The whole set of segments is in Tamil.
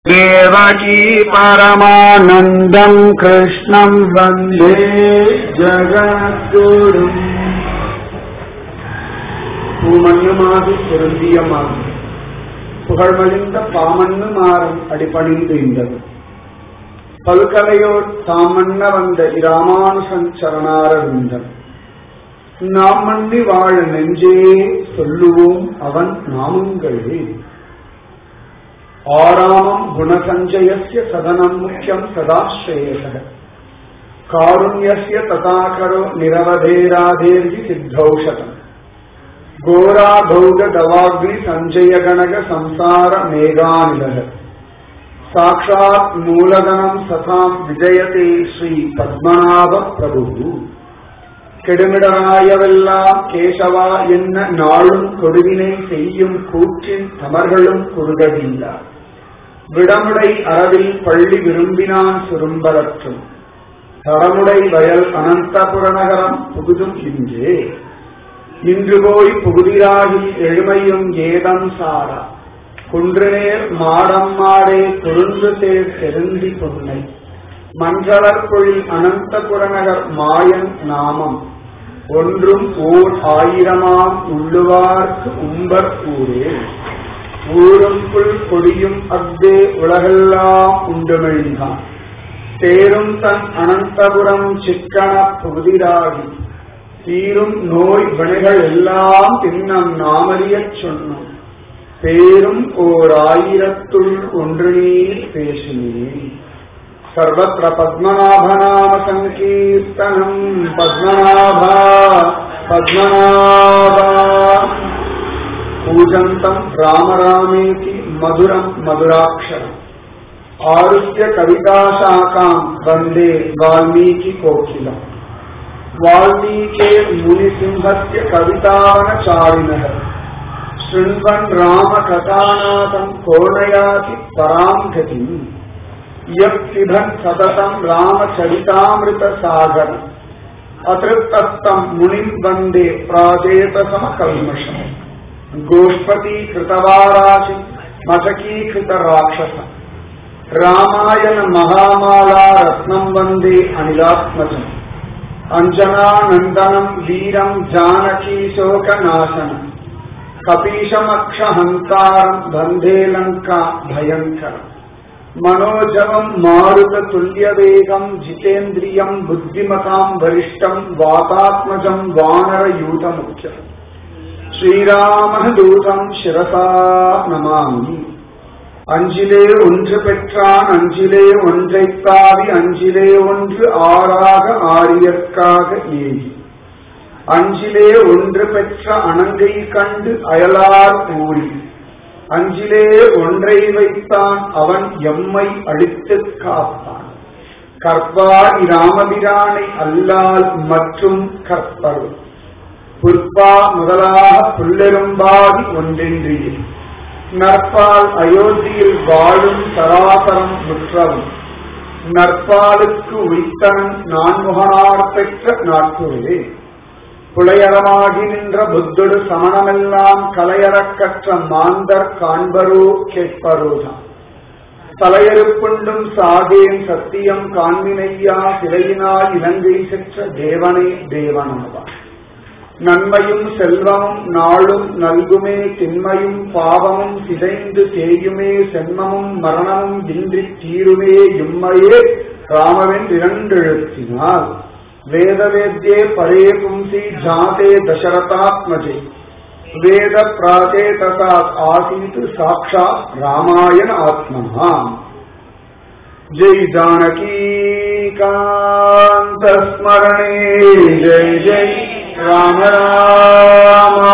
देवकी परमानन्दम् कृष्णम् वन्दे ஜகத்குரும் பூமண்ணுமாது பொருந்தியமாகும் புகழ்மழிந்த பாமண்ணு மாறும் அடிபணிந்து இந்தது பல்கலையோர் தாமண்ண வந்த இராமானுசன் சரணாரவிந்தன் நாம் மண்ணி வாழ நெஞ்சே சொல்லுவோம் அவன் நாமங்களே ஆராமம் குணசஞ்சயஸ்ய சதனம் முக்கியம் சதாஸ்ரேயச காருண்யஸ்ய ததாகரோ நிரவதேராதேர்கி சித்தௌஷதம் கோரா பௌக தவாக்னி சஞ்சய கணக சம்சார மேகாநிலக சாட்சாத் மூலதனம் சதாம் விஜயதே ஸ்ரீ பத்மநாப பிரபு கெடுமிடராயவெல்லாம் கேசவா என்ன நாளும் கொடுவினை செய்யும் கூற்றின் தமர்களும் குறுகவில்லா விடமுடை அறவில் பள்ளி விரும்பினான் சுரும்பலற்றும் தடமுடை வயல் அனந்தபுரநகரம் புகுதும் இன்றே இன்று போய் புகுதிராகி எழுமையும் ஏதம் சாரா குன்றுநேர் மாடம் மாடே குறுந்து தேர் செருந்தி பொன்னை மன்றளர்பொழில் அனந்தபுரநகர் மாயன் நாமம் ஒன்றும் ஓர் ஆயிரமாம் உள்ளுவார்க்கு உம்பர் ஊரே ஊரும் புல் கொடியும் அஃதே உலகெல்லாம் உண்டுமெழுந்தான் தேரும் தன் அனந்தபுரம் சிக்கன புகுதிராகி தீரும் நோய் வினைகள் எல்லாம் பின்னம் நாமறியச் சொன்னோம் பேரும் ஓர் ஆயிரத்துள் ஒன்று நீர் பேசினேன் सर्वत्र पद्मनाभनाम सङ्कीर्तनम् पद्मनाभा पद्मनाभा पूजन्तम् राम रामेति मधुरम् मधुराक्षरम् आरुह्य कविताशाखाम् वन्दे वाल्मीकिकोकिलम् वाल्मीके मुनिसिंहस्य कवितावनचारिणः शृण्वन् रामकथानाथम् कोणयाति पराम् गतिम् यत्पिबन् सततम् रामचरितामृतसागरम् अतृप्तस्तम् मुनिम् वन्दे प्राजेतसमकल्मषम् गोष्पतीकृतवाराशि मशकीकृतराक्षसम् रामायण महामाला रत्नम् वन्दे अनिलात्मजम् अञ्जनानन्दनम् वीरम् जानकीशोकनाशनम् कपीशमक्षहन्तारम् वन्दे लङ्का भयङ्करम् मनोजवम् मारुततुल्यवेगम् जितेन्द्रियम् बुद्धिमताम् वरिष्ठम् वातात्मजम् वानरयूथमुख्यम् ஸ்ரீராம தூதம் சிரசா நமாமி அஞ்சிலே ஒன்று பெற்றான் அஞ்சிலே ஒன்றைத் தாவி அஞ்சிலே ஒன்று ஆறாக ஆரியற்காக ஏகி அஞ்சிலே ஒன்று பெற்ற அணங்கை கண்டு அயலார் ஊழி அஞ்சிலே ஒன்றை வைத்தான் அவன் எம்மை அழித்துக் காத்தான் கற்பார் இராமபிரானை அல்லால் மற்றும் கற்பரும் புற்பா முதலாக புல்லெரும்பாதி ஒன்றென்றியே நற்பால் அயோத்தியில் வாழும் சராசரம் முற்றவும் நற்பாலுக்கு உய்த்தனன் நான்முகனார் பெற்ற நாட்டுவே புலையரமாகி நின்ற புத்தொடு சமணமெல்லாம் கலையறக் கற்ற மாந்தர் காண்பரோ கேட்பரோதான் தலையறுப்புண்டும் சாகேன் சத்தியம் காண்பினையா சிலையினால் இலங்கை செற்ற தேவனே தேவனாவார் நன்மையும் செல்வமும் நாளும் நல்குமே திண்மையும் பாவமும் சிதைந்து தேயுமே சென்மமும் மரணமும் இன்றி தீருமே இம்மையே ராமவென் இரண்டெழுத்தினால் வேதவேத்யே பரே பும்சி ஜாதே தசரதாத்மஜே வேத பிராதே ததா ஆசீத் சாட்சா ராமாயண ஆத்மனா ஜெய் ஜானகி காந்த ஸ்மரணே ஜெய் ஜெய் ராம ராமா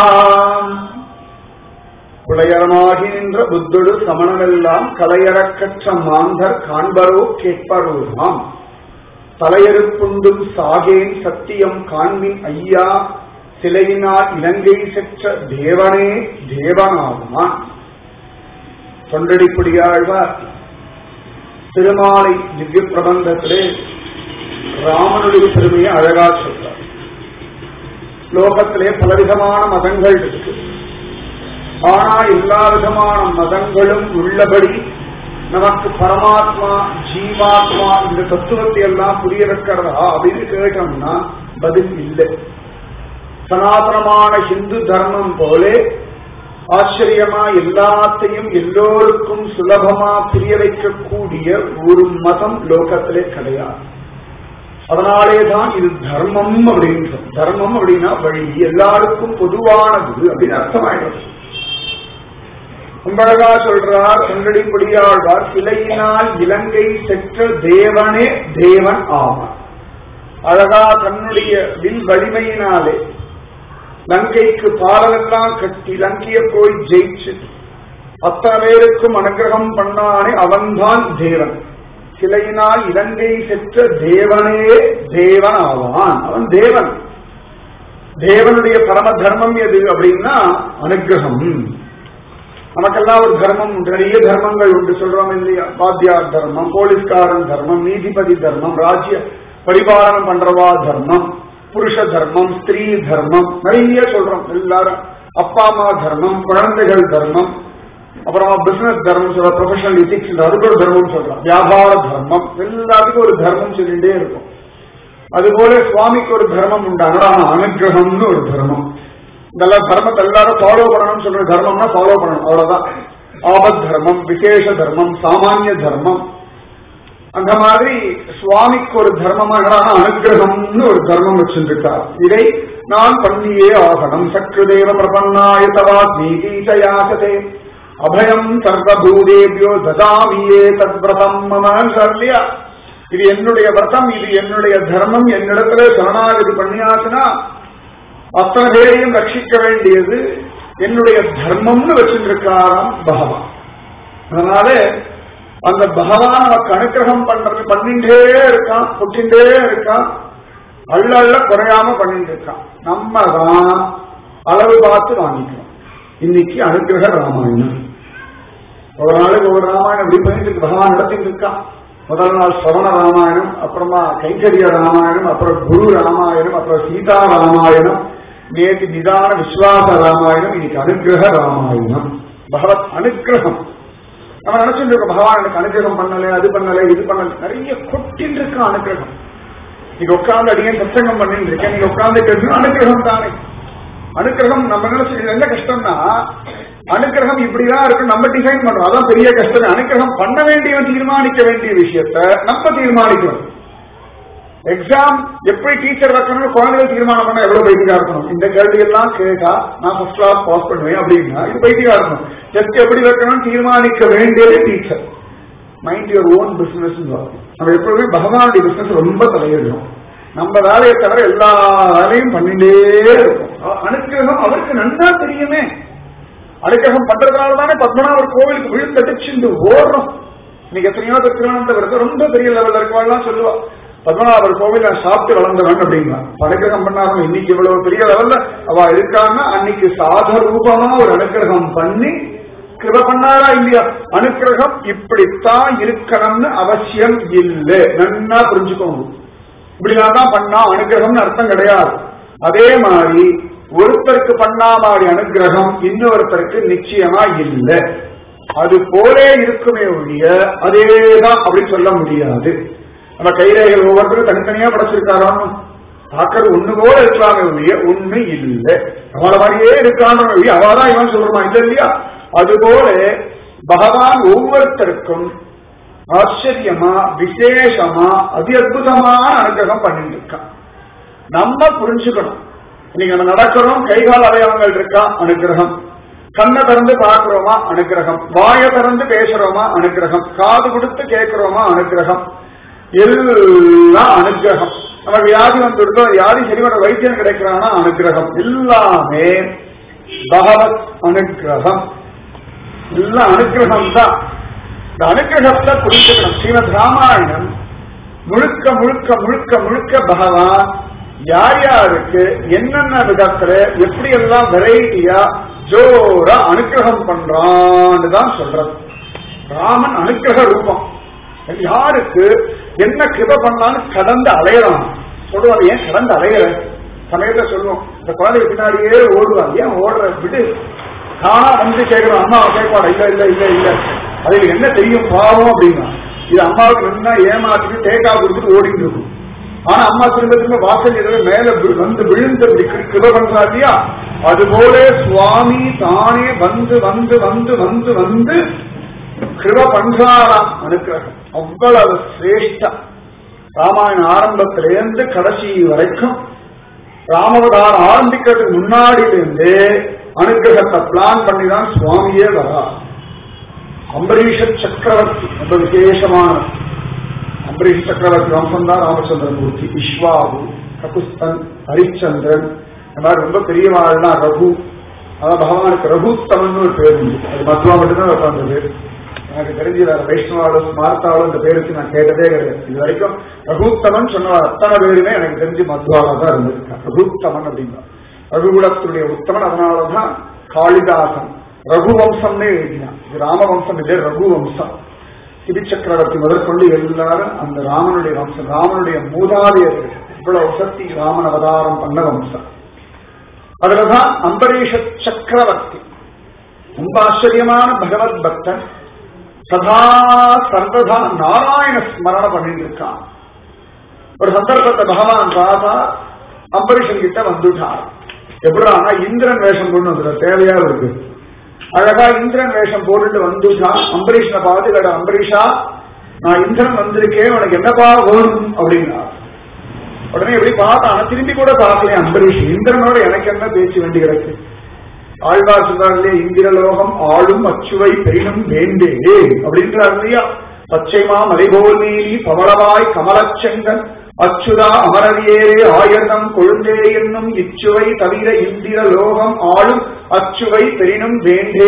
புலையரமாகி நின்ற புத்தொடு சமணமெல்லாம் கலையறக்கற்ற மாந்தர் காண்பரோ கேட்பரோதாம் தலையறுப்புண்டும் சாகேன் சத்தியம் காண்பின் ஐயா சிலையினால் இலங்கை செற்ற தேவனே தேவனாகுமான் தொண்டடிப்புடியாழ்வார் திருமாலை திவ்ய பிரபந்தத்திலே ராமனுடைய பெருமையை அழகா சொல்றார் லோகத்திலே பலவிதமான மதங்கள் இருக்கு ஆனா எல்லா விதமான மதங்களும் உள்ளபடி நமக்கு பரமாத்மா ஜீவாத்மா இந்த தத்துவத்தை எல்லாம் புரிய வைக்கிறதா அப்படின்னு கேட்டோம்னா பதில் இல்லை சனாதனமான ஹிந்து தர்மம் போலே ஆச்சரியமா எல்லாத்தையும் எல்லோருக்கும் சுலபமா புரிய வைக்கக்கூடிய ஒரு மதம் லோகத்திலே கிடையாது அதனாலேதான் இது தர்மம் அப்படின்னு தர்மம் அப்படின்னா வழி எல்லாருக்கும் பொதுவானது அப்படின்னு அர்த்தமாயிடும் உங்களகா சொல்றார் கங்கடி பொடியாழ்வார் சிலையினால் இலங்கை செற்ற தேவனே தேவன் ஆவார் அழகா தன்னுடைய வில் வலிமையினாலே லங்கைக்கு பாலமெல்லாம் கட்டி லங்கைய போய் ஜெயிச்சு அத்தனை பேருக்கும் அனுகிரகம் பண்ணானே அவன்தான் தேவன் சிலையினால் இலங்கை செற்ற தேவனே தேவன் ஆவான் அவன் தேவன் தேவனுடைய பரம தர்மம் எது அப்படின்னா அனுகிரகம் நமக்கெல்லாம் ஒரு தர்மம் உண்டு நிறைய தர்மங்கள் உண்டு சொல்றோம் இல்லையா பாத்தியார் தர்மம் போலீஸ்காரன் தர்மம் நீதிபதி தர்மம் ராஜ்ய பரிபாலனம் பண்றவா தர்மம் புருஷ தர்மம் ஸ்திரீ தர்மம் நிறைய சொல்றோம் எல்லாரும் அப்பா அம்மா தர்மம் குழந்தைகள் தர்மம் அப்புறமா பிசினஸ் தர்மம் சொல்ற ப்ரொஃபஷனல் எத்திக்ஸ் அதுக்கு ஒரு தர்மம் சொல்றோம் வியாபார தர்மம் எல்லாத்துக்கும் ஒரு தர்மம் சொல்லிட்டே இருக்கும் அதுபோல சுவாமிக்கு ஒரு தர்மம் உண்டாங்க அனுகிரகம்னு ஒரு தர்மம் இதெல்லாம் தர்மத்தை எல்லாரும் ஃபாலோ பண்ணணும்னு சொல்ற தர்மம்னா ஃபாலோ பண்ணணும் அவ்வளவுதான் ஆபத் தர்மம் விசேஷ தர்மம் சாமானிய தர்மம் அந்த மாதிரி சுவாமிக்கு ஒரு தர்மமாக அனுகிரகம்னு ஒரு தர்மம் வச்சிருக்கார் இதை நான் பண்ணியே ஆகணும் சக்ருதேவ பிரபன்னாய தவா நீதீசயாசதே அபயம் சர்வபூதேபியோ ததாமியே தத்விரதம் மம இல்லையா இது என்னுடைய விரதம் இது என்னுடைய தர்மம் என்னிடத்துல சரணாகதி பண்ணியாச்சுன்னா அத்தனை பேரையும் ரட்சிக்க வேண்டியது என்னுடைய தர்மம்னு வச்சிருக்காராம் பகவான் அதனால அந்த பகவான் நமக்கு அனுகிரகம் பண்றது பண்ணிட்டே இருக்கான் கொட்டின்றே இருக்கான் அள்ள அள்ள குறையாம பண்ணிட்டு இருக்கான் நம்ம தான் அளவு பார்த்து வாங்கிக்கிறோம் இன்னைக்கு அனுகிரக ராமாயணம் ஒரு நாளைக்கு ஒரு ராமாயணம் இப்படி பண்ணிட்டு இருக்கு பகவான் நடத்திட்டு இருக்கான் முதல் நாள் சவண ராமாயணம் அப்புறமா கைங்கரிய ராமாயணம் அப்புறம் குரு ராமாயணம் அப்புறம் சீதா ராமாயணம் நேற்று நிதான விஸ்வாச ராமாயணம் இன்னைக்கு அனுகிரக ராமாயணம் பகவத் அனுகிரகம் நம்ம நினைச்சுட்டு இருக்கோம் பகவான் எனக்கு அனுகிரகம் பண்ணல அது பண்ணல இது பண்ணல நிறைய கொட்டின்னு இருக்க அனுகிரகம் நீங்க உட்கார்ந்து அடியே சத்சங்கம் பண்ணிட்டு இருக்கேன் நீங்க உட்கார்ந்து கேட்டு அனுகிரகம் தானே அனுகிரகம் நம்ம நினைச்சு என்ன கஷ்டம்னா அனுகிரகம் இப்படிதான் இருக்கு நம்ம டிசைன் பண்றோம் அதான் பெரிய கஷ்டம் அனுகிரகம் பண்ண வேண்டியவன் தீர்மானிக்க வேண்டிய விஷயத்த நம்ம தீர்மானிக்கணும் எக்ஸாம் எப்படி டீச்சர் வைக்கணும்னு குழந்தைகள் தீர்மானம் பண்ண எவ்வளவு பைத்தியா இருக்கணும் இந்த கேள்வி எல்லாம் கேட்டா நான் ஃபர்ஸ்ட் கிளாஸ் பாஸ் பண்ணுவேன் அப்படின்னா இது பைத்தியா இருக்கணும் டெஸ்ட் எப்படி வைக்கணும்னு தீர்மானிக்க வேண்டியது teacher mind your own business நம்ம எப்பவுமே பகவானுடைய பிசினஸ் ரொம்ப தலையிடணும் நம்ம வேலையை தவிர எல்லா வேலையும் பண்ணிட்டே இருக்கும் அனுக்கிரகம் அவருக்கு நன்னா தெரியுமே அனுக்கிரகம் பண்றதுனால தானே பத்மநாபர் கோவிலுக்கு விழுந்தடிச்சுண்டு ஓடுறோம் இன்னைக்கு எத்தனையோ திருவனந்தபுரத்து ரொம்ப பெரிய லெவல்ல இருக்கவாள்லாம் சொல்லுவா பத்மநாபர் கோவில் நான் சாப்பிட்டு வளர்ந்தவன் அப்படின்னா அனுகிரகம் பண்ணாலும் இன்னைக்கு இவ்வளவு பெரிய லெவல்ல அவ இருக்கான்னா அன்னைக்கு சாத ரூபமா ஒரு அனுகிரகம் பண்ணி கிருப பண்ணாரா இல்லையா அனுகிரகம் இப்படித்தான் இருக்கணும்னு அவசியம் இல்லை நன்னா புரிஞ்சுக்கோங்க இப்படிலாம் தான் பண்ணா அனுகிரகம்னு அர்த்தம் கிடையாது அதே மாதிரி ஒருத்தருக்கு பண்ணா மாதிரி அனுகிரகம் இன்னொருத்தருக்கு நிச்சயமா இல்லை அது போலே இருக்குமே ஒழிய அதேதான் அப்படின்னு சொல்ல முடியாது நம்ம கைரேகைகள் ஒவ்வொருத்தரும் தனித்தனியா படைச்சிருக்காரோ பார்க்கறது ஒண்ணு போல இருக்கலாமே ஒழிய ஒண்ணு இல்லை அவள மாதிரியே இருக்கான அவதான் இவன் சொல்றமா இல்ல இல்லையா அதுபோல பகவான் ஒவ்வொருத்தருக்கும் ஆச்சரியமா விசேஷமா அதி அற்புதமான அனுகிரகம் பண்ணிட்டு இருக்கான் நம்ம புரிஞ்சுக்கணும் இன்னைக்கு நம்ம நடக்கிறோம் கைகால் அடையாளங்கள் இருக்கா அனுகிரகம் கண்ணை திறந்து பார்க்கிறோமா அனுகிரகம் வாய திறந்து பேசுறோமா அனுகிரகம் காது கொடுத்து கேட்கிறோமா அனுகிரகம் எல்லாம் அனுகிரகம் நம்ம வியாதி வந்துருக்கோம் வியாதி சரிவர வைத்தியம் கிடைக்கிறானா அனுகிரகம் எல்லாமே பகவத் அனுகிரகம் எல்லாம் அனுகிரகம் தான் இந்த அனுகிரகத்தை புரிஞ்சுக்கணும் ஸ்ரீமத் ராமாயணம் முழுக்க முழுக்க முழுக்க முழுக்க பகவான் யார் யாருக்கு என்னென்ன விதத்துல எப்படி எல்லாம் வெரைட்டியா ஜோரா அனுகிரகம் பண்றான்னு தான் சொல்றது ராமன் அனுகிரக ரூபம் யாருக்கு என்ன கிருப பண்ணான்னு கடந்து அலையறான் சொல்லுவாங்க ஏன் கடந்து அலையிற சமயத்தை சொல்லுவோம் இந்த குழந்தைக்கு பின்னாடியே ஓடுவாங்க ஏன் ஓடுற விடு காணா வந்து கேட்கிறோம் அம்மா கேட்பாடா இல்ல இல்ல இல்ல இல்ல அதுல என்ன தெரியும் பாவம் அப்படின்னா இது அம்மாவுக்கு நல்லா ஏமாத்திட்டு தேக்கா கொடுத்துட்டு ஓடிட்டு இருக்கும் ஆனா அம்மா திரும்ப திரும்ப வாசல் எதிர மேல வி- வந்து விழுந்து அப்படி கிரு- கிருப பண்றா இல்லையா அதுபோல சுவாமி தானே வந்து வந்து வந்து வந்து வந்து கிருப பண்றாராம் அனுக்கிரகம் அவ்வளவு சிரேஷ்டம் ராமாயண ஆரம்பத்திலேருந்து கடைசி வரைக்கும் ராமவதாரம் ஆரம்பிக்கிறதுக்கு முன்னாடியிலிருந்து அனுகிரகத்தை பிளான் பண்ணி தான் சுவாமியே வரா அம்பரீஷ சக்கரவர்த்தி ரொம்ப விசேஷமான அம்பரீஷ் சக்கரவர்த்தி வம்சம் தான் ராமச்சந்திரமூர்த்தி விஸ்வாபு ககுஸ்தன் ஹரிச்சந்திரன் இந்த மாதிரி ரொம்ப பெரியவாள்னா ரகு அதான் பகவானுக்கு ரகுத்தமன் ஒரு பேர் உண்டு அது மத்துவா மட்டும்தான் வைப்பாங்க அந்த பேர் எனக்கு தெரிஞ்சு வேற வைஷ்ணவாலோ ஸ்மார்த்தாலோ இந்த பேருக்கு நான் கேட்டதே கிடையாது இது வரைக்கும் ரகுத்தமன் சொன்ன அத்தனை பேருமே எனக்கு தெரிஞ்சு மத்வாலா தான் இருந்திருக்காங்க ரகுத்தமன் அப்படின்னா ரகுகுலத்தினுடைய உத்தமன் அதனாலதான் காளிதாசன் ரகுவம்சம்னே எழுதினான் இது ராமவம்சம் இல்லை ரகுவம்சம் திரி சக்கரவர்த்தி முதற்கொண்டு எல்லாரும் அந்த ராமனுடைய வம்சம் ராமனுடைய மூதாதையர்கள் இவ்வளவு சக்தி ராமன் அவதாரம் பண்ண வம்சம் அதுலதான் அம்பரீஷ சக்கரவர்த்தி ரொம்ப ஆச்சரியமான பகவத் பக்தன் சதா சர்வதா நாராயண ஸ்மரண பண்ணிட்டு இருக்கான் ஒரு சந்தர்ப்பத்தை பகவான் ராதா அம்பரீஷன் கிட்ட வந்துட்டார் எப்படின்னா இந்திரன் வேஷம் கொண்டு வந்துட தேவையா இருக்கு அழகா இந்திரன் வேஷம் போட்டுட்டு வந்துட்டான் அம்பரீஷனை பார்த்து கேட்ட அம்பரீஷா நான் இந்திரன் வந்திருக்கேன் உனக்கு என்னப்பா வேணும் அப்படின்னா உடனே எப்படி பார்த்தான் திரும்பி கூட பார்க்கலையே அம்பரீஷ் இந்திரனோட எனக்கு என்ன பேச்சு வேண்டி கிடக்கு ஆழ்வார் சொல்றாங்களே இந்திரலோகம் ஆளும் அச்சுவை பெரினும் வேண்டே அப்படின்றார் இல்லையா பச்சைமா மலைபோல் நீலி பவளவாய் கமலச்செங்கன் அச்சுதா அமரவியேரே ஆயர்தம் கொழுந்தே என்னும் இச்சுவை தவிர இந்திர லோகம் ஆளும் அச்சுவை பெரினும் வேண்டே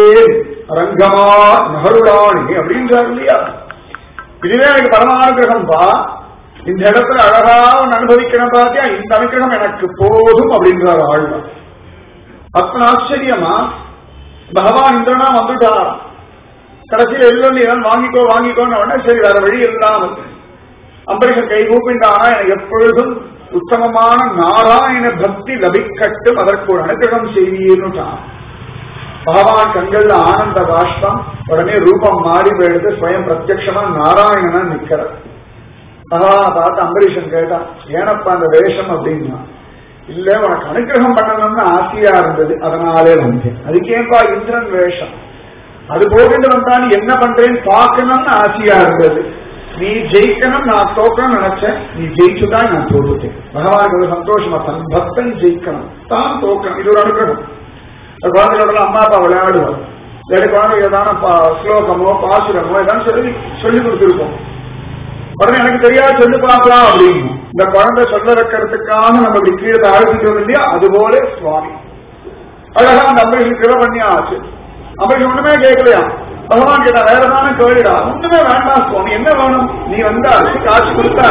ரங்கமா நகருளானே அப்படின்றார் இல்லையா இதுவே எனக்கு பரமானுகிரகம் பா இந்த இடத்துல அழகா ஒன்னு அனுபவிக்கிறேன் பாத்தியா இந்த அனுகிரகம் எனக்கு போதும் அப்படின்றார் ஆழ்வார் அத்தனை ஆச்சரியமா பகவான் இந்திரனா வந்துட்டார் கடைசியில் எல்லாம் நீ தான் வாங்கிக்கோ வாங்கிக்கோன்னு உடனே சரி வேற வழி இல்லாமல் அம்பரீஷன் கை கூப்பிட்டானா எனக்கு எப்பொழுதும் உத்தமமான நாராயண பக்தி லபிக்கட்டும் அதற்கு ஒரு அனுகிரகம் செய்வீர்னுட்டான் பகவான் கண்கள்ல ஆனந்த பாஷ்பம் உடனே ரூபம் மாறி போயிடுது ஸ்வயம் பிரத்யக்ஷமா நாராயணனா நிக்கிறார் பகவான் பார்த்து அம்பரீஷன் கேட்டான் ஏனப்பா அந்த வேஷம் அப்படின்னா இல்ல உனக்கு அனுகிரகம் பண்ணணும்னு ஆசையா இருந்தது அதனாலே வந்தேன் அதுக்கேப்பா இந்திரன் வேஷம் அது போகிட்டு வந்தா நீ என்ன பண்றேன்னு பார்க்கணும்னு ஆசையா இருந்தது நீ ஜெயிக்கணும் நான் தோக்கணும்னு நினைச்சேன் நீ ஜெயிச்சுதான் நான் தோத்துட்டேன் பகவானுக்கு ஒரு சந்தோஷமா தன் பக்தன் ஜெயிக்கணும் தான் தோக்கணும் இது ஒரு அனுகிரகம் அது குழந்தைகளோட அம்மா அப்பா விளையாடுவார் இல்லாட்டி குழந்தை ஏதான பா- ஸ்லோகமோ பாசுரமோ ஏதாவது சொல்லி சொல்லி கொடுத்துருப்போம் உடனே எனக்கு தெரியாது சொல்லி பார்க்கலாம் அப்படின்னு இந்த குழந்தை சொல்ல வைக்கிறதுக்காக நம்ம இப்படி கீழே அழுத்திட்டோம் இல்லையா அதுபோல சுவாமி அழகா அந்த அம்பரீஷன் கிருப பண்ணி ஆச்சு அம்பரீஷன் ஒண்ணுமே கேட்கலையா பகவான் கேட்டா வேற தானே கேளுடா ஒண்ணுமே வேண்டாம் சுவாமி என்ன வேணும் நீ வந்தா அரிசி காட்சி கொடுத்தா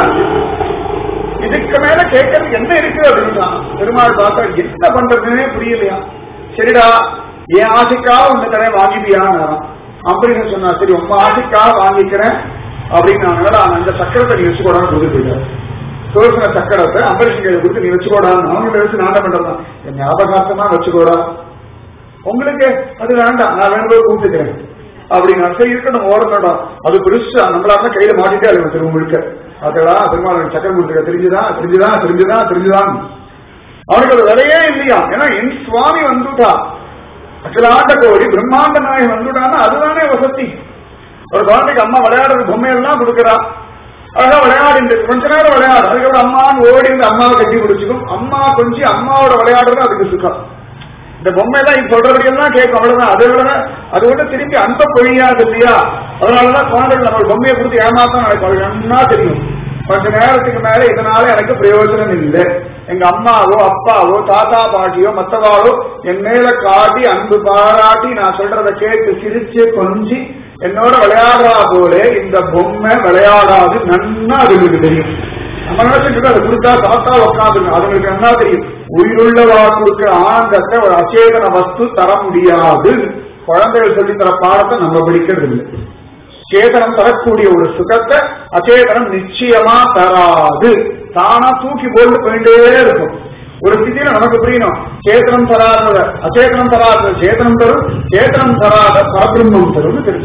இதுக்கு மேல கேட்கறதுக்கு என்ன இருக்கு அப்படின்னா பெருமாள் பார்த்தா என்ன பண்றதுன்னே புரியலையா சரிடா என் ஆசைக்காக உன்னை தரேன் வாங்கிப்பியான்னு அம்பரீஷன் சொன்னா சரி உங்க ஆசைக்காக வாங்கிக்கிறேன் அப்படின்னு நான் அந்த சக்கரத்தை நீ வச்சுக்கூடாது கொடுத்து போயிட்டாரு சுதர்சன சக்கரத்தை அம்பரீஷன் கையில கொடுத்து நீ வச்சுக்கோடான்னு அவங்களை வச்சு நான் என்ன பண்றேன் என் ஞாபகார்த்தமா வச்சுக்கோடா உங்களுக்கு அது வேண்டாம் நான் வேணும் போய் கூப்பிட்டுக்கிறேன் அப்படின்னா சரி இருக்கட்டும் ஓரங்கடா அது பெருசா நம்மளால கையில மாட்டிட்டே அழுவ திரும்ப முழுக்க அதடா பெருமாள் சக்கரம் கொடுத்துக்க தெரிஞ்சுதா தெரிஞ்சுதா தெரிஞ்சுதா தெரிஞ்சுதான் அவனுக்கு அது விலையே இல்லையா ஏன்னா என் சுவாமி வந்துட்டா அகிலாண்ட கோடி பிரம்மாண்ட நாயகன் வந்துட்டான்னா அதுதானே வசதி ஒரு குழந்தைக்கு அம்மா விளையாடுற பொம்மையெல்லாம் கொடுக்குறா அழகா விளையாடிட்டு கொஞ்ச நேரம் விளையாடு அதுக்கப்புறம் அம்மான்னு ஓடி வந்து அம்மாவை கட்டி பிடிச்சிக்கும் அம்மா கொஞ்சம் அம்மாவோட விளையாடுறது அதுக்கு சுகம் இந்த பொம்மை தான் இப்ப சொல்றபடியெல்லாம் கேட்கும் அவ்வளவுதான் அதை விட அது விட திருப்பி அன்ப பொழியாது இல்லையா அதனாலதான் குழந்தைகள் நம்ம பொம்மையை கொடுத்து ஏமாத்தான் நடக்கும் அது நன்னா தெரியும் கொஞ்ச நேரத்துக்கு மேல இதனால எனக்கு பிரயோஜனம் இல்லை எங்க அம்மாவோ அப்பாவோ தாத்தா பாட்டியோ மத்தவாளோ என் மேல காட்டி அன்பு பாராட்டி நான் சொல்றத கேட்டு சிரிச்சு கொஞ்சி என்னோட விளையாடுறா போல இந்த பொம்மை விளையாடாது நன்னா அதுங்களுக்கு தெரியும் நம்ம நினைச்சிட்டு அதை கொடுத்தா சாத்தா உட்காந்துங்க அதுங்களுக்கு என்ன தெரியும் உயிருள்ளவா கொடுக்கிற ஆனந்தத்தை ஒரு அச்சேதன வஸ்து தர முடியாது குழந்தைகள் சொல்லி தர பாடத்தை நம்ம படிக்கிறது இல்லை சேதனம் தரக்கூடிய ஒரு சுகத்தை அச்சேதனம் நிச்சயமா தராது தானா தூக்கி போட்டு போயிட்டே இருக்கும் ஒரு ஸ்திதியில நமக்கு புரியணும் சேத்தனம் தராத அச்சேதனம் தராத சேதனம் தரும் சேத்தனம் தராத பரபிரம்மம் தரும்னு தெரிஞ்சுக்கணும்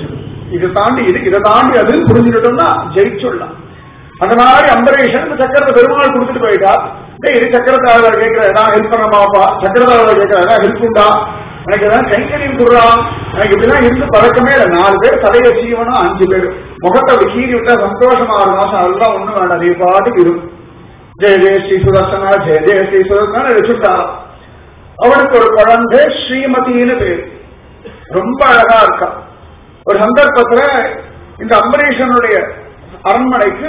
இதை தாண்டி இது இதை தாண்டி அது புரிஞ்சுக்கிட்டோம்னா ஜெயிச்சுடலாம் அந்த மாதிரி அம்பரீஷன் இந்த சக்கரத்தை பெருமாள் கொடுத்துட்டு போயிட்டா டேய் இது சக்கரத்தாளர் கேட்கிற ஏதாவது ஹெல்ப் பண்ணமாப்பா சக்கரத்தாளர் கேட்கிற ஏதாவது ஹெல்ப் உண்டா எனக்கு ஏதாவது கைங்கரியம் கொடுறான் எனக்கு இப்படிலாம் இருந்து பழக்கமே இல்லை நாலு பேர் தலையை சீவனும் அஞ்சு பேர் முகத்தை அப்படி கீறி விட்டா சந்தோஷமா ஆறு மாசம் அதெல்லாம் ஒண்ணும் வேண்டாம் நீ பாட்டுக்கு இரு ஜெய ஜெய ஸ்ரீ சுதர்சனா ஜெய ஜெய ஸ்ரீ சுதர்சனா வச்சுட்டாராம் அவனுக்கு ஒரு குழந்தை ஸ்ரீமதினு பேர் ரொம்ப அழகா இருக்கா ஒரு சந்தர்ப்பத்துல இந்த அம்பரீஷனுடைய அரண்மனைக்கு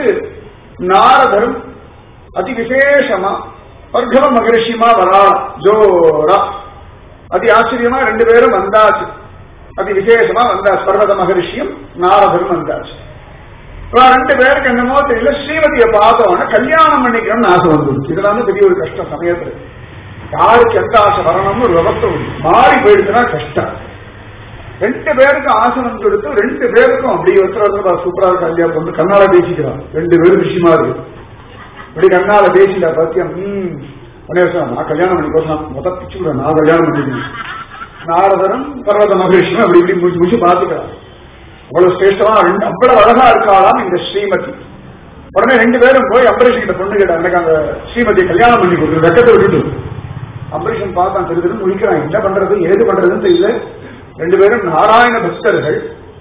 நாரதரும் அதி விசேஷமா பர்கவ மகரிஷிமா வரா ஜோரா அதி ஆச்சரியமா ரெண்டு பேரும் வந்தாச்சு அதி விசேஷமா வந்தாச்சு பர்வத மகரிஷியும் நாரதரும் வந்தாச்சு இவா ரெண்டு பேருக்கு என்னமோ தெரியல ஸ்ரீமதியை பார்த்தவன கல்யாணம் பண்ணிக்கணும்னு ஆசை வந்துருச்சு இதுல வந்து பெரிய ஒரு கஷ்டம் சமயத்துல யாருக்கு எந்த ஆசை வரணும்னு ஒரு விவசாயம் உண்டு. மாறி போயிடுச்சுன்னா கஷ்டம் ரெண்டு பேருக்கும் ஆசை வந்து கொடுத்து ரெண்டு பேருக்கும் அப்படி ஒருத்தர் சூப்பரா இருக்கு இல்லையா பொண்ணு கண்ணால பேசிக்கிறான் ரெண்டு பேரும் விஷயமா இருக்கு இப்படி கண்ணால பேசிட்டா சத்தியம் ம் உடனே சொன்னா, நான் கல்யாணம் பண்ணி போறேன் முத பிச்சு விட நான் கல்யாணம் பண்ணிக்கிறேன் நாரதரும் பர்வத மகேஷனும் அப்படி இப்படி முடிச்சு முடிச்சு பாத்துக்கிறான் அவ்வளவு சிரேஷ்டமா ரெண்டு அவ்வளவு அழகா இருக்காளாம் இந்த ஸ்ரீமதி உடனே ரெண்டு பேரும் போய் அம்பரீஷன் கிட்ட பொண்ணு கிட்ட எனக்கு அந்த ஸ்ரீமதியை கல்யாணம் பண்ணி கொடுத்து வெக்கத்தை விட்டுட்டு அம்பரீஷன் பார்த்தான் திரு திரு முடிக்கிறான் என்ன பண்றது ஏது பண்றதுன்னு தெரியல ரெண்டு பேரும் நாராயண பக்தர்கள்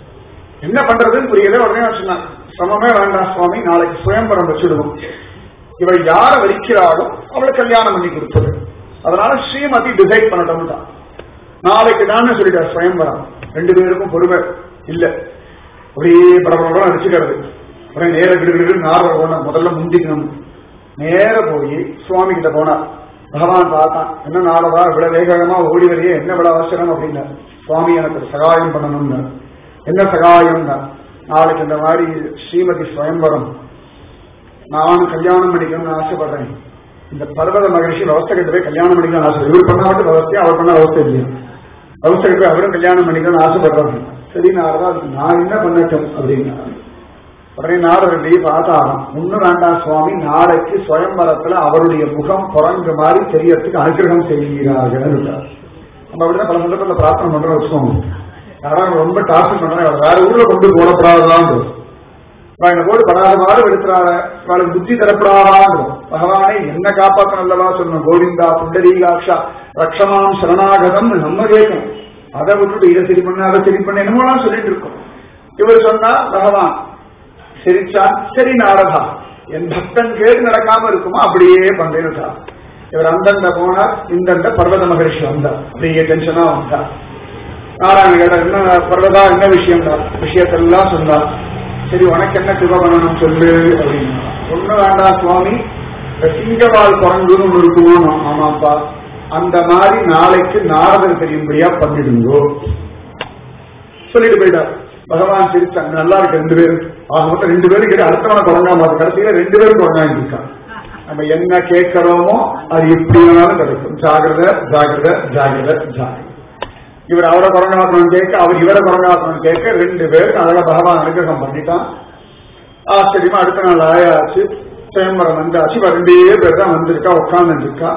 என்ன பண்றதுன்னு புரியல உடனே அவன் சொன்னான் சமமே வேண்டாம் சுவாமி நாளைக்கு சுயம்பரம் வச்சுடுவோம் இவள் யார வரிக்கிறாளோ அவளை கல்யாணம் பண்ணி கொடுத்தது அதனால ஸ்ரீமதி டிசைட் பண்ணட்டும் தான் நாளைக்கு தான் சொல்லிட்டார் சுயம்பரம் ரெண்டு பேருக்கும் பொறுமை இல்ல அப்படியே படபடம் அடிச்சுக்கிறது உடனே நேர கிடுகிடு நார போன முதல்ல முந்திக்கணும் நேர போய் சுவாமி கிட்ட போனார் பகவான் பார்த்தான் என்ன நாளவா இவ்வளவு வேகமா ஓடி வரையே என்ன இவ்வளவு அவசரம் அப்படின்னார் சுவாமி எனக்கு ஒரு சகாயம் பண்ணணும்னு என்ன சகாயம்னா நாளைக்கு இந்த மாதிரி ஸ்ரீமதி சுயம்பரம் நானும் கல்யாணம் பண்ணிக்கணும்னு ஆசைப்படுறேன் இந்த பர்வத மகிழ்ச்சி விவசாயத்தை போய் கல்யாணம் பண்ணிக்கணும்னு ஆசை இவர் பண்ண மட்டும் விவசாயம் அவர் பண்ண அவஸ்தை இல்லையா விவசாயத்தை போய் அவரும் கல்யாணம் பண்ணிக்கணும்னு ஆசைப்படுறாங்க சரி நாரதா அதுக்கு நான் என்ன பண்ணட்டும் அப்படின்னா உடனே நாரதண்டி பார்த்தாராம் ஒன்னும் வேண்டாம் சுவாமி நாளைக்கு சுயம்பரத்துல அவருடைய முகம் குரங்கு மாதிரி தெரியறதுக்கு அனுகிரகம் செய்கிறார்கள் நம்ம அப்படிதான் பல சந்தர்ப்பத்தில் பிரார்த்தனை பண்றோம் வச்சுக்கோங்க யாராவது ரொம்ப டார்ச்சர் பண்றாங்க வேற ஊர்ல கொண்டு போடப்படாதான் என்ன போட்டு படாத மாதிரி எடுத்துறாங்க அவளுக்கு புத்தி தரப்படாதான் பகவானை என்ன காப்பாத்த நல்லவா சொல்லணும் கோவிந்தா புண்டரீகாட்சா ரக்ஷமாம் சரணாகதம் நம்ம கேட்கணும் அதை விட்டுட்டு இதை சரி பண்ண அதை சரி பண்ண என்னமோலாம் சொல்லிட்டு இருக்கோம் இவர் சொன்னா பகவான் சிரிச்சான் சரி நாரதா என் பக்தன் கேட்டு நடக்காம இருக்குமோ அப்படியே பண்றேன்னு இவர் அந்தண்ட போனார் இந்தண்ட பர்வத மகரிஷி வந்தார் அப்படியே டென்ஷனா வந்தார் நாராயண கேட்டார் என்ன பர்வதா என்ன விஷயம் விஷயத்தெல்லாம் சொன்னார் சரி உனக்கு என்ன கிருப பண்ணணும் சொல்லு அப்படின்னா ஒண்ணு வேண்டாம் சுவாமி இந்த சிங்கவால் குரங்குன்னு ஒண்ணு இருக்குமோ ஆமாப்பா அந்த மாதிரி நாளைக்கு நாரதர் தெரியும்படியா பண்ணிடுங்கோ சொல்லிட்டு போயிட்டார் பகவான் சிரிச்சாங்க நல்லா இருக்கு ரெண்டு பேரும் ஆக மொத்தம் ரெண்டு பேரும் கேட்டு அடுத்தவன குரங்கா மாத்த கடைசியில ரெண்டு பேரும் குரங்காங்க இருக்காங்க நம்ம என்ன கேட்கிறோமோ அது எப்படி வேணாலும் கிடைக்கும் ஜாகிரத ஜாகிரத ஜாகிரத ஜாகிரத இவர் அவரை குரங்காக்கணும் கேட்க அவர் இவரை குரங்காக்கணும் கேட்க ரெண்டு பேரும் அழகா பகவான் அனுகிரகம் பண்ணிட்டான் ஆச்சரியமா அடுத்த நாள் ஆயாச்சு சுயம்பரம் வந்தாச்சு இவர் ரெண்டே பேர் தான் வந்திருக்கா உட்கார்ந்து இருக்கா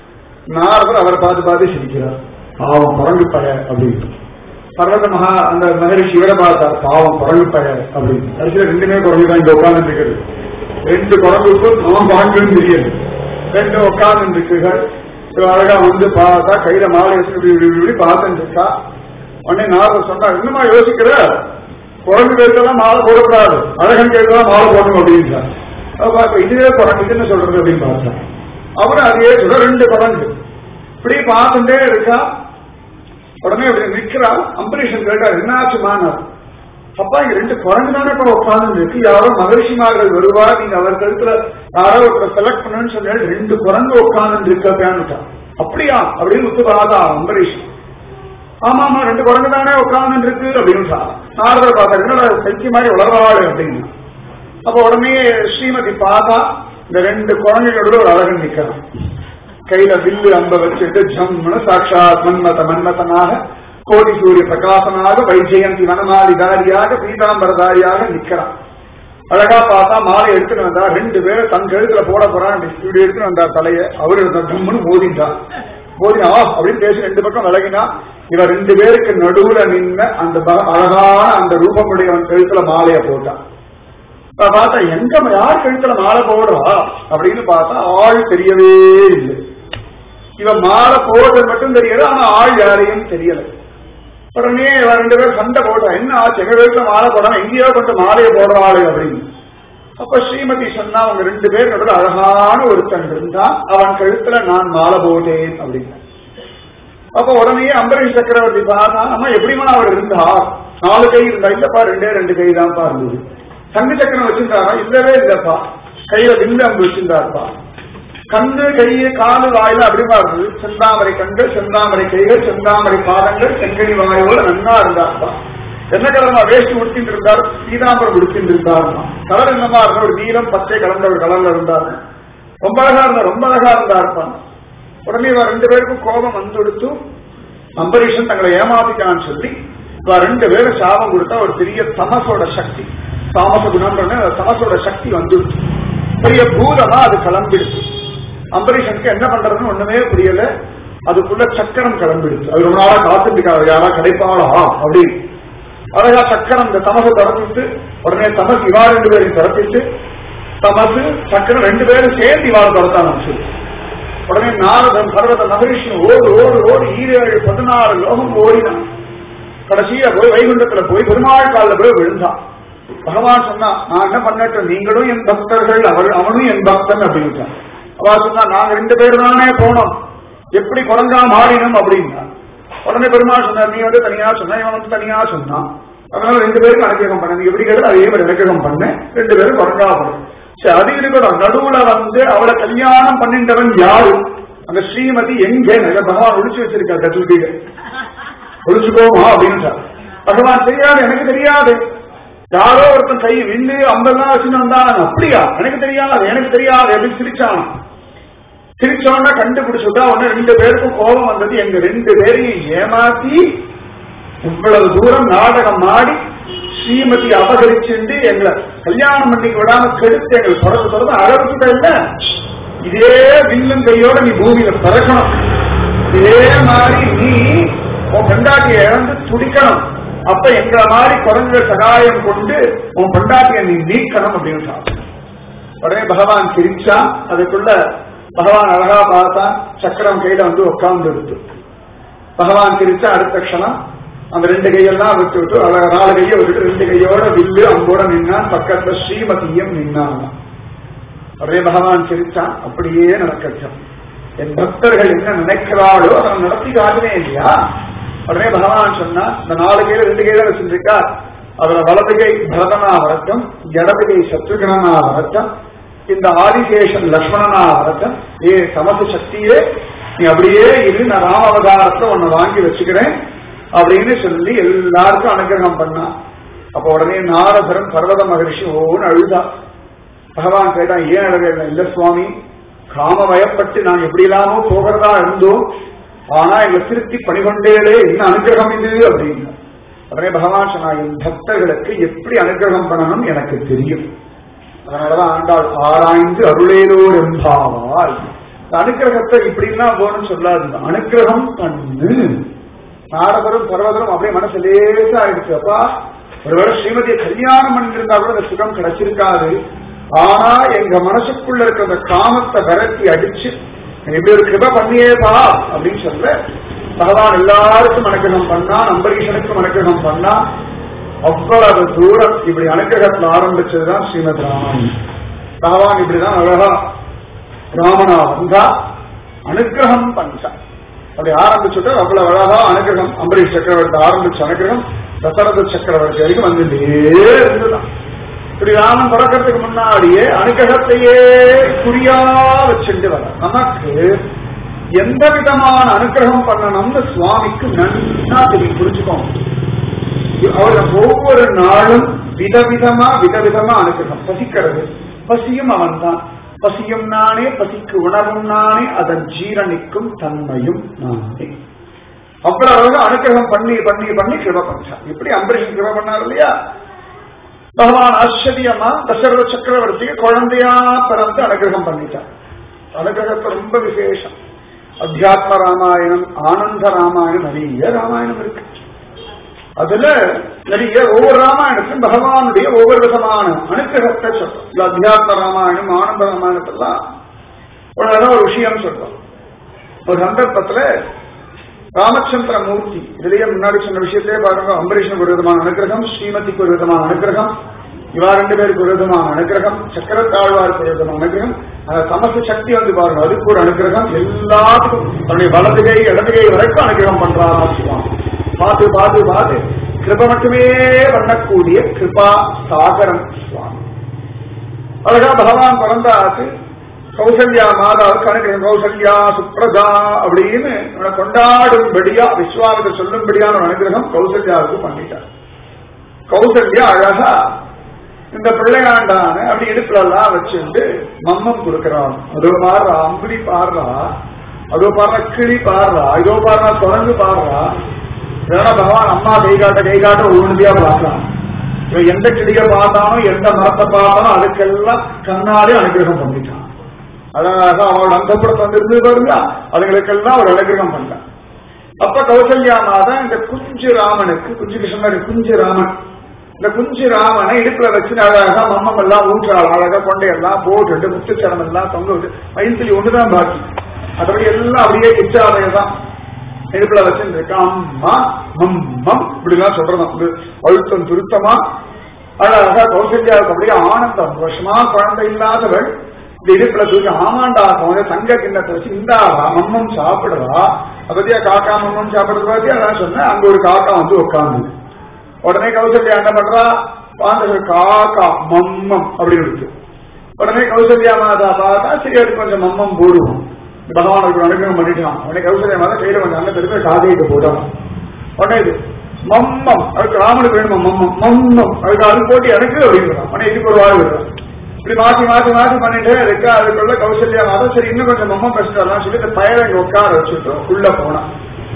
நாரதர் அவரை பார்த்து பார்த்து சிரிக்கிறார் பாவம் குரங்கு பய அப்படின்னு பர்வத மகா அந்த மகரிஷி இவரை பார்த்தார் பாவம் குரங்கு பய அப்படின்னு கடைசியில ரெண்டுமே குரங்கு தான் இங்க உட்கார்ந்து இருக்கிறது ரெண்டு குரங்குக்கும் அவன் குரங்குன்னு தெரியாது ரெண்டு உட்கார்ந்து இருக்குகள் இவன் அழகா வந்து பார்த்தா கையில மாலை வச்சு இப்படி இப்படி இப்படி பார்த்துட்டு இருக்கா உடனே நாரதர் சொன்னா இன்னுமா யோசிக்கிற குரங்கு கேட்கலாம் மாலை போடக்கூடாது அழகன் கேட்கலாம் மாலை போடணும் அப்படின்றார் அவ பார்க்க இதுவே குரங்கு இது என்ன சொல்றது அப்படின்னு பார்த்தா அவரும் அதே சொல்ல ரெண்டு குரங்கு இப்படி பார்த்துட்டே இருக்கா உடனே அப்படி நிக்கிறா அம்பரீஷன் கேட்டார் என்னாச்சுமானார் அப்பா இங்க ரெண்டு குரங்கு தானே இப்ப உட்கார்ந்து இருக்கு யாரோ மகரிஷிமார்கள் வருவா நீங்க அவர் கருத்துல யாரோ ஒருத்தர் செலக்ட் பண்ணுன்னு சொன்னாரு ரெண்டு குரங்கு உட்கார்ந்து இருக்கான்னு அப்படியா அப்படின்னு ஒத்து பார்த்தா அம்பரீஷ் ஆமா ஆமா ரெண்டு குரங்கு தானே உட்கார்ந்து இருக்கு அப்படின்னு நாரதர் பார்த்தா என்னடா சைக்கிய மாதிரி வளர்றாள் அப்படின்னு அப்ப உடனே ஸ்ரீமதி பார்த்தா இந்த ரெண்டு குரங்குகளோட ஒரு அழகன் நிக்கிறான் கையில வில்லு அம்ப வச்சுட்டு ஜம்னு சாட்சாத் மன்மத மன்மதனாக கோடி சூரிய பிரகாசனாக வைஜெயந்தி வனமாலிதாரியாக பீதாம்பரதாரியாக நிக்கிறான் அழகா பார்த்தா மாலை எடுத்துட்டு வந்தா ரெண்டு பேரும் தன் கழுத்துல போட போறான் இப்படி எடுத்துட்டு வந்தார் தலைய அவரு ஜம்முன்னு மோதிட்டான் மோதினா அப்படின்னு பேசி ரெண்டு பக்கம் விலகினா இவ ரெண்டு பேருக்கு நடுவுல நின்ன அந்த ப- அழகான அந்த ரூபமுடையவன் கழுத்துல மாலைய போட்டான் இப்ப பார்த்தா எங்க யார் கழுத்துல மாலை போடுறா அப்படின்னு பார்த்தா ஆள் தெரியவே இல்லை இவன் மாலை போடுறது மட்டும் தெரியல ஆனா ஆள் யாரையும் தெரியல உடனே இவ ரெண்டு பேரும் சண்டை போட்டா என்ன ஆச்சு எங்க வீட்டுல மாலை போடாம எங்கேயோ கொண்டு மாலையை போடுறாளே அப்படின்னு அப்ப ஸ்ரீமதி சொன்னா அவங்க ரெண்டு பேர் நடுவில் அழகான ஒருத்தன் இருந்தான் அவன் கழுத்துல நான் மாலை போட்டேன் அப்படின்னு அப்ப உடனே அம்பரீஷ் சக்கரவர்த்தி பார்த்தா அம்மா எப்படிமா அவர் இருந்தார் நாலு கை இருந்தா இல்லப்பா ரெண்டே ரெண்டு கை தான்ப்பா இருந்தது சங்கு சக்கரம் வச்சிருந்தாரா இல்லவே இல்லப்பா கையில வில்லு அம்பு வச்சிருந்தாருப்பா கண்ணு கையை காலு வாயில அப்படிமா இருந்தது செந்தாமரை கண்கள் செந்தாமரை கைகள் செந்தாமரை பாதங்கள் செங்கனி வாயோட நன்னா இருந்தாருப்பா என்ன கலர்மா வேஷ்டி உடுத்திட்டு இருந்தார் பீதாம்பரம் உடுத்திட்டு இருந்தாருமா கலர் என்னமா இருந்தா ஒரு நீலம் பச்சை கலந்த ஒரு கலர்ல இருந்தாரு ரொம்ப அழகா இருந்தா ரொம்ப அழகா இருந்தாருப்பா உடனே இவ ரெண்டு பேருக்கும் கோபம் வந்துடுத்து அம்பரீஷன் தங்களை ஏமாத்திட்டான்னு சொல்லி இவ ரெண்டு பேரும் சாபம் கொடுத்தா ஒரு பெரிய தமசோட சக்தி தாமச குணம்ன்ற தமசோட சக்தி வந்துடுச்சு பெரிய பூதமா அது கிளம்பிடுச்சு அம்பரீஷனுக்கு என்ன பண்றதுன்னு ஒண்ணுமே புரியல அதுக்குள்ள சக்கரம் கிளம்பிடுச்சு அது ரொம்ப நாளா காத்துட்டு யாரா கிடைப்பாளா அப்படின்னு அழகா சக்கரம் இந்த தமசை திறப்பிட்டு உடனே தமஸ் இவா ரெண்டு பேரையும் திறப்பிட்டு தமசு சக்கரம் ரெண்டு பேரும் சேர்ந்து இவாளை திறத்தான் சொல்லி உடனே நாரதன் பர்வத மகரிஷி ஓடு ஓடு ஓடு ஈரேழு பதினாறு லோகம் ஓடினான் கடைசியா போய் வைகுண்டத்துல போய் பெருமாள் காலில் போய் விழுந்தான் பகவான் சொன்னா நான் என்ன பண்ணட்டும் நீங்களும் என் பக்தர்கள் அவர் அவனும் என் பக்தன் அப்படின்ட்டான் அவ சொன்னா நாங்க ரெண்டு பேரும் தானே போனோம் எப்படி குரங்கா மாறினோம் அப்படின்னா உடனே பெருமாள் சொன்னார் நீ வந்து தனியா சொன்ன இவன் வந்து தனியா சொன்னான் அதனால ரெண்டு பேரும் அனுகிரகம் பண்ண நீ எப்படி கேட்டு அதே மாதிரி அனுகிரகம் பண்ண ரெண்டு பேரும் குரங்கா போனோம் சரி அது இருக்கட்டும் நடுவுல வந்து அவளை கல்யாணம் பண்ணின்றவன் யாரு அந்த ஸ்ரீமதி எங்கே நல்ல பகவான் ஒழிச்சு வச்சிருக்கார் கட்டுப்பீங்க ஒழிச்சுக்கோமா அப்படின்னு பகவான் தெரியாது எனக்கு தெரியாது யாரோ ஒருத்தன் கை வில்லு அம்பெல்லாம் வச்சுன்னு வந்தான் அப்படியா எனக்கு தெரியாது எனக்கு தெரியாது அப்படின்னு சிரிச்சான் சிரிச்சோன்னா கண்டுபிடிச்சுட்டா உடனே ரெண்டு பேருக்கும் கோபம் வந்தது எங்க ரெண்டு பேரையும் ஏமாத்தி இவ்வளவு தூரம் நாடகம் ஆடி ஸ்ரீமதி அபகரிச்சுண்டு எங்களை கல்யாணம் பண்ணிக்க விடாம கெடுத்து எங்களை தொடர்பு தொடர்பு அழகுட்ட இல்ல இதே வில்லும் கையோட நீ பூமியில பிறக்கணும் இதே மாதிரி நீ உன் பெண்டாட்டியை இழந்து துடிக்கணும் அப்ப எங்களை மாதிரி குறைஞ்ச சகாயம் கொண்டு உன் பெண்டாட்டியை நீ நீக்கணும் அப்படின்னு சொன்னான். உடனே பகவான் சிரிச்சான் அதுக்குள்ள பகவான் அழகா பார்த்தான் சக்கரம் கையில வந்து உட்கார்ந்து இருக்கு பகவான் சிரிச்சா அடுத்த க்ஷணம் அந்த ரெண்டு கையெல்லாம் விட்டு விட்டு அழகா நாலு கையை விட்டுட்டு ரெண்டு கையோட வில்லு அம்போட நின்னான் பக்கத்துல ஸ்ரீமதியும் நின்னான் உடனே பகவான் சிரிச்சான் அப்படியே நடக்கட்டும் என் பக்தர்கள் என்ன நினைக்கிறாளோ அதை நடத்தி காட்டுவேன் இல்லையா உடனே பகவான் சொன்னா இந்த நாலு கையில ரெண்டு கையில வச்சிருக்கா அதுல வலது கை பரதனா வரட்டும் இடது கை சத்ருகணனா வரட்டும் இந்த ஆதிசேஷன் லக்ஷ்மணனா வரட்டும் ஏ சமச சக்தியே நீ அப்படியே இரு நான் ராமாவதாரத்தை உன்னை வாங்கி வச்சுக்கிறேன் அப்படின்னு சொல்லி எல்லாருக்கும் அனுகிரகம் பண்ணான் அப்ப உடனே நாரதரன் பர்வத மகரிஷி ஓன்னு அழுதா பகவான் கேட்டான் ஏன் அழகா இல்ல சுவாமி காம வயப்பட்டு நான் எப்படி இல்லாமோ போகிறதா இருந்தோம் ஆனா எங்களை திருத்தி பணிகொண்டேளே என்ன அனுகிரகம் இது அப்படின்னு உடனே பகவான் சொன்னா என் பக்தர்களுக்கு எப்படி அனுகிரகம் பண்ணணும் எனக்கு தெரியும் அதனாலதான் ஆண்டாள் ஆராய்ந்து அருளேலோர் எம்பாவால் இந்த அனுகிரகத்தை இப்படிலாம் போகணும்னு சொல்லாது அனுகிரகம் பண்ணு நாடகரும் பர்வதரும் அப்படியே மனசு லேசா ஆயிடுச்சு அப்பா ஒருவேளை ஸ்ரீமதியை கல்யாணம் பண்ணிருந்தா கூட அந்த சுகம் கிடைச்சிருக்காது ஆனா எங்க மனசுக்குள்ள இருக்கிற அந்த காமத்தை விரட்டி அடிச்சு இப்படி ஒரு கிருப பண்ணியேப்பா அப்படின்னு சொல்ல பகவான் எல்லாருக்கும் அனுகிரகம் பண்ணா அம்பரீஷனுக்கும் அனுகிரகம் பண்ணா அவ்வளவு தூரம் இப்படி அனுகிரகத்துல ஆரம்பிச்சதுதான் ஸ்ரீமத் ராமன் பகவான் இப்படிதான் அழகா ராமனா வந்தா அனுகிரகம் பண்ணா அப்படி ஆரம்பிச்சுட்டு அவ்வளவு அழகா அனுகிரகம் அம்பரீஷ் சக்கரவர்த்தி ஆரம்பிச்ச அனுகிரகம் தசரத சக்கரவர்த்தி வரைக்கும் வந்துட்டே இருந்துதான் இப்படி ராமன் பிறக்கிறதுக்கு முன்னாடியே அனுகிரகத்தையே குறியா வச்சுட்டு வர நமக்கு எந்த விதமான அனுகிரகம் பண்ணணும்னு சுவாமிக்கு நன்னா தெரியும் புரிஞ்சுக்கோங்க அவர் ஒவ்வொரு நாளும் விதவிதமா விதவிதமா அனுகிரகம் பசிக்கிறது பசியும் அவன்தான் பசியும் நானே பசிக்கு உணவும் நானே அதன் ஜீரணிக்கும் தன்மையும் நானே அவ்வளவு அனுகிரகம் பண்ணி பண்ணி பண்ணி கிருப பண்ணான் இப்படி அம்பரீஷன் கிருப பண்ணார் இல்லையா பகவான் ஆச்சரியமா தசரத சக்கரவர்த்திக்கு குழந்தையா பிறந்து அனுகிரகம் பண்ணிட்டான் அனுகிரகத்தை ரொம்ப விசேஷம் அத்தியாத்ம ராமாயணம் ஆனந்த ராமாயணம் நிறைய ராமாயணம் இருக்கு அதுல நிறைய ஒவ்வொரு ராமாயணத்திலும் பகவானுடைய ஒவ்வொரு விதமான அனுக்கிரகத்தை சொல்றோம் இல்ல அத்தியாத்ம ராமாயணம் ஆனந்த ராமாயணத்தெல்லாம் ஒரு அழகா ஒரு விஷயம் சொல்றோம் ஒரு சந்தர்ப்பத்துல ராமச்சந்திர மூர்த்தி இதுலயே முன்னாடி சொன்ன விஷயத்திலே பாருங்க அம்பரீஷனுக்கு ஒரு விதமான அனுகிரகம் ஸ்ரீமதிக்கு ஒரு விதமான அனுகிரகம் இவா ரெண்டு பேருக்கு ஒரு விதமான அனுகிரகம் சக்கரத்தாழ்வாருக்கு ஒரு விதமான அனுகிரகம் அந்த தமசு சக்தி வந்து பாருங்க அதுக்கு ஒரு அனுகிரகம் எல்லாத்துக்கும் தன்னுடைய வலது கை இடது கை வரைக்கும் அனுகிரகம் பண்றாரா சுவாமி பார்த்து பார்த்து பார்த்து கிருப மட்டுமே பண்ணக்கூடிய கிருபா சாகரம் சுவாமி அழகா பகவான் பிறந்தாச்சு கௌசல்யா மாதாவுக்கு அனுகிரகம் கௌசல்யா சுப்ரதா அப்படின்னு இவனை கொண்டாடும்படியா விஸ்வாமித சொல்லும்படியான ஒரு அனுகிரகம் கௌசல்யாவுக்கு பண்ணிட்டார் கௌசல்யா அழகா இந்த பிள்ளையாண்டான அப்படி இடுப்புல எல்லாம் வச்சுட்டு மம்மம் கொடுக்கறான் அதோ பாடுறா அம்புலி பாடுறா அதோ பாடுறா கிளி பாடுறா இதோ பாடுறா குரங்கு பாடுறா இதெல்லாம் பகவான் அம்மா கை காட்ட கை காட்ட ஒவ்வொன்றியா பார்க்கலாம் இவன் எந்த கிளிய பார்த்தானோ எந்த மரத்தை பார்த்தானோ அதுக்கெல்லாம் கண்ணாலே அனுகிரகம் பண்ணிட்டான் அழகாக அவனோட அந்தப்புறத்து வந்திருந்து பாருங்க அதுங்களுக்கெல்லாம் ஒரு அனுகிரகம் பண்ணான் அப்ப கௌசல்யா மாதா இந்த குஞ்சு ராமனுக்கு குஞ்சு கிருஷ்ணன் குஞ்சு ராமன் இந்த குஞ்சு ராமனை இடுப்புல வச்சு அழகா மம்மம் எல்லாம் ஊற்றாள் அழகா கொண்டையெல்லாம் போட்டுட்டு முத்துச்சரம் எல்லாம் தொங்க விட்டு மயில்சிலி ஒண்ணுதான் பாக்கி அதோட எல்லாம் அப்படியே கிச்சாதையதான் இடுப்புல வச்சிருக்க அம்மா மம்மம் இப்படிலாம் சொல்றதான் அழுத்தம் திருத்தமா அழகா கௌசல்யாவுக்கு அப்படியே ஆனந்தம் வருஷமா குழந்தை இல்லாதவள் இந்த இடுப்புல தூக்கி ஆமாண்டா கொஞ்சம் தங்க கிண்ணத்தை வச்சு இந்தாடா மம்மம் சாப்பிடுறா பத்தியா காக்கா மம்மம் சாப்பிடுறது பத்தி அதான் சொன்னேன் அங்க ஒரு காக்கா வந்து உட்காந்து உடனே கௌசல்யா என்ன பண்றா பாண்டவர் காக்கா மம்மம் அப்படின்னு இருக்கு உடனே கௌசல்யா மாதா பார்த்தா சரி அதுக்கு கொஞ்சம் மம்மம் போடுவோம் பகவானுக்கு அனுகிரகம் பண்ணிட்டான் உடனே கௌசல்யா மாதா கையில கொஞ்சம் அண்ணன் திருப்பி காதைக்கு போட்டான் உடனே இது மம்மம் அதுக்கு ராமனுக்கு வேணுமா மம்மம் மம்மம் அதுக்கு அது போட்டு எனக்கு அப்படிங்கிறான் உடனே இதுக்கு ஒரு வாழ் விடுறான் இப்படி மாத்தி மாத்தி மாத்தி பண்ணிட்டே இருக்கா அதுக்குள்ள கௌசல்யா மாதம் சரி இன்னும் கொஞ்சம் மம்மம் பேசிட்டாலாம் சொல்லி இந்த பயிரை இங்க உட்கார வச்சுட்டு உள்ள போனான்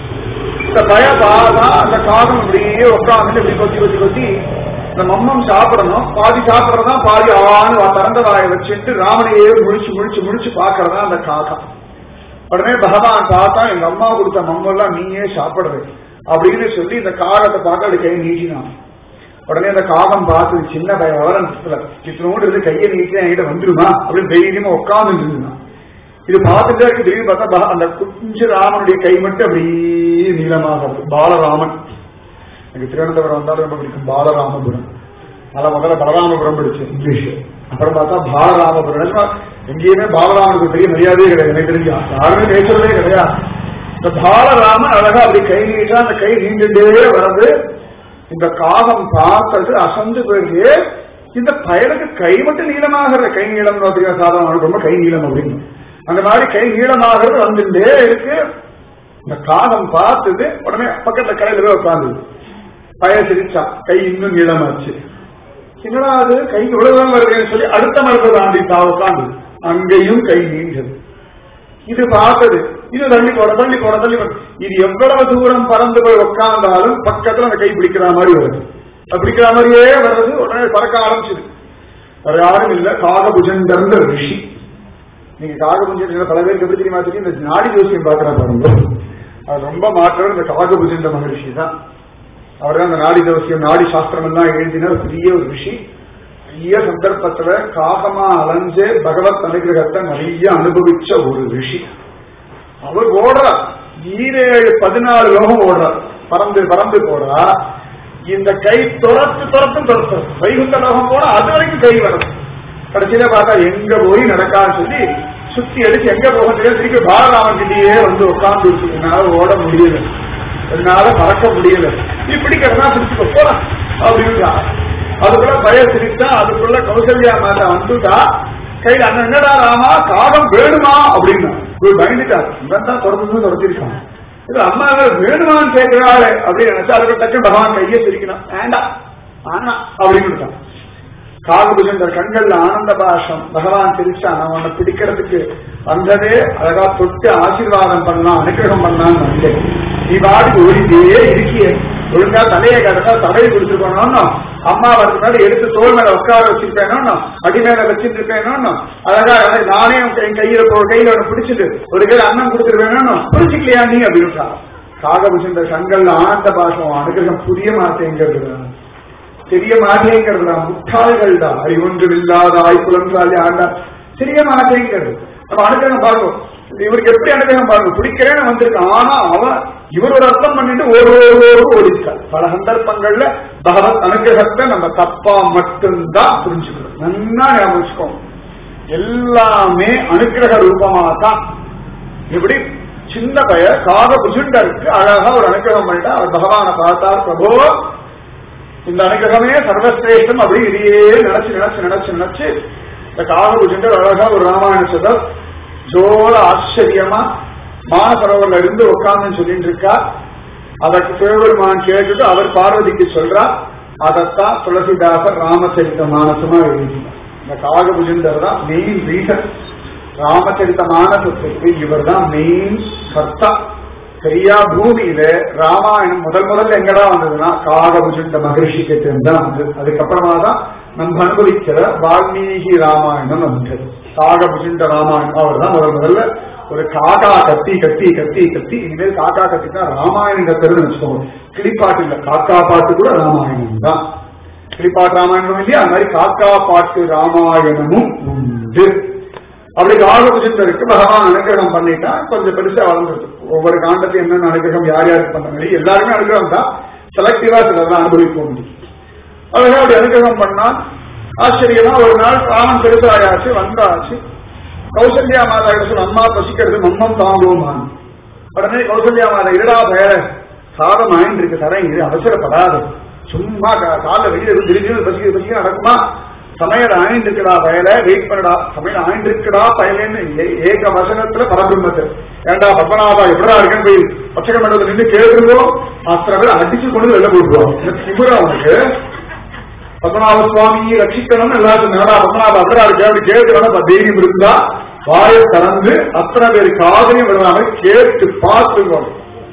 இந்த பய பாதா அந்த காகம் இப்படியே உட்காந்து இப்படி கொத்தி கொத்தி கொத்தி இந்த மம்மம் சாப்பிடணும் பாதி சாப்பிடறதா பாதி ஆன்னு திறந்த வாயை வச்சுட்டு ராமனையே முழிச்சு முழிச்சு முழிச்சு பாக்குறதா அந்த காகம் உடனே பகவான் பார்த்தா எங்க அம்மா கொடுத்த மம்மெல்லாம் நீயே சாப்பிடுறது அப்படின்னு சொல்லி இந்த காகத்தை பார்க்க அப்படி கை நீட்டினான் உடனே அந்த காகம் பார்த்து சின்ன பய வளரத்துல சித்தனோடு இருந்து கையை நீட்டி என்கிட்ட வந்துருமா அப்படின்னு தைரியமா உட்கார்ந்து இருந்தான் இது பார்த்துட்டே இருக்கு திடீர்னு பார்த்தா பா- அந்த குஞ்சு ராமனுடைய கை மட்டும் அப்படியே நீளமாக இருக்கு பாலராமன் எனக்கு திருவனந்தபுரம் வந்தாலும் ரொம்ப பிடிக்கும் பாலராமபுரம் அதனால முதல்ல பலராமபுரம் படிச்சு இங்கிலீஷ் அப்புறம் பார்த்தா பாலராமபுரம் நிஜமா எங்கேயுமே பாலராமனுக்கு பெரிய மரியாதையே கிடையாது எனக்கு தெரிஞ்சு யாருமே பேசுறதே கிடையாது இந்த பாலராமன் அழகா அப்படி கை நீட்டா அந்த கை நீண்டுட்டே வர்றது இந்த காகம் பார்த்தது அசந்து போயிருக்கு இந்த பயலுக்கு கை மட்டும் நீளமாகிறது கை நீளம் பார்த்தீங்கன்னா சாதாரண ஆளுக்கு ரொம்ப கை நீளம் அப்படின்னு அந்த மாதிரி கை நீளமாகிறது வந்துட்டே இருக்கு இந்த காகம் பார்த்தது உடனே பக்கத்துல கடையில போய் உட்காந்து பய சிரிச்சான் கை இன்னும் நீளமாச்சு என்னடா அது கை இவ்வளவு தூரம் வருதுன்னு சொல்லி அடுத்த மரத்தை தாண்டி தான் உட்காந்து அங்கேயும் கை நீண்டது இது பார்த்தது இது தள்ளி போட தள்ளி போட தள்ளி போட இது எவ்வளவு தூரம் பறந்து போய் உட்கார்ந்தாலும் பக்கத்துல அந்த கை பிடிக்கிற மாதிரி வருது அது பிடிக்கிற மாதிரியே வர்றது உடனே பறக்க ஆரம்பிச்சது வேற யாரும் இல்ல காகபுஜந்தர்ந்த ரிஷி நீங்க காகபுஜன் பல பேருக்கு எப்படி தெரியுமா தெரியும் இந்த நாடி ஜோசியம் பாக்குறா பாருங்க அது ரொம்ப மாற்றம் இந்த காகபுஜந்த மகரிஷி தான் அவர் தான் அந்த நாடி ஜோசியம் நாடி சாஸ்திரம் எல்லாம் எழுதின ஒரு பெரிய ஒரு ரிஷி பெரிய சந்தர்ப்பத்துல காகமா அலைஞ்சு பகவத் அனுகிரகத்தை நிறைய அனுபவிச்ச ஒரு ரிஷி அவர் ஓடுறார் ஈரேழு பதினாலு லோகம் ஓடுறார் பறந்து பறந்து போறா இந்த கை துரத்து துரத்தும் துரத்தும் வைகுந்த லோகம் போனா அது வரைக்கும் கை வரும் கடைசியில பார்த்தா எங்க போய் நடக்கான்னு சொல்லி சுத்தி அடிச்சு எங்க போக தெரியாது திருப்பி பாலராமன் கிட்டேயே வந்து உட்கார்ந்து என்னால ஓட முடியல என்னால பறக்க முடியல நீ பிடிக்கிறதா பிடிச்சுக்க போறான் அப்படின்னா அதுக்குள்ள பய சிரித்தா அதுக்குள்ள கௌசல்யா மாதா வந்துட்டா கையில அண்ணன் என்னடா ராமா காகம் வேணுமா அப்படின்னா இவர் பயந்துட்டார் இவன் தான் தொடர்ந்து தொடர்ச்சிருக்கான் இது அம்மா வேணுமான்னு கேட்கிறாளே அப்படின்னு நினைச்சா அதுக்கு டக்கு பகவான் கையை சிரிக்கணும் வேண்டாம் ஆனா அப்படின்னு காகபுஜந்தர் கண்கள்ல ஆனந்த பாஷம் பகவான் சிரிச்சான் நான் உன்னை பிடிக்கிறதுக்கு வந்ததே அழகா தொட்டு ஆசீர்வாதம் பண்ணலாம் அனுகிரகம் பண்ணலாம்னு வந்தேன் நீ பாட்டுக்கு ஓடிட்டே இருக்கியே ஒழுங்கா தலையை கட்டா தலையை கொடுத்துருக்கணும் அம்மா வரதுக்கு முன்னாடி எடுத்து தோல் மேல உட்கார வச்சிருப்பேனோ அடி மேல வச்சிட்டு இருப்பேனோ அழகா அழகா நானே என் கையில போ கையில ஒன்று பிடிச்சிட்டு ஒரு கையில அண்ணன் கொடுத்துருவேனோ பிடிச்சிக்கலையா நீ அப்படின்னு காகபுஷந்த கண்கள்ல ஆனந்த பாஷம் அனுகிரகம் புரிய மாட்டேங்கிறது தெரிய மாட்டேங்கிறது முட்டாள்கள் தான் அறிவொன்றும் இல்லாத ஆய்ப்புலன்றாலே ஆண்டா தெரிய மாட்டேங்கிறது நம்ம அனுகிரகம் பார்க்கணும் இவருக்கு எப்படி அனுகிரகம் பாருங்க பிடிக்கிறேன்னு வந்திருக்கான் ஆனா அவன் இவர் ஒரு அர்த்தம் பண்ணிட்டு ஒரு ஒரு ஒரு ஓடிச்சார் பல சந்தர்ப்பங்கள்ல பகவத் அனுகிரகத்தை நம்ம தப்பா மட்டும்தான் புரிஞ்சுக்கணும் நல்லா ஞாபகம் வச்சுக்கோங்க எல்லாமே அனுகிரக ரூபமா தான் இப்படி சின்ன பய காக புஜுண்டருக்கு அழகா ஒரு அனுகிரகம் பண்ணிட்டா அவர் பகவானை பார்த்தார் பிரபோ இந்த அனுகிரகமே சர்வசிரேஷ்டம் அப்படி இதையே நினைச்சு நினைச்சு நினைச்சு நினைச்சு இந்த காக புஜுண்டர் அழகா ஒரு ராமாயண சொல்றார் ஜோர ஆச்சரியமா மானசரோவர்ல இருந்து உட்கார்ந்து சொல்லிட்டு இருக்கா அதற்கு சிவபெருமான் கேட்டுட்டு அவர் பார்வதிக்கு சொல்றார் அதைத்தான் துளசிதாசர் ராமச்சரித்த மானசமா எழுதினார் இந்த காகபுஜந்தர் தான் மெயின் ரீசன் ராமச்சரித்த மானசத்துக்கு இவர் தான் மெயின் கர்த்தா சரியா பூமியில ராமாயணம் முதல் முதல்ல எங்கடா வந்ததுன்னா காகபுஜண்ட மகர்ஷி கிட்ட தான் வந்தது அதுக்கப்புறமா தான் நம்ம அனுபவிக்கிற வால்மீகி ராமாயணம் வந்தது காகபுஜண்ட ராமாயணம் அவர் தான் முதல் முதல்ல ஒரு காக்கா கத்தி கத்தி கத்தி கத்தி இனிமேல் காக்கா கத்தி தான் ராமாயணம் கத்துறதுன்னு வச்சுக்கோங்க கிளிப்பாட்டு இல்ல காக்கா பாட்டு கூட ராமாயணம் தான் கிளிப்பாட்டு ராமாயணம் இல்லையா அது மாதிரி காக்கா பாட்டு ராமாயணமும் உண்டு அப்படி காகபுஜந்தருக்கு பகவான் அனுகிரகம் பண்ணிட்டா கொஞ்சம் பெருசா வளர்ந்துருக்கு ஒவ்வொரு காண்டத்தையும் என்னென்ன அனுகிரகம் யார் யாருக்கு பண்ண எல்லாருமே அனுகிரகம் தான் செலக்டிவா சிலர்லாம் அனுபவிக்க முடியும் அழகா அப்படி அனுகிரகம் பண்ணா ஆச்சரியமா ஒரு நாள் ராமன் பெருசாயாச்சு வந்தாச்சு கௌசல்யா மாதா கிட்ட சொல்ல அம்மா பசிக்கிறது மம்மம் தாங்குவோமான் உடனே கௌசல்யா மாதா இருடா பெயர சாதம் ஆயின்னு இருக்கு தரேன் இது அவசரப்படாது சும்மா கால வெளியே திடீர்னு பசிக்க பசிக்க நடக்குமா சமையல் ஆயிண்டு இருக்கடா பயல வெயிட் பண்ணடா சமையல் ஆயிண்டு இருக்கடா பயலேன்னு ஏக வசனத்துல பரபிரம்மத்து ஏண்டா பத்மநாபா எப்படா இருக்கேன்னு போய் பச்சை மண்டலத்துல நின்று கேட்டுருவோம் அத்தனை பேர் அடிச்சு கொண்டு வெளில போட்டுருவோம் திமுறா அவனுக்கு பத்மநாப சுவாமி ரட்சிக்கணும்னு எல்லாருக்கும் நேரா பத்மநாப அப்படியா இருக்கு அப்படி கேட்கணும் தைரியம் இருந்தா வாயை திறந்து அத்தனை பேர் காதலையும் விடுவாங்க கேட்டு பார்த்துக்கோங்க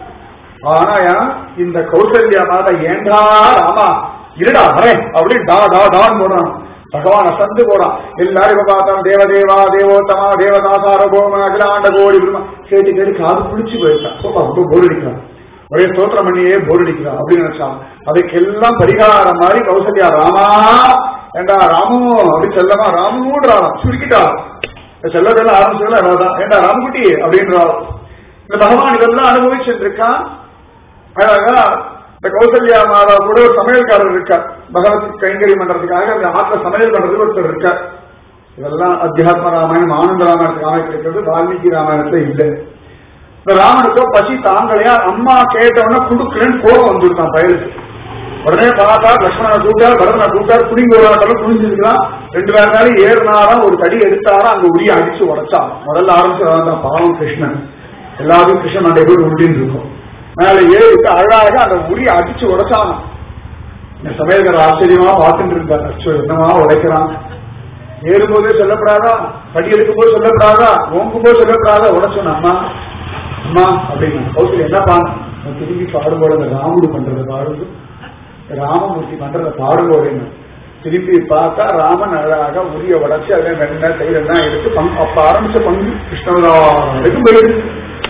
ஆனா இந்த கௌசல்யா மாதா ஏண்டா ராமா இருடா வரேன் அப்படி டா டா டான்னு போடுறான் பகவான் அசந்து போறான் எல்லாரும் இப்ப பார்த்தோம் தேவதேவா தேவோத்தமா தேவதாசார கோம அகிலாண்ட கோடி பிரம்மா கேட்டு கேட்டு காது புளிச்சு போயிருக்கான் ரொம்ப போர் அடிக்கிறான் ஒரே ஸ்தோத்திரம் பண்ணியே போர் அடிக்கிறான் அப்படின்னு நினைச்சான் அதுக்கெல்லாம் பரிகாரம் மாதிரி கௌசல்யா ராமா ஏண்டா ராமு அப்படி செல்லமா ராமுன்றான் சுருக்கிட்டா செல்லதெல்லாம் ஆரம்பிச்சதுல அவ்வளவுதான் ஏண்டா ராமகுட்டி அப்படின்றான் இந்த பகவான் இதெல்லாம் அனுபவிச்சுருக்கான் அழகா இந்த கௌசல்யா மாதா கூட ஒரு சமையல்காரர் இருக்கார் பகவத் கைங்கரி பண்றதுக்காக அந்த ஆற்றுல சமையல் பண்றதுக்கு ஒருத்தர் இருக்கார் இதெல்லாம் அத்தியாத்ம ராமாயணம் ஆனந்த ராமாயணத்துக்கு அமைக்கிறது வால்மீகி ராமாயணத்துல இல்லை இந்த ராமனுக்கோ பசி தாங்கலையா அம்மா கேட்டவொடனே குடுக்கலன்னு கோபம் வந்துருக்கான் பயலுக்கு உடனே பார்த்தா லட்சுமணனை கூட்டார் பரதனை கூட்டார் குடிங்க ஒரு குடிஞ்சிருக்கலாம் ரெண்டு பேர் நாளும் ஏறினாராம் ஒரு தடி எடுத்தாரா அங்க உரிய அடிச்சு உடைச்சான் முதல்ல ஆரம்பிச்சு பாவம் கிருஷ்ணன் எல்லாரும் கிருஷ்ணன் அந்த போய் உண்டின்னு இருக்கும் மேல ஏறிட்டு அழகாக அந்த உரிய அடிச்சு உடைச்சான் இந்த சமையல்கார ஆச்சரியமா பார்த்துட்டு இருந்தார் அச்சோ என்னமா உடைக்கிறான் ஏறும்போதே சொல்லப்படாதா படி எடுக்கும் போது சொல்லப்படாதா ஓங்கும் போது சொல்லப்படாதா உடைச்சோம் அம்மா அம்மா அப்படின்னு கௌசல் என்னப்பா திரும்பி பாடும்போது அந்த ராமுடு பண்றத பாடுது ராமமூர்த்தி பண்றத பாடும்போது திருப்பி பார்த்தா ராமன் அழகாக உரிய உடைச்சு அதே வெண்ணெய் தயிர் எல்லாம் எடுத்து பங்கு அப்ப ஆரம்பிச்ச பங்கு கிருஷ்ணவராக்கும் போயிடுது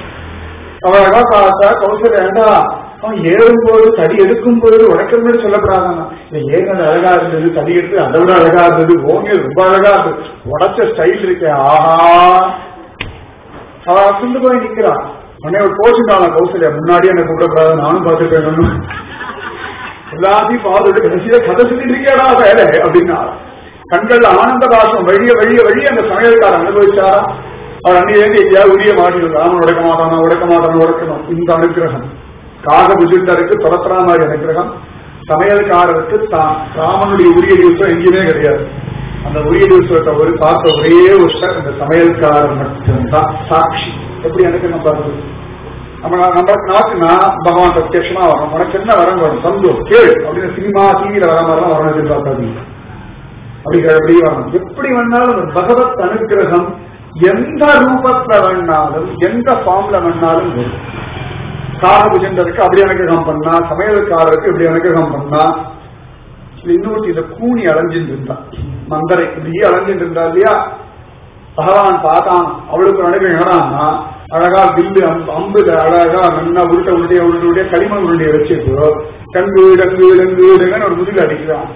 அழகா பார்த்தா கௌசல் ஏண்டா அவன் ஏறும்போது தடி எடுக்கும் போது உடைக்கிறது சொல்லப்படாதான் இந்த ஏறினது அழகா இருந்தது தடி எடுத்து அதை விட அழகா இருந்தது ஓங்கியது ரொம்ப அழகா இருந்தது உடைச்ச ஸ்டைல் இருக்கே ஆஹா அவ அசந்து போய் நிக்கிறான் உடனே ஒரு கோச்சுட்டான கௌசல்யா முன்னாடியே என்ன கூப்பிடக்கூடாது நானும் பார்த்துருப்பேன் எல்லாத்தையும் பார்த்துட்டு கடைசியில கதை சொல்லிட்டு இருக்கியாடா வேலை அப்படின்னா கண்கள்ல ஆனந்த பாசம் வழிய வழிய வழிய அந்த சமையல்காரன் அனுபவிச்சாரா அவர் அன்னையிலேருந்து எங்கேயாவது உரிய மாட்டிருந்தா ராமன் உடைக்க மாட்டானா உடைக்க மாட்டானா உடைக்கணும் இந்த அனுகிரகம் காக புஜுண்டருக்கு துரத்துறா மாதிரி அனுகிரகம் சமையல்காரருக்கு தான் ராமனுடைய உரிய திவசம் எங்கேயுமே கிடையாது அந்த உரிய திவசத்தை ஒரு பார்த்த ஒரே விஷயம் இந்த சமையல்காரர் மட்டும்தான் சாட்சி எப்படி அனுகிரகம் பார்க்குது நம்ம நம்ம நாட்டுனா பகவான் பிரத்யட்சமா வரும் உனக்கு என்ன வரம் வரும் சந்தோஷம் கேள் அப்படின்னு சினிமா டிவியில வர மாதிரிலாம் வரணும் எதிர்பார்க்காதீங்க அப்படி எப்படி வரணும் எப்படி வேணாலும் அந்த பகவத் அனுகிரகம் எந்த ரூபத்துல வேணாலும் எந்த ஃபார்ம்ல வேணாலும் வரும் காரபுஜண்டருக்கு அப்படி அனுகிரகம் பண்ணா சமையல்காரருக்கு இப்படி அனுகிரகம் பண்ணா இன்னொருத்தி இந்த கூனி அலைஞ்சிட்டு இருந்தா மந்தரை இப்படியே அலைஞ்சிட்டு இருந்தா இல்லையா பகவான் பார்த்தான் அவளுக்கு ஒரு அனுகிரகம் என்னடான்னா அழகா வில்லு அம்பு அம்புல அழகா நல்லா உருட்ட உருடைய உருட்ட உருடைய களிமண் உருண்டைய வச்சுட்டு கங்கு டங்கு டங்கு டங்குன்னு ஒரு முதுகில் அடிக்கிறான்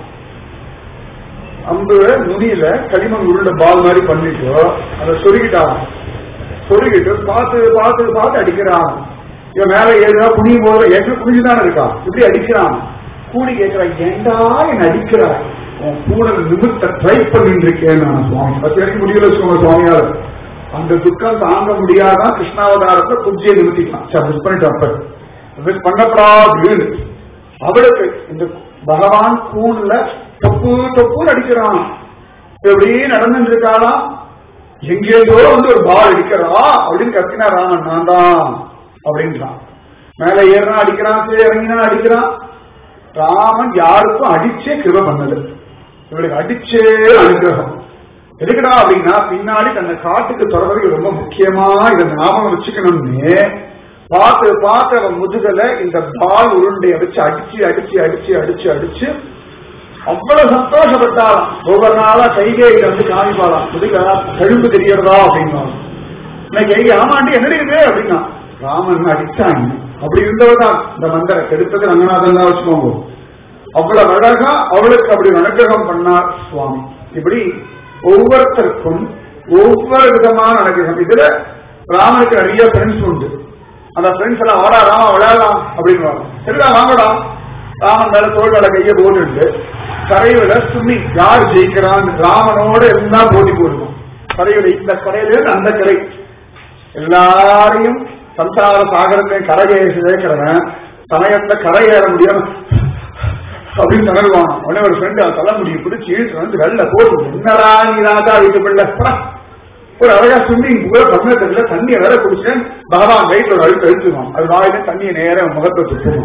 அம்பு நுனியில களிமண் உருண்ட பால் மாதிரி பண்ணிட்டு அதை சொருகிட்டான் சொருகிட்டு பார்த்து பார்த்து பார்த்து அடிக்கிறான் இவன் மேல ஏதா குனியும் போது ஏற்கனவே குனிஞ்சுதானே இருக்கான் இப்படி அடிக்கிறான் கூடி கேட்கிறான் ஏண்டா என்ன அடிக்கிறாய் உன் கூட நிமித்த ட்ரை பண்ணிட்டு இருக்கேன் நான் சுவாமி பத்து வரைக்கும் முடியல வச்சுக்கோங்க சுவாமியார் அந்த துக்கம் தாங்க முடியாதான் கிருஷ்ணாவதாரத்தை குப்ஜியை நிறுத்திக்கலாம் சரி மிஸ் பண்ணிட்டோம் அப்ப மிஸ் பண்ணப்படாது அவளுக்கு இந்த பகவான் கூண்ல தொப்பு தொப்புன்னு அடிக்கிறான் எப்படி நடந்துட்டு இருக்காளாம் எங்கேயோ வந்து ஒரு பால் அடிக்கிறா அப்படின்னு கத்தினா ராமன் நான் தான் அப்படின்றான் மேல ஏறினா அடிக்கிறான் கீழே இறங்கினா அடிக்கிறான் ராமன் யாருக்கும் அடிச்சே கிருப பண்ணது இவளுக்கு அடிச்சே அனுகிரகம் எதுக்குடா அப்படின்னா பின்னாடி தன்னை காட்டுக்கு தொடர்றது ரொம்ப முக்கியமா இதை ஞாபகம் வச்சுக்கணும்னு பார்த்து பார்த்து அவன் முதுகல இந்த பால் உருண்டையை வச்சு அடிச்சு அடிச்சு அடிச்சு அடிச்சு அடிச்சு அவ்வளவு சந்தோஷப்பட்டாலாம் ஒவ்வொரு நாளா கைகேயில வந்து காமிப்பாளாம் முதுகா கழும்பு தெரியறதா அப்படின்னா இன்னைக்கு கைகை ஆமாண்டி என்னடி இது அப்படின்னா ராமன் அடிச்சாங்க அப்படி இருந்தவர்தான் இந்த மந்திர கெடுத்தது ரங்கநாதன் தான் வச்சுக்கோங்க அவ்வளவு அழகா அவளுக்கு அப்படி அனுகிரகம் பண்ணார் சுவாமி இப்படி ஒவ்வொருத்தருக்கும் ஒவ்வொரு விதமான அனுகிரகம் இதுல ராமனுக்கு நிறைய ஃப்ரெண்ட்ஸ் உண்டு அந்த ஃப்ரெண்ட்ஸ் எல்லாம் வாடா ராமா விளையாடலாம் அப்படின்னு சரிடா வாங்கடா ராமன் மேல தோல் மேல கைய போட்டுட்டு கரையில சும்மி யார் ஜெயிக்கிறான் ராமனோட எல்லாம் போட்டி போடுவோம் கரையில இந்த கரையில இருந்து அந்த கரை எல்லாரையும் சம்சார சாகரத்தை கரையை சேர்க்கிறவன் சமயத்துல கரை ஏற முடியாம அப்படின்னு தகருவான் உடனே ஒரு ஃப்ரெண்டு தலைமுடியை பிடிச்சி இழுத்து வந்து வெள்ள போட்டு என்னடா நீ ராஜா வீட்டு பிள்ளை பா. ஒரு அழகா ஸ்விம்மிங் பூல பத்மத்துல தண்ணியை வேற குடிச்சேன் பகவான் வயிற்று ஒரு அழுத்து அழுத்துவான் அது வாயில தண்ணியை நேர முகத்தை துப்புவான்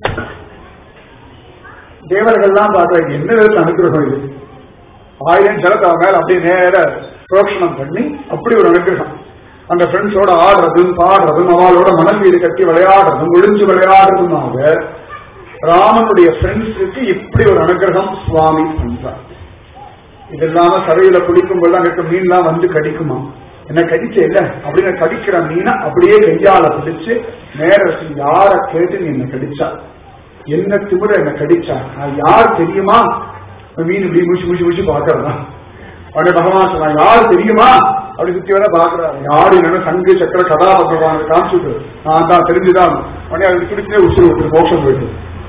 தேவர்கள்லாம் பார்த்தா இது என்ன விதத்தில் அனுகிரகம் இது ஆயிரம் ஜலத்தை அவன் மேல அப்படியே நேர புரோக்ஷணம் பண்ணி அப்படி ஒரு அனுகிரகம் அந்த ஃப்ரெண்ட்ஸோட ஆடுறதும் பாடுறதும் அவளோட மணல் வீடு கட்டி விளையாடுறதும் ஒளிஞ்சு விளையாடுறதுமாக ராமனுடைய ஃப்ரெண்ட்ஸுக்கு இப்படி ஒரு அனுகிரகம் சுவாமி பண்றார் இது இல்லாம கரையில குளிக்கும் போது அங்க மீன்லாம் வந்து கடிக்குமா என்ன கடிச்ச இல்ல அப்படின்னு கடிக்கிற மீனை அப்படியே கையால பிடிச்சு நேர வச்சு யார கேட்டு நீ என்ன கடிச்சா என்ன திமிர என்ன கடிச்சா நான் யார் தெரியுமா மீன் இப்படி முடிச்சு முடிச்சு முடிச்சு பாக்குறதா உடனே பகவான் சொன்னா யார் தெரியுமா அப்படி சுத்தி வர பாக்குறாரு யாரு இல்லைன்னா சங்கு சக்கர கதாபகவான் காமிச்சுட்டு நான் தான் தெரிஞ்சுதான் உடனே அது பிடிச்சே உசுறு விட்டு மோட்சம் போயிட்டு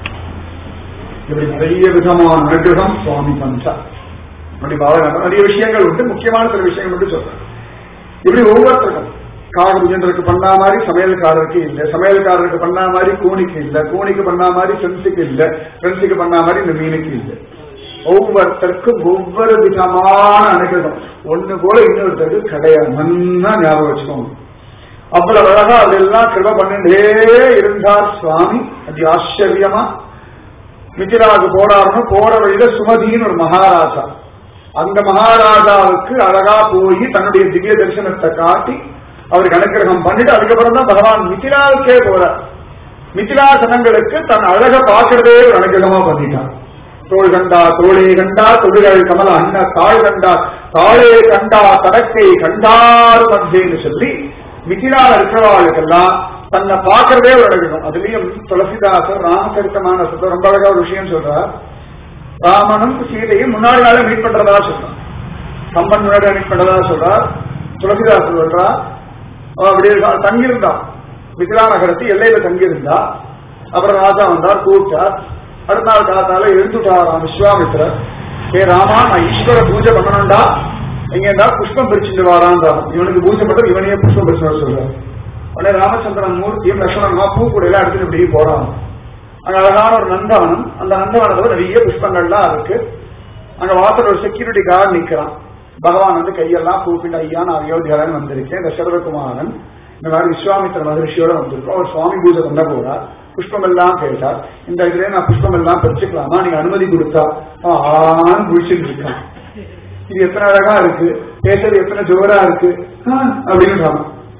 இப்படி நிறைய விதமான அனுகிரகம் சுவாமி பஞ்சா அப்படி பாவம் நிறைய விஷயங்கள் உண்டு முக்கியமான சில விஷயங்கள் மட்டும் சொல்றேன் இப்படி ஒவ்வொருத்தருக்கும் காகபுஜந்தருக்கு பண்ணா மாதிரி சமையல்காரருக்கு இல்ல சமையல்காரருக்கு பண்ணா மாதிரி கூனிக்கு இல்ல கூனிக்கு பண்ணா மாதிரி ஃப்ரெண்ட்ஸுக்கு இல்ல ஃப்ரெண்ட்ஸுக்கு பண்ணா மாதிரி இந்த மீனுக்கு இல்ல ஒவ்வொருத்தருக்கும் ஒவ்வொரு விதமான அனுகிரகம் ஒண்ணு போல இன்னொருத்தருக்கு கிடையாது நன்னா ஞாபகம் வச்சுக்கோங்க அவ்வளவு அழகா அதெல்லாம் கிருப பண்ணிட்டே இருந்தார் சுவாமி அது ஆச்சரியமா மிதிராவுக்கு போடாருன்னு போற வழியில சுமதின்னு ஒரு மகாராஜா அந்த மகாராஜாவுக்கு அழகா போய் தன்னுடைய திவ்ய தரிசனத்தை காட்டி அவருக்கு அனுகிரகம் பண்ணிட்டு அதுக்கப்புறம் தான் பகவான் மிதிலாவுக்கே போறார் மிதிலா ஜனங்களுக்கு தன் அழக பார்க்கறதே ஒரு அனுகிரகமா பண்ணிட்டான் தோள் கண்டா தோளே கண்டா தொடுகள் கமல அண்ண தாழ் கண்டா தாளே கண்டா தடக்கை கண்டார் மத்தியன்னு சொல்லி மிதிலால இருக்கிறவாளுக்கெல்லாம் தன்னை பார்க்கறதே ஒரு அழகணும் அதுலயும் துளசிதாசர் ராமச்சரித்தமான ரொம்ப அழகா ஒரு விஷயம் சொல்றார் ராமனும் சீதையும் முன்னாடி நாளே மீட் பண்றதா சொல்றான் கம்பன் முன்னாடி மீட் பண்றதா சொல்றார் துளசிதாசர் சொல்றா அவ அப்படியே தங்கியிருந்தா மிதிலா நகரத்து எல்லையில தங்கியிருந்தா அப்புறம் ராஜா வந்தார் கூப்பிட்டார் அடுத்த நாள் காத்தால எழுந்துட்டாராம் விஸ்வாமித்திரர் ஏ ராமா நான் ஈஸ்வர பூஜை பண்ணணும்டா எங்க இருந்தா புஷ்பம் பிரிச்சுட்டு வாரான்றான் இவனுக்கு பூஜை பண்ண இவனையே புஷ்பம் பிரிச்சு வர சொல்றாரு உடனே ராமச்சந்திரன் மூர்த்தியும் லட்சுமணமா பூ கூட எல்லாம் எடுத்துட்டு இப்படி போறான் அங்க அழகான ஒரு நந்தவனம் அந்த நந்தவனத்துல நிறைய புஷ்பங்கள்லாம் இருக்கு அங்க வாசல் ஒரு செக்யூரிட்டி கார்டு நிக்கிறான் பகவான் வந்து கையெல்லாம் கூப்பிட்டு ஐயா நான் அயோத்தியாலன்னு வந்திருக்கேன் தசரதகுமாரன் இந்த மாதிரி விஸ்வாமித்திர மகரிஷியோட வந்திருக்கோம் அவர் சுவாமி பூஜை பண்ண போறார் புஷ்பம் எல்லாம் கேட்டார் இந்த இதுல நான் புஷ்பம் எல்லாம் பறிச்சுக்கலாமா நீங்க அனுமதி கொடுத்தா ஆன்னு குளிச்சுட்டு இருக்கான் இது எத்தனை அழகா இருக்கு பேசுறது எத்தனை ஜோரா இருக்கு அப்படின்னு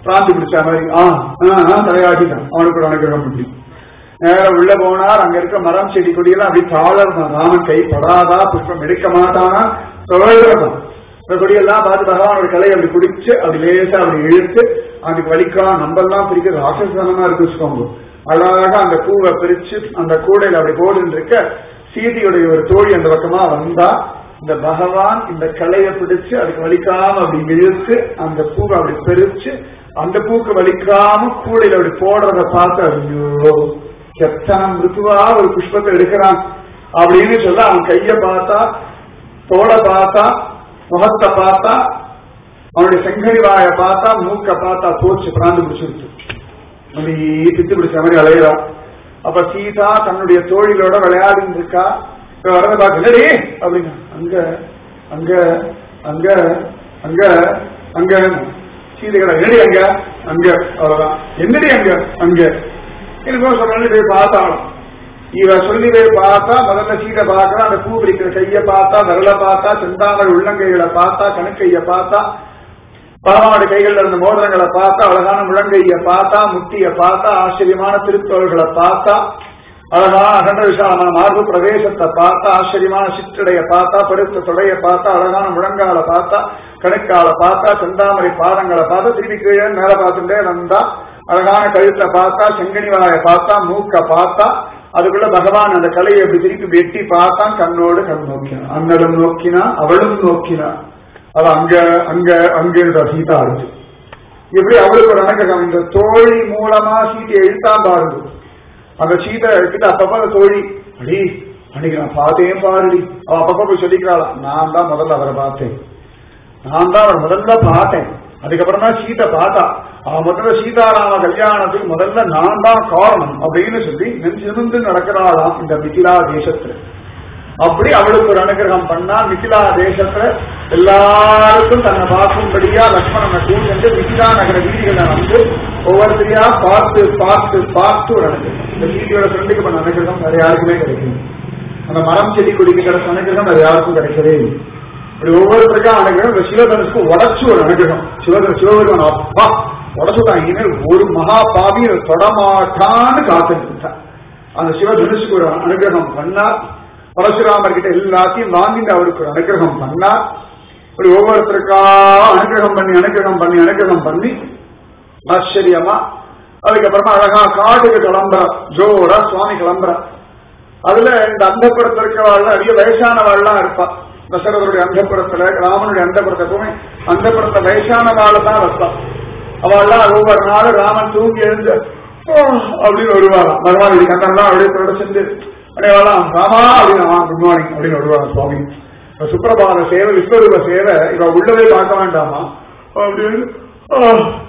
பிராந்தி பிடிச்ச மாதிரி ஆ ஆ, ஆ, தலையாட்டிட்டான் அவனுக்கு ஒரு அனுகிரகம் பண்ணி நேரம் உள்ள போனார் அங்க இருக்க மரம் செடி கொடியெல்லாம் அப்படி தாளர்தான் ராமன் கை படாதா புஷ்பம் எடுக்க மாட்டானா தொழில்தான் இந்த கொடியெல்லாம் பார்த்து பகவானோட கலை அப்படி பிடிச்சு அப்படி லேசா அப்படி இழுத்து அதுக்கு வலிக்கலாம் நம்பெல்லாம் பிரிக்க ராட்சசனமா இருக்கு வச்சுக்கோங்க அழகா அந்த பூவை பிரிச்சு அந்த கூடையில அப்படி போட்டு இருக்க சீதையுடைய ஒரு தோழி அந்த பக்கமா வந்தா இந்த பகவான் இந்த கலையை பிடிச்சு அதுக்கு வலிக்காம அப்படி இழுத்து அந்த பூவை அப்படி பிரிச்சு அந்த பூக்கு வலிக்காம கூடையில அப்படி போடுறத பார்த்து ஐயோ எத்தனை மிருதுவா ஒரு புஷ்பத்தை எடுக்கிறான் அப்படின்னு சொல்ல அவன் கைய பார்த்தா தோலை பார்த்தா முகத்தை பார்த்தா அவனுடைய செங்கனி வாயை பார்த்தா மூக்க பார்த்தா போச்சு பிராந்து பிடிச்சிருச்சு அப்படி பித்து பிடிச்ச மாதிரி அலையிறான் அப்ப சீதா தன்னுடைய தோழிகளோட விளையாடிட்டு இருக்கா இப்ப வரத பாக்கலடி அப்படிங்க அங்க அங்க அங்க அங்க அங்க சீதைகளை என்னடி அங்க அங்க அவ்வளவுதான் என்னடி அங்க அங்க இன்னும் சொல்றது போய் பார்த்தாலும் இவ சொல்லி போய் பார்த்தா முதல்ல சீதை பார்க்கறா அந்த பூ பிடிக்கிற கைய பார்த்தா விரலை பார்த்தா செந்தாமரை உள்ளங்கைகளை பார்த்தா கணுக்கைய பார்த்தா பகவானுடைய கைகள்ல இருந்த மோதிரங்களை பார்த்தா அழகான முழங்கைய பார்த்தா முட்டிய பார்த்தா ஆச்சரியமான திருத்தோள்களை பார்த்தா அழகான அகண்ட விசாலமான மார்பு பிரவேசத்தை பார்த்தா ஆச்சரியமான சிற்றடைய பார்த்தா பருத்த தொடைய பார்த்தா அழகான முழங்கால பார்த்தா கணுக்கால பார்த்தா செந்தாமரை பாதங்களை பார்த்தா திருப்பி கீழே மேல பார்த்துட்டே வந்தா அழகான கழுத்தை பார்த்தா செங்கனி வாயை பார்த்தா மூக்க பார்த்தா அதுக்குள்ள பகவான் அந்த கலையை அப்படி திருப்பி வெட்டி பார்த்தான் கண்ணோடு கண் நோக்கினான் அண்ணனும் நோக்கினா அவளும் நோக்கினா அவ அங்க அங்க அங்க இருந்த சீதா இருக்கு இப்படி அவளுக்கு ஒரு அணக்கம் இந்த தோழி மூலமா சீதையை இழுத்தான் பாருங்க அந்த சீதை கிட்ட அப்பப்ப அந்த தோழி அடி அன்னைக்கு நான் பார்த்தேன் பாருடி அவ அப்பப்ப போய் சொல்லிக்கிறாளா நான் தான் முதல்ல அவரை பார்த்தேன் நான் தான் அவர் முதல்ல பார்த்தேன் அதுக்கப்புறம் தான் சீதை பார்த்தா அவன் முதல்ல சீதாராம கல்யாணத்துக்கு முதல்ல நான் தான் காரணம் அப்படின்னு சொல்லி நெஞ்சு நிமிர்ந்து நடக்கிறாளாம் இந்த மிथिला தேசத்துல அப்படி அவளுக்கு ஒரு அனுகிரகம் பண்ணா மிथिला தேசத்துல எல்லாருக்கும் தன்னை பார்க்கும்படியா லக்ஷ்மணனை கூட்டு மிथिला நகர வீதிகளை வந்து ஒவ்வொருத்தரையா பார்த்து பார்த்து பார்த்து ஒரு அனுகிரகம் இந்த வீதியோட ஃப்ரெண்டுக்கு பண்ண அனுகிரகம் வேற யாருக்குமே கிடைக்கும் அந்த மரம் செடி கொடிக்கு கிடைச்ச அனுகிரகம் வேற யாருக்கும் கிடைக்கவே இல்லை இப்படி ஒவ்வொருத்தருக்கும் அனுகிரகம் இந்த சிவதனுக்கு உடச்சு ஒரு அனுகிரகம் சிவதன் சிவபெருமான் அப்பா உடச்சுட்டான் இனிமேல் ஒரு மகா பாவி தொடமாட்டான்னு காத்துட்டான் அந்த சிவதனுஷுக்கு ஒரு அனுகிரகம் பண்ணா பரசுராமர் கிட்ட எல்லாத்தையும் வாங்கிட்டு அவருக்கு ஒரு அனுகிரகம் பண்ணா இப்படி ஒவ்வொருத்தருக்கா அனுகிரகம் பண்ணி அனுகிரகம் பண்ணி அனுகிரகம் பண்ணி ஆச்சரியமா அதுக்கப்புறமா அழகா காட்டுக்கு கிளம்புற ஜோரா சுவாமி கிளம்புற அதுல இந்த அந்தப்புறத்துல இருக்கிறவாள் அதிக வயசானவாள்லாம் இருப்பா தசரதருடைய அந்தப்புறத்துல ராமனுடைய அந்தப்புறத்துக்குமே அந்தப்புறத்துல வயசானவாள் தான் இருப்பா அவள்லாம் ஒவ்வொரு நாளும் ராமன் தூங்கி எழுந்து "ஓ" அப்படின்னு வருவாளாம் பகவான் இப்படி கண்ணெல்லாம் அப்படியே தொடச்சிட்டு அப்படியே வரலாம் ராமா அப்படின்னு குட் மார்னிங் அப்படின்னு வருவாங்க சுவாமி இப்ப சுப்பிரபாத சேவை விஸ்வரூப சேவை இவ உள்ளவே பார்க்க வேண்டாமா அப்படின்னு "ஆ,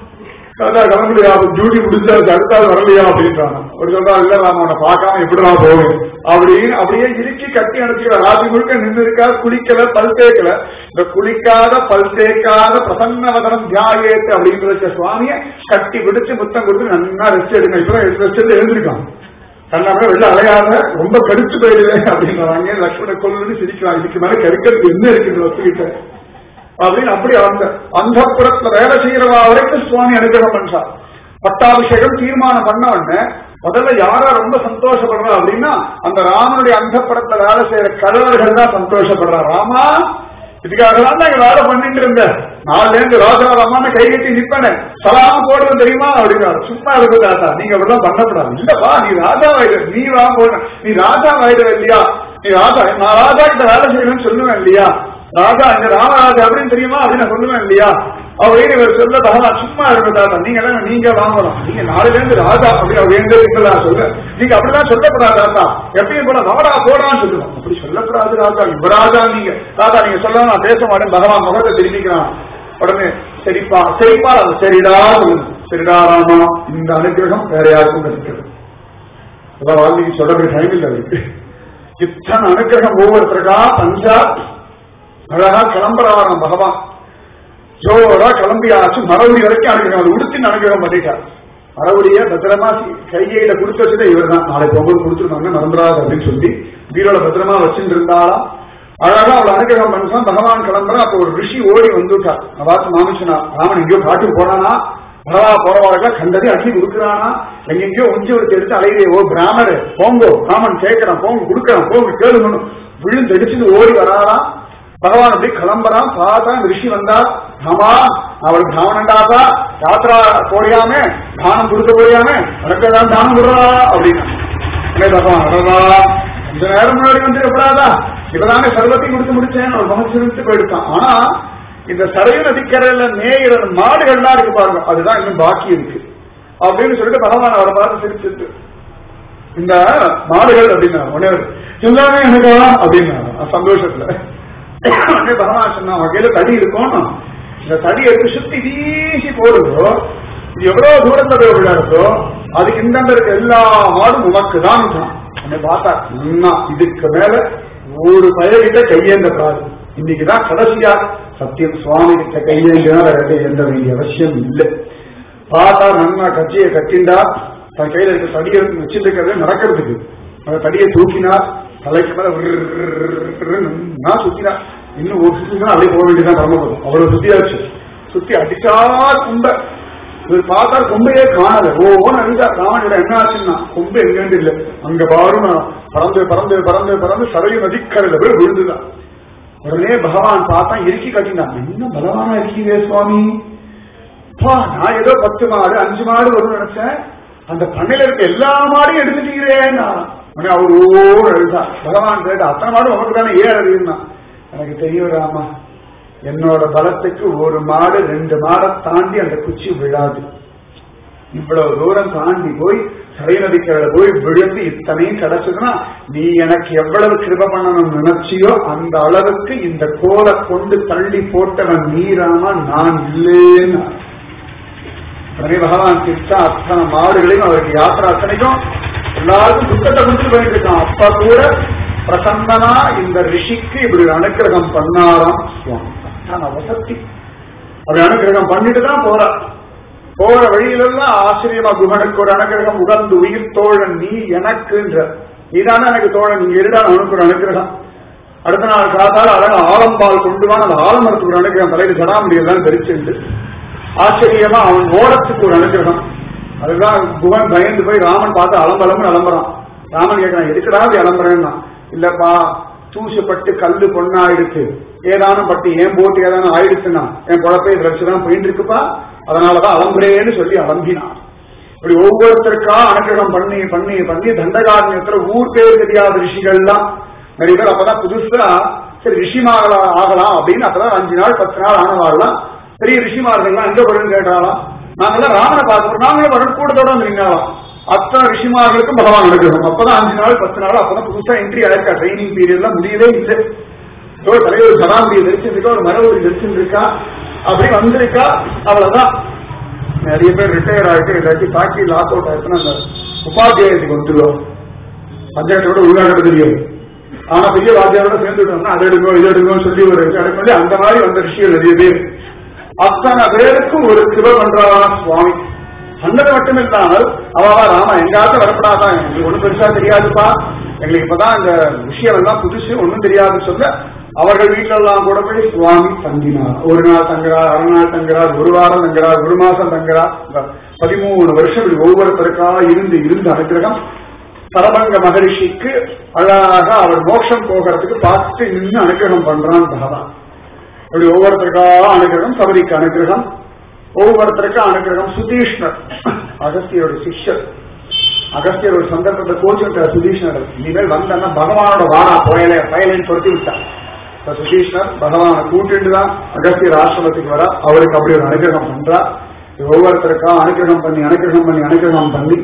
அதான் கிளம்பலையா டியூட்டி முடிச்சாச்சு அடுத்தாள் வரலையா அப்படின்றாங்க ஒரு சொல்றா இல்ல நாம உன்னை பார்க்காம எப்படிதான் போவேன் அப்படின்னு அப்படியே இறுக்கி கட்டி அணைச்சிக்கிற ராசி முழுக்க நின்று இருக்கா குளிக்கல பல் தேய்க்கல இந்த குளிக்காத பல் தேய்க்காத பிரசன்னவதனம் தியாயேத்து அப்படின்னு வச்ச சுவாமிய கட்டி பிடிச்சு முத்தம் கொடுத்து நல்லா ரெஸ்ட் எடுங்க இப்பதான் ரெஸ்ட் எடுத்து எழுந்திருக்கான் கண்ணாம வெளில அலையாத ரொம்ப கடிச்சு போயிடுவேன் அப்படின்றாங்க லக்ஷ்மண கொல்லுன்னு சிரிக்கலாம் இதுக்கு மேல கருக்கிறது என்ன இருக்குது வச்சுக்கிட்ட அப்படின்னு அப்படி அந்த அந்த புறத்துல வேலை செய்யறவா வரைக்கும் சுவாமி அனுகிரகம் பண்றார் பட்டாபிஷேகம் தீர்மானம் பண்ண உடனே முதல்ல யாரா ரொம்ப சந்தோஷப்படுறா அப்படின்னா அந்த ராமனுடைய அந்த படத்துல வேலை செய்யற கழவர்கள் தான் சந்தோஷப்படுறா ராமா இதுக்காக தான் நான் இங்க வேலை பண்ணிட்டு இருந்தேன் நாலுல இருந்து ராஜா ராமான கை கட்டி நிப்பனே சலாம போடுவேன் தெரியுமா அப்படின்னாரு சும்மா இருக்கு தாத்தா நீங்க அப்படிலாம் பண்ணக்கூடாது இல்லப்பா நீ ராஜா வாயிட நீ வா போன நீ ராஜா வாயிட இல்லையா நீ ராஜா நான் ராஜா கிட்ட வேலை செய்யணும்னு சொல்லுவேன் இல்லையா ராஜா இந்த ராமராஜா அப்படின்னு தெரியுமா அப்படின்னு நான் சொல்லுவேன் இல்லையா அப்படின்னு இவர் சொல்ல பகவான் சும்மா இருக்க தாத்தா நீங்க எல்லாம் நீங்க வாங்கலாம் நீங்க நாளைல இருந்து ராஜா அப்படி அவர் எங்க இருக்கலா சொல்ல நீங்க அப்படிதான் சொல்லப்படாது தாத்தா எப்பயும் போல வாடா போடான்னு சொல்லுவோம் அப்படி சொல்லப்படாது ராஜா யுவராஜா நீங்க தாத்தா நீங்க சொல்லலாம் நான் பேச மாட்டேன் பகவான் முகத்தை திரும்பிக்கிறான் உடனே சரிப்பா சரிப்பா அது சரிடா சொல்லுங்க சரிடா ராமா இந்த அனுகிரகம் வேற யாருக்கும் கிடைக்கிறது அதான் வால்மீகி சொல்றது டைம் இல்லை அவருக்கு இத்தனை அனுகிரகம் ஒவ்வொருத்தருக்கா பஞ்சா அழகா கிளம்புறாராம் பகவான் ஜோரா கிளம்பியாச்சு மரவுடி வரைக்கும் அனுகிரகம் அது உடுத்தி அனுகிரகம் பண்ணிட்டார் மரவுடிய பத்திரமா சி- கையில கொடுத்து வச்சதே இவர் தான் நாளை பொங்கல் கொடுத்துருவாங்க மறந்துடாது அப்படின்னு சொல்லி பீரோல பத்திரமா வச்சுட்டு இருந்தாலாம் அழகா அவள் அனுகிரகம் பண்ணா பகவான் கிளம்புறா அப்ப ஒரு ரிஷி ஓடி வந்துட்டார் நான் பார்த்து மாமிச்சனா ராமன் எங்கேயோ காட்டுக்கு போனானா பரவா போறவாளுக்கு கண்டதே அள்ளி கொடுக்குறானா எங்கெங்கயோ ஒஞ்சி ஒரு எடுத்து அலையிலே ஓ பிராமணர் போங்கோ ராமன் கேட்கறான் போங்க கொடுக்கறான் போங்க கேளுங்க விழுந்து அடிச்சுட்டு ஓடி வராரா பகவான் அப்படி கிளம்புறான் பார்த்தா இந்த ரிஷி வந்தா ஆமா அவள் தாவனண்டாதா யாத்திரா போடியாம தானம் கொடுக்க போடியாம உனக்கு ஏதாவது தானம் விடுறா அப்படின்னா உடனே பகவான் அடடா இந்த நேரம் முன்னாடி வந்து எப்படாதா இப்பதானே சர்வத்தையும் கொடுத்து முடிச்சேன் ஒரு மகசிருந்து போயிடுச்சான் ஆனா இந்த சரையு நதிக்கரையில மேயிற மாடுகள்லாம் இருக்கு பாருங்க அதுதான் இன்னும் பாக்கி இருக்கு அப்படின்னு சொல்லிட்டு பகவான் அவரை பார்த்து சிரிச்சிட்டு இந்த மாடுகள் அப்படின்னா உடனே எல்லாமே எனக்கு அப்படின்னா சந்தோஷத்துல உடனே பகவான் சொன்னா வகையில தடி இருக்கும் இந்த தடி எடுத்து சுத்தி வீசி போடுதோ இது எவ்வளவு தூரத்துல போய் விளையாடுதோ அதுக்கு இந்த இருக்க எல்லா மாடும் உனக்கு தான் உன்னை பார்த்தா நன்னா இதுக்கு மேல ஒரு பயிர்கிட்ட கையேந்தப்படாது இன்னைக்குதான் கடைசியா சத்தியம் சுவாமி கிட்ட கையேந்தினா எந்த வேண்டிய அவசியம் இல்லை பார்த்தா நன்னா கட்சியை கட்டிண்டா தன் கையில இருக்க தடியை வச்சிருக்கிறதே நடக்கிறதுக்கு அந்த தடியை தூக்கினார் தலைக்கு மேல நான் சுத்தினா இன்னும் ஒரு சுத்தி தான் அப்படியே போக வேண்டியதான் பரமபதம் அவ்வளவு சுத்தியாச்சு சுத்தி அடிச்சா கும்ப இவர் பார்த்தா கொம்பையே காணல ஓன்னு அழுதா ராவணோட என்ன ஆச்சுன்னா கொம்பு எங்கேண்டு இல்ல அங்க பாரும் பறந்து பறந்து பறந்து பறந்து சரையு நதிக்கரையில போய் விழுந்துதான் உடனே பகவான் பார்த்தா இறுக்கி கட்டினான் என்ன பலவானா இருக்கீங்க சுவாமி அப்பா நான் ஏதோ பத்து மாடு அஞ்சு மாடு வரும்னு நினைச்சேன் அந்த பண்ணையில இருக்க எல்லா மாடையும் எடுத்துட்டீங்களேன் அவர் ஓ எழுதா பகவான் கேட்ட அத்தனை மாடு உனக்கு தானே ஏன் அறியும்னா எனக்கு தெரியும் ராமா என்னோட பலத்துக்கு ஒரு மாடு ரெண்டு மாடை தாண்டி அந்த குச்சி விழாது இவ்வளவு தூரம் தாண்டி போய் சரை நதிக்கரையில போய் விழுந்து இத்தனையும் கிடைச்சதுன்னா நீ எனக்கு எவ்வளவு கிருப பண்ணணும்னு நினைச்சியோ அந்த அளவுக்கு இந்த கோலை கொண்டு தள்ளி போட்டவன் நீராமா நான் இல்லேன்னு உடனே பகவான் கிருஷ்ணா அத்தனை மாடுகளையும் அவருக்கு யாத்திரா அத்தனைக்கும் எல்லாருக்கும் துக்கத்தை கொடுத்து போயிட்டு இருக்கான் அப்பா கூட பிரசன்னனா இந்த ரிஷிக்கு இப்படி அனுக்கிரகம் பண்ணாராம் சுவாமி அத்தான வசதி அப்படி அனுக்கிரகம் பண்ணிட்டு தான் போறா போற வழியிலெல்லாம் ஆச்சரியமா குகனுக்கு ஒரு அனுக்கிரகம் உகந்து உயிர் தோழன் நீ எனக்குன்ற நீதானே எனக்கு தோழன் நீங்க இருடான் அவனுக்கு ஒரு அனுக்கிரகம் அடுத்த நாள் காத்தால அழகா ஆலம்பால் கொண்டு வாங்க அந்த ஆலமரத்துக்கு ஒரு அனுக்கிரகம் தலையில ஜடாமுடியெல்லாம் தெரிச்சுண்டு ஆச்சரியமா அவன் ஓரத்துக்கு ஒரு அனுகிரகம் அதுதான் குகன் பயந்து போய் ராமன் பார்த்து அலம்பலம்னு அலம்புறான் ராமன் கேட்கிறான் எதுக்குடா அப்படி அலம்புறேன்னா இல்லப்பா தூசுப்பட்டு கல்லு பொண்ணாயிடுச்சு ஏதானும் பட்டு ஏன் போட்டு ஏதானும் ஆயிடுச்சுன்னா என் குழப்பை வச்சுதான் போயிட்டு இருக்குப்பா அதனாலதான் அலம்புறேன்னு சொல்லி அலம்பினான் இப்படி ஒவ்வொருத்தருக்கா அனுகிரகம் பண்ணி பண்ணி பண்ணி தண்டகாரண்யத்துல ஊர் பேர் தெரியாத ரிஷிகள்லாம் நிறைய பேர் அப்பதான் புதுசா சரி ரிஷிமாக ஆகலாம் அப்படின்னு அப்பதான் அஞ்சு நாள் பத்து நாள் ஆனவாள்லாம் பெரிய ரிஷிமார்கள்லாம் எங்க வரும்னு கேட்டாலாம் நாங்கெல்லாம் ராமனை பார்க்கிறோம் நாங்களும் வரணும் கூட்டத்தோட வந்தீங்களாம் அத்தனை ரிஷிமார்களுக்கும் பகவான் நடக்கணும் அப்பதான் அஞ்சு நாள் பத்து நாள் அப்பதான் புதுசா என்ட்ரி ஆயிருக்கா ட்ரைனிங் பீரியட்லாம் முடியவே இல்லை ஏதோ தலைவர் சடாமுடியை தரிச்சிருக்கா ஒரு மரபுரி தரிச்சிருக்கா அப்படி வந்திருக்கா அவ்வளவுதான் நிறைய பேர் ரிட்டையர் ஆயிட்டு இல்லாட்டி ஃபேக்டரி லாக் அவுட் ஆயிடுச்சுன்னா அந்த உபாத்தியாயத்துக்கு வந்துடும் பஞ்சாயத்தோட உருவாக்க தெரியும் ஆனா பெரிய வாத்தியாரோட சேர்ந்துட்டோம்னா அதை எடுக்கணும் இதை எடுக்கணும் சொல்லி ஒரு சொல்லி அந்த மாதிரி வந்த விஷயம் நிறைய பேர் அத்தனை பேருக்கும் ஒரு கிருப பண்றாரா சுவாமி சொன்னது மட்டும் இல்லாமல் அவா ராமா எங்காவது வரப்படாதான் எங்களுக்கு ஒண்ணும் பெருசா தெரியாதுப்பா எங்களுக்கு இப்பதான் இந்த விஷயம் எல்லாம் புதுசு ஒண்ணும் தெரியாதுன்னு சொல்ல அவர்கள் வீட்டுல எல்லாம் கூட போய் சுவாமி தங்கினார் ஒரு நாள் தங்குறார் அரை நாள் தங்குறார் ஒரு வாரம் தங்குறார் ஒரு மாசம் தங்குறார் பதிமூணு வருஷம் இப்படி ஒவ்வொருத்தருக்காக இருந்து இருந்து அனுகிரகம் சரபங்க மகரிஷிக்கு அழகாக அவர் மோட்சம் போகிறதுக்கு பார்த்து நின்று அனுகிரகம் பண்றான் பகவான் அப்படி ஒவ்வொருத்தருக்காக அனுகிரகம் சபரிக்கு அனுகிரகம் ஒவ்வொருத்தருக்கு அனுகிரகம் சுதீஷ்ணர் அகஸ்தியரோட சிஷ்யர் அகஸ்தியர் ஒரு சந்தர்ப்பத்தை கோச்சுட்டார் சுதீஷ்ணர் இனிமேல் வந்தன்னா பகவானோட வாடா போயல பயலைன்னு சொல்லி விட்டார் சுதீஷ்ணர் பகவானை கூட்டிட்டு தான் அகஸ்தியர் ஆசிரமத்துக்கு வர அவருக்கு அப்படி ஒரு அனுகிரகம் பண்றா ஒவ்வொருத்தருக்கா அனுகிரகம் பண்ணி அனுகிரகம் பண்ணி அனுகிரகம் பண்ணி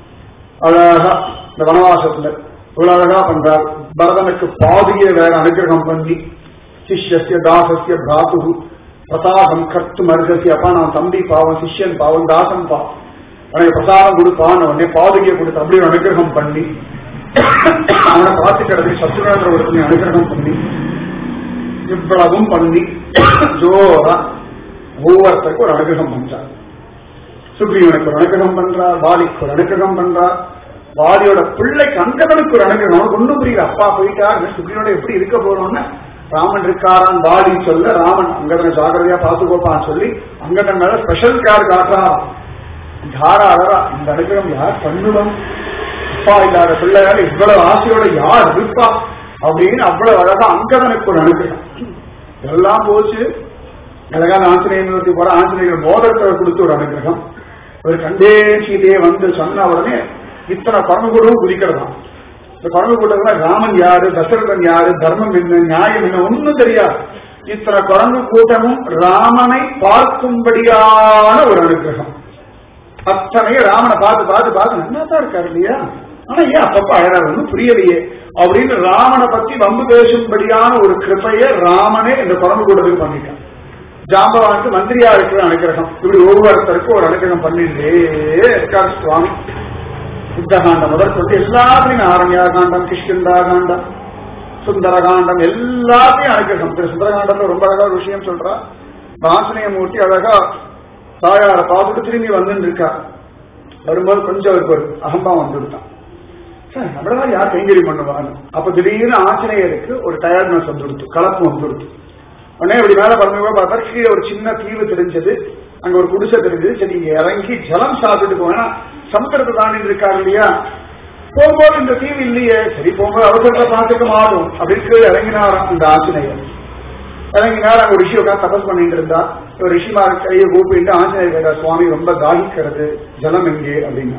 அழகா இந்த வனவாசத்துல இவ்வளவு அழகா பண்றார் பரதனுக்கு பாதியை வேற அனுகிரகம் பண்ணி சிஷ்யசிய தாசசிய தாத்து பிரசாதம் கத்து மருகசி அப்பா நான் தம்பி பாவம் சிஷ்யன் பாவம் தாசன் பாவம் அவனுக்கு பிரசாதம் கொடுப்பான் உடனே பாதுகையை கொடுத்து அப்படி ஒரு அனுகிரகம் பண்ணி அவனை பார்த்துக்கிறது சத்ருகன்ற ஒருத்தனை அனுகிரகம் பண்ணி இவ்வளவும் பண்ணி ஜோரா ஒவ்வொருத்தருக்கும் ஒரு அனுகிரகம் பண்றார் சுக்ரீவனுக்கு ஒரு அனுகிரகம் பண்றார் வாலிக்கு ஒரு அனுகிரகம் பண்றார் வாலியோட பிள்ளைக்கு அங்கதனுக்கு ஒரு அனுகிரகம் அவனுக்கு ஒன்றும் புரியல அப்பா போயிட்டார் சுக்ரீவனோட எப்படி இருக்க போறோம்னு ராமன் இருக்காரான் வாடி சொல்ல ராமன் அங்கதனை ஜாகிரதையா பாத்துக்கோப்பான்னு சொல்லி அங்கதன் மேல ஸ்பெஷல் கேர் காட்டுறான் யாரா அழறா இந்த அனுகிரகம் யார் பண்ணுவோம் அப்பா இல்லாத பிள்ளையார் இவ்வளவு ஆசையோட யார் இருப்பா அப்படின்னு அவ்வளவு அழகா அங்கதனுக்கு ஒரு அனுகிரகம் எல்லாம் போச்சு அழகான ஆஞ்சநேயர் நிறுத்தி போற ஆஞ்சநேயர் மோதத்தை கொடுத்து ஒரு அனுகிரகம் ஒரு கண்டே சீதையை வந்து சொன்ன உடனே இத்தனை பரமகுடவும் குதிக்கிறதாம் இந்த பரமகுடத்துல ராமன் யாரு தசரதன் யாரு தர்மம் என்ன நியாயம் என்ன ஒண்ணும் தெரியாது இத்தனை குரங்கு கூட்டமும் ராமனை பார்க்கும்படியான ஒரு அனுகிரகம் அத்தனை ராமனை பார்த்து பார்த்து பார்த்து நன்னாதான் இருக்காரு இல்லையா ஆனா ஏன் அப்பப்ப அழகாரு ஒன்றும் புரியலையே அப்படின்னு ராமனை பத்தி வம்பு பேசும்படியான ஒரு கிருப்பைய ராமனே இந்த குரங்கு கூட்டத்துக்கு பண்ணிட்டான் ஜாம்பவானுக்கு மந்திரியா இருக்கிற அனுகிரகம் இப்படி ஒவ்வொருத்தருக்கும் ஒரு அனுகிரகம் பண்ணிட்டே இருக்கார் சுவாமி யுத்தகாண்டம் முதற்கொண்டு எல்லாத்தையும் ஆரண்யா காண்டம் கிஷ்கிந்தா காண்டம் சுந்தரகாண்டம் எல்லாத்தையும் அனுகிரகம் திரு சுந்தரகாண்டத்துல ரொம்ப அழகா ஒரு விஷயம் சொல்றா ஆஞ்சநேய மூர்த்தி அழகா தாயார பார்த்துட்டு திரும்பி வந்துட்டு இருக்கா வரும்போது கொஞ்சம் அவருக்கு ஒரு அகம்பா வந்துட்டான் நம்மளதான் யார் கைங்கறி பண்ணுவாங்க அப்ப திடீர்னு ஆஞ்சநேயருக்கு ஒரு டயர்ட்னஸ் வந்துடுத்து கலப்பு வந்துடுத்து உடனே இப்படி மேல பறந்து பார்த்தா கீழே ஒரு சின்ன தீவு தெரிஞ்சது அங்க ஒரு குடிசை தெரிஞ்சது சரி இங்க இறங்கி ஜலம் சாப்பிட்டுட்டு போவேன்னா சமுத்திரத்தை தாண்டி இருக்காரு இல்லையா போகும்போது இந்த தீவு இல்லையே சரி போகும்போது அவசரத்தை பார்த்துக்க மாறும் அப்படின்னு கீழே இறங்கினாராம் இந்த ஆஞ்சநேயர் இறங்கினார் அங்க ஒரு ரிஷி உட்காந்து தபஸ் பண்ணிட்டு இருந்தா ஒரு ரிஷிமா கையை கூப்பிட்டு ஆஞ்சநேயர் கேட்டா சுவாமி ரொம்ப தாகிக்கிறது ஜலம் எங்கே அப்படின்னா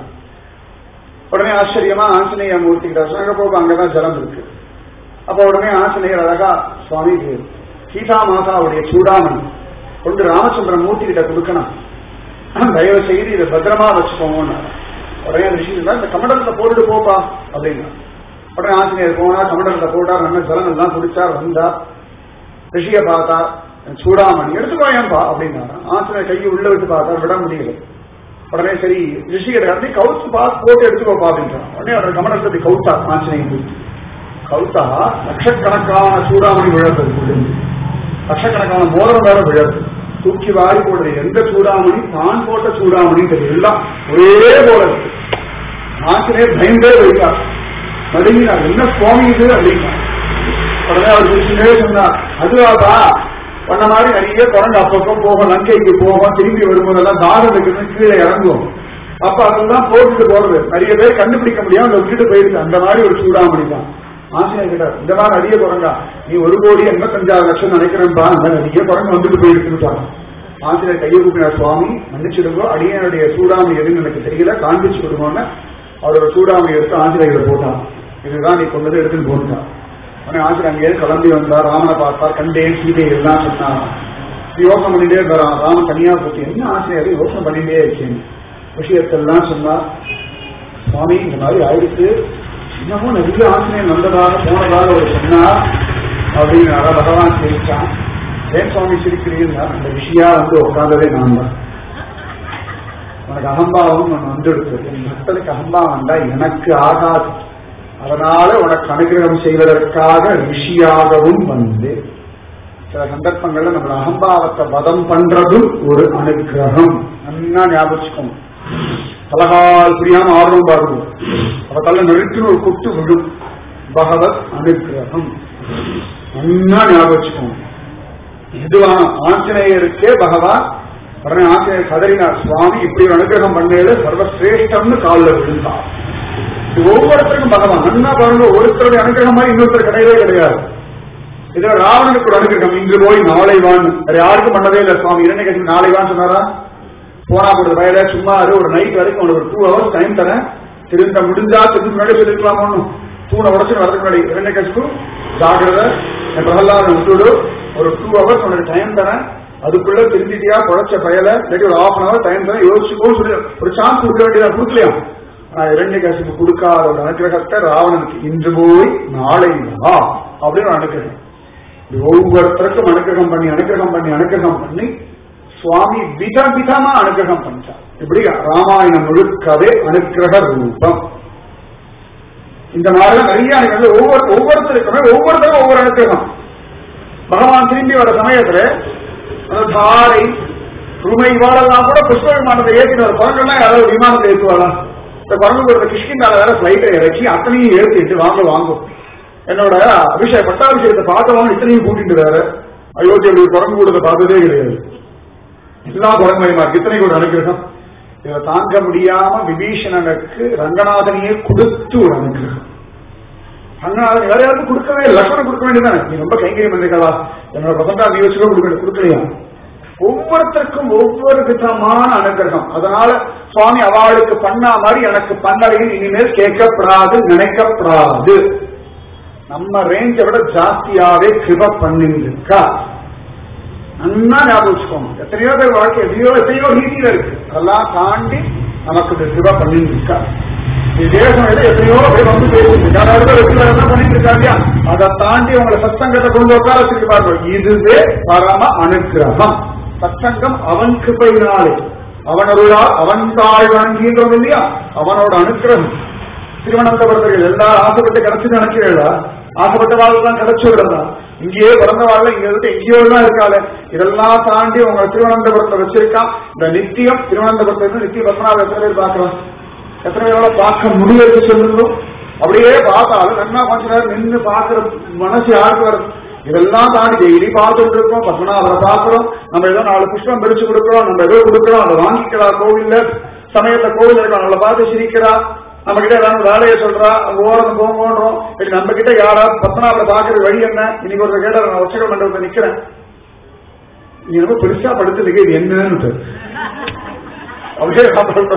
உடனே ஆச்சரியமா ஆஞ்சநேய மூர்த்தி கிட்ட சொன்னாங்க போக அங்கதான் ஜலம் இருக்கு அப்ப உடனே ஆஞ்சநேயர் அழகா சுவாமி சீதா மாதாவுடைய சூடாமணி கொண்டு ராமச்சந்திர மூர்த்தி கிட்ட கொடுக்கணும் தயவு செய்து இதை பத்திரமா வச்சுக்கோங்க உடனே அந்த ரிஷி இந்த கமண்டலத்தை போட்டுட்டு போப்பா அப்படின்னா உடனே ஆஞ்சநேயர் போனா கமண்டலத்தை போட்டார் நல்ல ஜலம் எல்லாம் குடிச்சார் வந்தார் ரிஷிய பார்த்தா சூடாமணி எடுத்துக்கோயம்பா அப்படின்னாரா ஆஞ்சநேயர் கையை உள்ள விட்டு பார்த்தா விட முடியல உடனே சரி ரிஷிகிட்ட வந்து கவுத்து பார்த்து போட்டு எடுத்துக்கோப்பா அப்படின்றான் உடனே அவர் கமண்டலத்தை கவுத்தா ஆஞ்சநேயர் கவுத்தா லட்சக்கணக்கான சூடாமணி விழறது லட்சக்கணக்கான மோதிரம் வேற விழது தூக்கி வாரி போடுறது எந்த சூடாமணி தான் போட்ட சூடாமணி எல்லாம் ஒரே போல இருக்கு ஆசிரியர் பயந்தே வைத்தார் நடுங்கினார் என்ன சுவாமி இது அப்படின்னா உடனே அவர் பேசினே சொன்னார் அதுவாப்பா பண்ண மாதிரி நிறைய குரங்கு அப்பப்போ போகும் லங்கைக்கு போகும் திரும்பி வரும்போதெல்லாம் தாகம் வைக்கணும் கீழே இறங்குவோம் அப்ப அதெல்லாம் போட்டுட்டு போறது நிறைய பேர் கண்டுபிடிக்க முடியாம அதை விட்டுட்டு போயிருக்கு அந்த மாதிரி ஒரு சூடாமணி தான் ஆசிரியர் கேட்டார் இந்த மாதிரி நிறைய குரங்கா நீ ஒரு கோடி எண்பத்தஞ்சாறு லட்சம் நினைக்கிறேன்பா அந்த நிறைய குரங்கு வந்துட்டு போயிருக்குன்னு ஆசிரியர் கையை கூப்பினார் சுவாமி மன்னிச்சிடுங்கோ அடியனுடைய சூடாமணி எதுன்னு எனக்கு தெரியல காண்பிச்சு விடுவோன்னு அவரோட சூடாமணி எடுத்து ஆசிரியர்களை போட்டான் இதுதான் நீ கொண்டது எடுத்துன்னு போட்டான் உடனே ஆசிரியர் அங்கேயே கிளம்பி வந்தார் ராமனை பார்த்தார் கண்டேன் சீதை எல்லாம் சொன்னார் யோசனை பண்ணிட்டே இருந்தாராம் ராமன் தனியா போச்சு என்ன ஆசிரியர் யோசனை பண்ணிட்டே இருக்கேன் விஷயத்தெல்லாம் சொன்னார் சுவாமி இந்த மாதிரி ஆயிடுச்சு இன்னமும் நிறைய ஆசிரியர் வந்ததாக போனதாக ஒரு சொன்னார் அப்படின்னு பகவான் சிரிச்சான் ஏன் சுவாமி சிரிக்கிறீங்கன்னா அந்த விஷயா வந்து உட்காந்ததே நான் தான் உனக்கு அகம்பாவம் ஒன்று வந்துடுச்சு என் பக்தனுக்கு அகம்பாவம் வந்தா எனக்கு ஆகாது அதனால உனக்கு அனுகிரகம் செய்வதற்காக ரிஷியாகவும் வந்து சில சந்தர்ப்பங்கள்ல நம்ம அகம்பாவத்தை வதம் பண்றதும் ஒரு அனுகிரகம் நல்லா ஞாபகம் தலகால் புரியாம ஆர்வம் பாருங்க அவ தள்ள நெருக்கின ஒரு கொட்டு விடும் பகவத் அனுகிரகம் நல்லா ஞாபகம் இதுவான ஆஞ்சநேயருக்கே பகவான் உடனே ஆஞ்சநேயர் கதறினார் சுவாமி இப்படி ஒரு அனுகிரகம் பண்ணது சர்வசிரேஷ்டம்னு காலில் விழுந்தார் இது ஒவ்வொருத்தருக்கும் பகவான் நன்னா பாருங்க ஒருத்தருடைய அனுகிரகம் மாதிரி இன்னொருத்தர் கிடையவே கிடையாது இதுல ராவணனுக்கு ஒரு அனுகிரகம் இன்று போய் நாளை வான் வேற யாருக்கும் பண்ணதே இல்லை சுவாமி இரண்டு கட்சி நாளை வான் சொன்னாரா போனா போடுறது வயல சும்மா ஒரு நைட் வரைக்கும் ஒரு டூ ஹவர்ஸ் டைம் தரேன் திருந்த முடிஞ்சா திரும்ப முன்னாடி சொல்லிருக்கலாம் ஒன்றும் தூணை உடச்சு வரதுக்கு முன்னாடி இரண்டு கட்சிக்கும் ஜாகிரத பிரகலாத விட்டுடு ஒரு டூ ஹவர்ஸ் உனக்கு டைம் தரேன் அதுக்குள்ள திருந்திட்டியா குழைச்ச பயல இல்லாட்டி ஒரு ஹாஃப் அன் ஹவர் டைம் தரேன் யோசிச்சுக்கோ சொல்லி ஒரு சான்ஸ் கொடுக்க வேண்டியதா கொடுக்கலையா ஆனா இரண்டு கசிப்பு கொடுக்காத ஒரு அனுகிரகத்தை ராவணனுக்கு இன்று போய் நாளை வா அப்படின்னு ஒரு அனுகிரகம் ஒவ்வொருத்தருக்கும் அனுகிரகம் பண்ணி அனுகிரகம் பண்ணி அனுகிரகம் பண்ணி சுவாமி வித விதமா அனுகிரகம் பண்ணிட்டார் இப்படி ராமாயணம் முழுக்கவே அனுகிரக ரூபம் இந்த மாதிரிலாம் நிறைய அனுகிரகம் ஒவ்வொரு ஒவ்வொருத்தருக்குமே ஒவ்வொருத்தரும் ஒவ்வொரு அனுகிரகம் பகவான் திரும்பி வர சமயத்துல அந்த தாரை ருமை இவாளெல்லாம் கூட புஷ்ப விமானத்தை ஏற்றினார் குரங்கெல்லாம் யாராவது விமானத்தை ஏற்றுவாளா இந்த குரங்கு ஒரு கிருஷ்ணால வேற பிளைட்டை இறக்கி அத்தனையும் ஏற்றிட்டு வாங்க வாங்கும் என்னோட அபிஷேக பட்டாபிஷேகத்தை பார்க்கவும் இத்தனையும் கூட்டிட்டு வேற அயோத்தியில் குரங்கு கூடத்தை பார்த்ததே கிடையாது எல்லாம் குரங்கமயமா இருக்கு இத்தனை கூட அனுகிரகம் இதை தாங்க முடியாம விபீஷணனுக்கு ரங்கநாதனையே கொடுத்து ஒரு அனுகிரகம் ரங்கநாதன் வேற யாருக்கும் கொடுக்கவே இல்லை லக்ஷ்மணன் கொடுக்க வேண்டியதானே நீ ரொம்ப கைங்கரியம் பண்ணிருக்கா என்னோட பசங்க நீ வச்சுக்கோ கொடுக்க வேண்டிய கொடுக்கலையா ஒவ்வொருத்தருக்கும் ஒவ்வொரு விதமான அனுகிரகம் அதனால சுவாமி அவளுக்கு பண்ணா மாதிரி எனக்கு பண்ணலையும் இனிமேல் கேட்கப்படாது நினைக்கப்படாது நம்ம ரேஞ்சை விட ஜாஸ்தியாவே கிருப பண்ணிருக்கா நன்னா ஞாபகம் வச்சுக்கோங்க எத்தனையோ பேர் வாழ்க்கை எதையோ எத்தனையோ நீதியில இருக்கு அதெல்லாம் தாண்டி நமக்கு இது கிருப பண்ணிருக்கா தேசம் எது எத்தனையோ பேர் வந்து பேசுது யாராவது ரெகுலர் என்ன பண்ணிட்டு இருக்காங்க அதை தாண்டி உங்களை சத்சங்கத்தை கொண்டு உட்கார வச்சிருப்பார்கள் இதுவே பரம அனுகிரகம் சத்சங்கம் அவன் கிருப்பையினாலே அவன் அருளா அவன் தாழ் வணங்குகின்றோம் இல்லையா அவனோட அனுகிரகம் திருவனந்தபுரத்தில் எல்லாரும் ஆசைப்பட்டு கிடைச்சு நினைக்கிறீர்களா ஆசைப்பட்ட வாழ்க்கை தான் கிடைச்சு விடுறதா இங்கேயே பிறந்த வாழ்ல இங்க இருந்து எங்கேயோ தான் இருக்காளே இதெல்லாம் தாண்டி உங்களை திருவனந்தபுரத்தை வச்சிருக்கான் இந்த நித்தியம் திருவனந்தபுரத்துல இருந்து நித்திய பத்மநாப எத்தனை பேர் பார்க்கலாம் எத்தனை பேரோட பார்க்க முடியாது சொல்லுங்க அப்படியே பார்த்தாலும் நல்லா கொஞ்ச நேரம் நின்று பார்க்கிற மனசு யாருக்கு வருது இதெல்லாம் தாண்டி டெய்லி பார்த்துட்டு இருக்கோம் பத்மநாபரை பார்க்கிறோம் நம்ம ஏதோ நாலு புஷ்பம் பிரிச்சு கொடுக்கிறோம் நம்ம ஏதோ கொடுக்கிறோம் அதை வாங்கிக்கிறா கோவில்ல சமயத்தை கோவில் இருக்கோம் நம்மளை பார்த்து சிரிக்கிறா நம்ம கிட்ட ஏதாவது வேலையை சொல்றா ஓரம் போங்கன்றோம் சரி நம்ம கிட்ட யாராவது பத்மநாபரை பார்க்கறது வழி என்ன இன்னைக்கு ஒரு கேட்ட நான் ஒச்சக மண்டபத்தை நிக்கிறேன் நீ ரொம்ப பெருசா படுத்துருக்கு இது என்னன்னு அப்படியே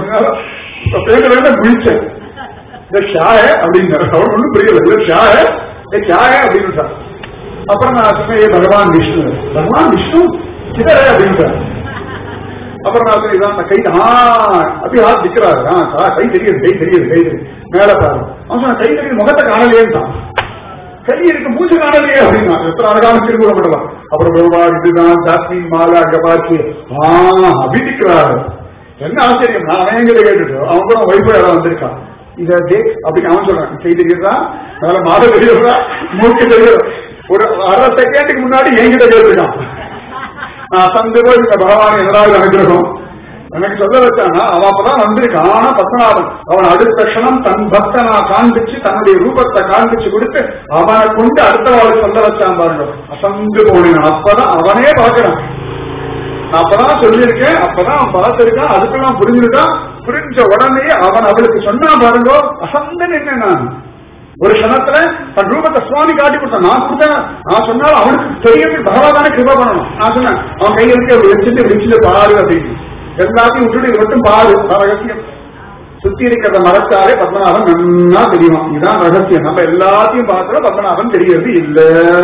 பேர் வேണ്ട முடிச்சேன் இந்த ஷாய அப்படின்னு அவர் ஒன்றும் புரியல இல்ல ஷாய ஏ ஷாய அப்படின்னு அப்புறம் நான் சொன்னேன் ஏ பகவான் விஷ்ணு பகவான் விஷ்ணு கிதற அப்படின்னு அப்புறம் நான் சொன்னேன் இதான் கை ஆ அப்படி ஆள் நிக்கிறாரு ஆ கை தெரியுது கை தெரியுது கை தெரியுது மேல பாரு அவன் சொன்ன கை தெரியுது முகத்தை காணலையேன்ட்டான் கை இருக்கு மூச்சு காணலையே அப்படின்னா எத்தனை அழகான திரும்ப பண்ணலாம் அப்புறம் பெருமாள் இதுதான் ஜாஸ்மின் மாலா அங்க பார்த்து ஆ அபிதிக்கிறாரு என்ன ஆச்சரியம் நான் அவன் எங்கிட்ட கேட்டுட்டு அவன் கூட வைஃபை யாரும் வந்திருக்கான் இத தேக் அப்படின்னு அவன் சொல்றான் கை தெரியுதா அதனால மாத தெரியுதா மூக்கு தெரியுதா ஒரு அரை செகண்டுக்கு முன்னாடி என்கிட்ட கேட்டுருக்கான் நான் சந்து போய் இந்த பகவான் எதாவது அனுகிரகம் எனக்கு சொல்ல வச்சானா அவன் அப்பதான் வந்திருக்கான் ஆனா பத்மநாபன் அவன் அடுத்த க்ஷணம் தன் பக்தனா காண்பிச்சு தன்னுடைய ரூபத்தை காண்பிச்சு கொடுத்து அவனை கொண்டு அடுத்த வாழ் சொல்ல வச்சான் பாருங்க அசந்து போனேன் அப்பதான் அவனே பார்க்கிறான் நான் அப்பதான் சொல்லியிருக்கேன் அப்பதான் அவன் பார்த்திருக்கான் அதுக்கெல்லாம் புரிஞ்சிருக்கான் புரிஞ்ச உடனே அவன் அவளுக்கு சொன்னா பாருங்க அசந்து நின்று நான் ஒரு கணத்துல தன் ரூபத்தை சுவாமி காட்டி கொடுத்தான் நான் கொடுத்தேன் நான் சொன்னாலும் அவனுக்கு தெரியவே பகவாதானே கிருபா பண்ணணும் நான் சொன்னேன் அவன் கையை இருக்கு அப்படி வச்சுட்டு வச்சுட்டு பாரு அப்படின்னு எல்லாத்தையும் விட்டுட்டு இது மட்டும் பாரு அதான் ரகசியம் சுத்தி இருக்கிறத மறைச்சாலே பத்மநாபன் நன்னா தெரியும் இதுதான் ரகசியம் நம்ம எல்லாத்தையும் பார்த்தா பத்மநாபன் தெரியறது இல்ல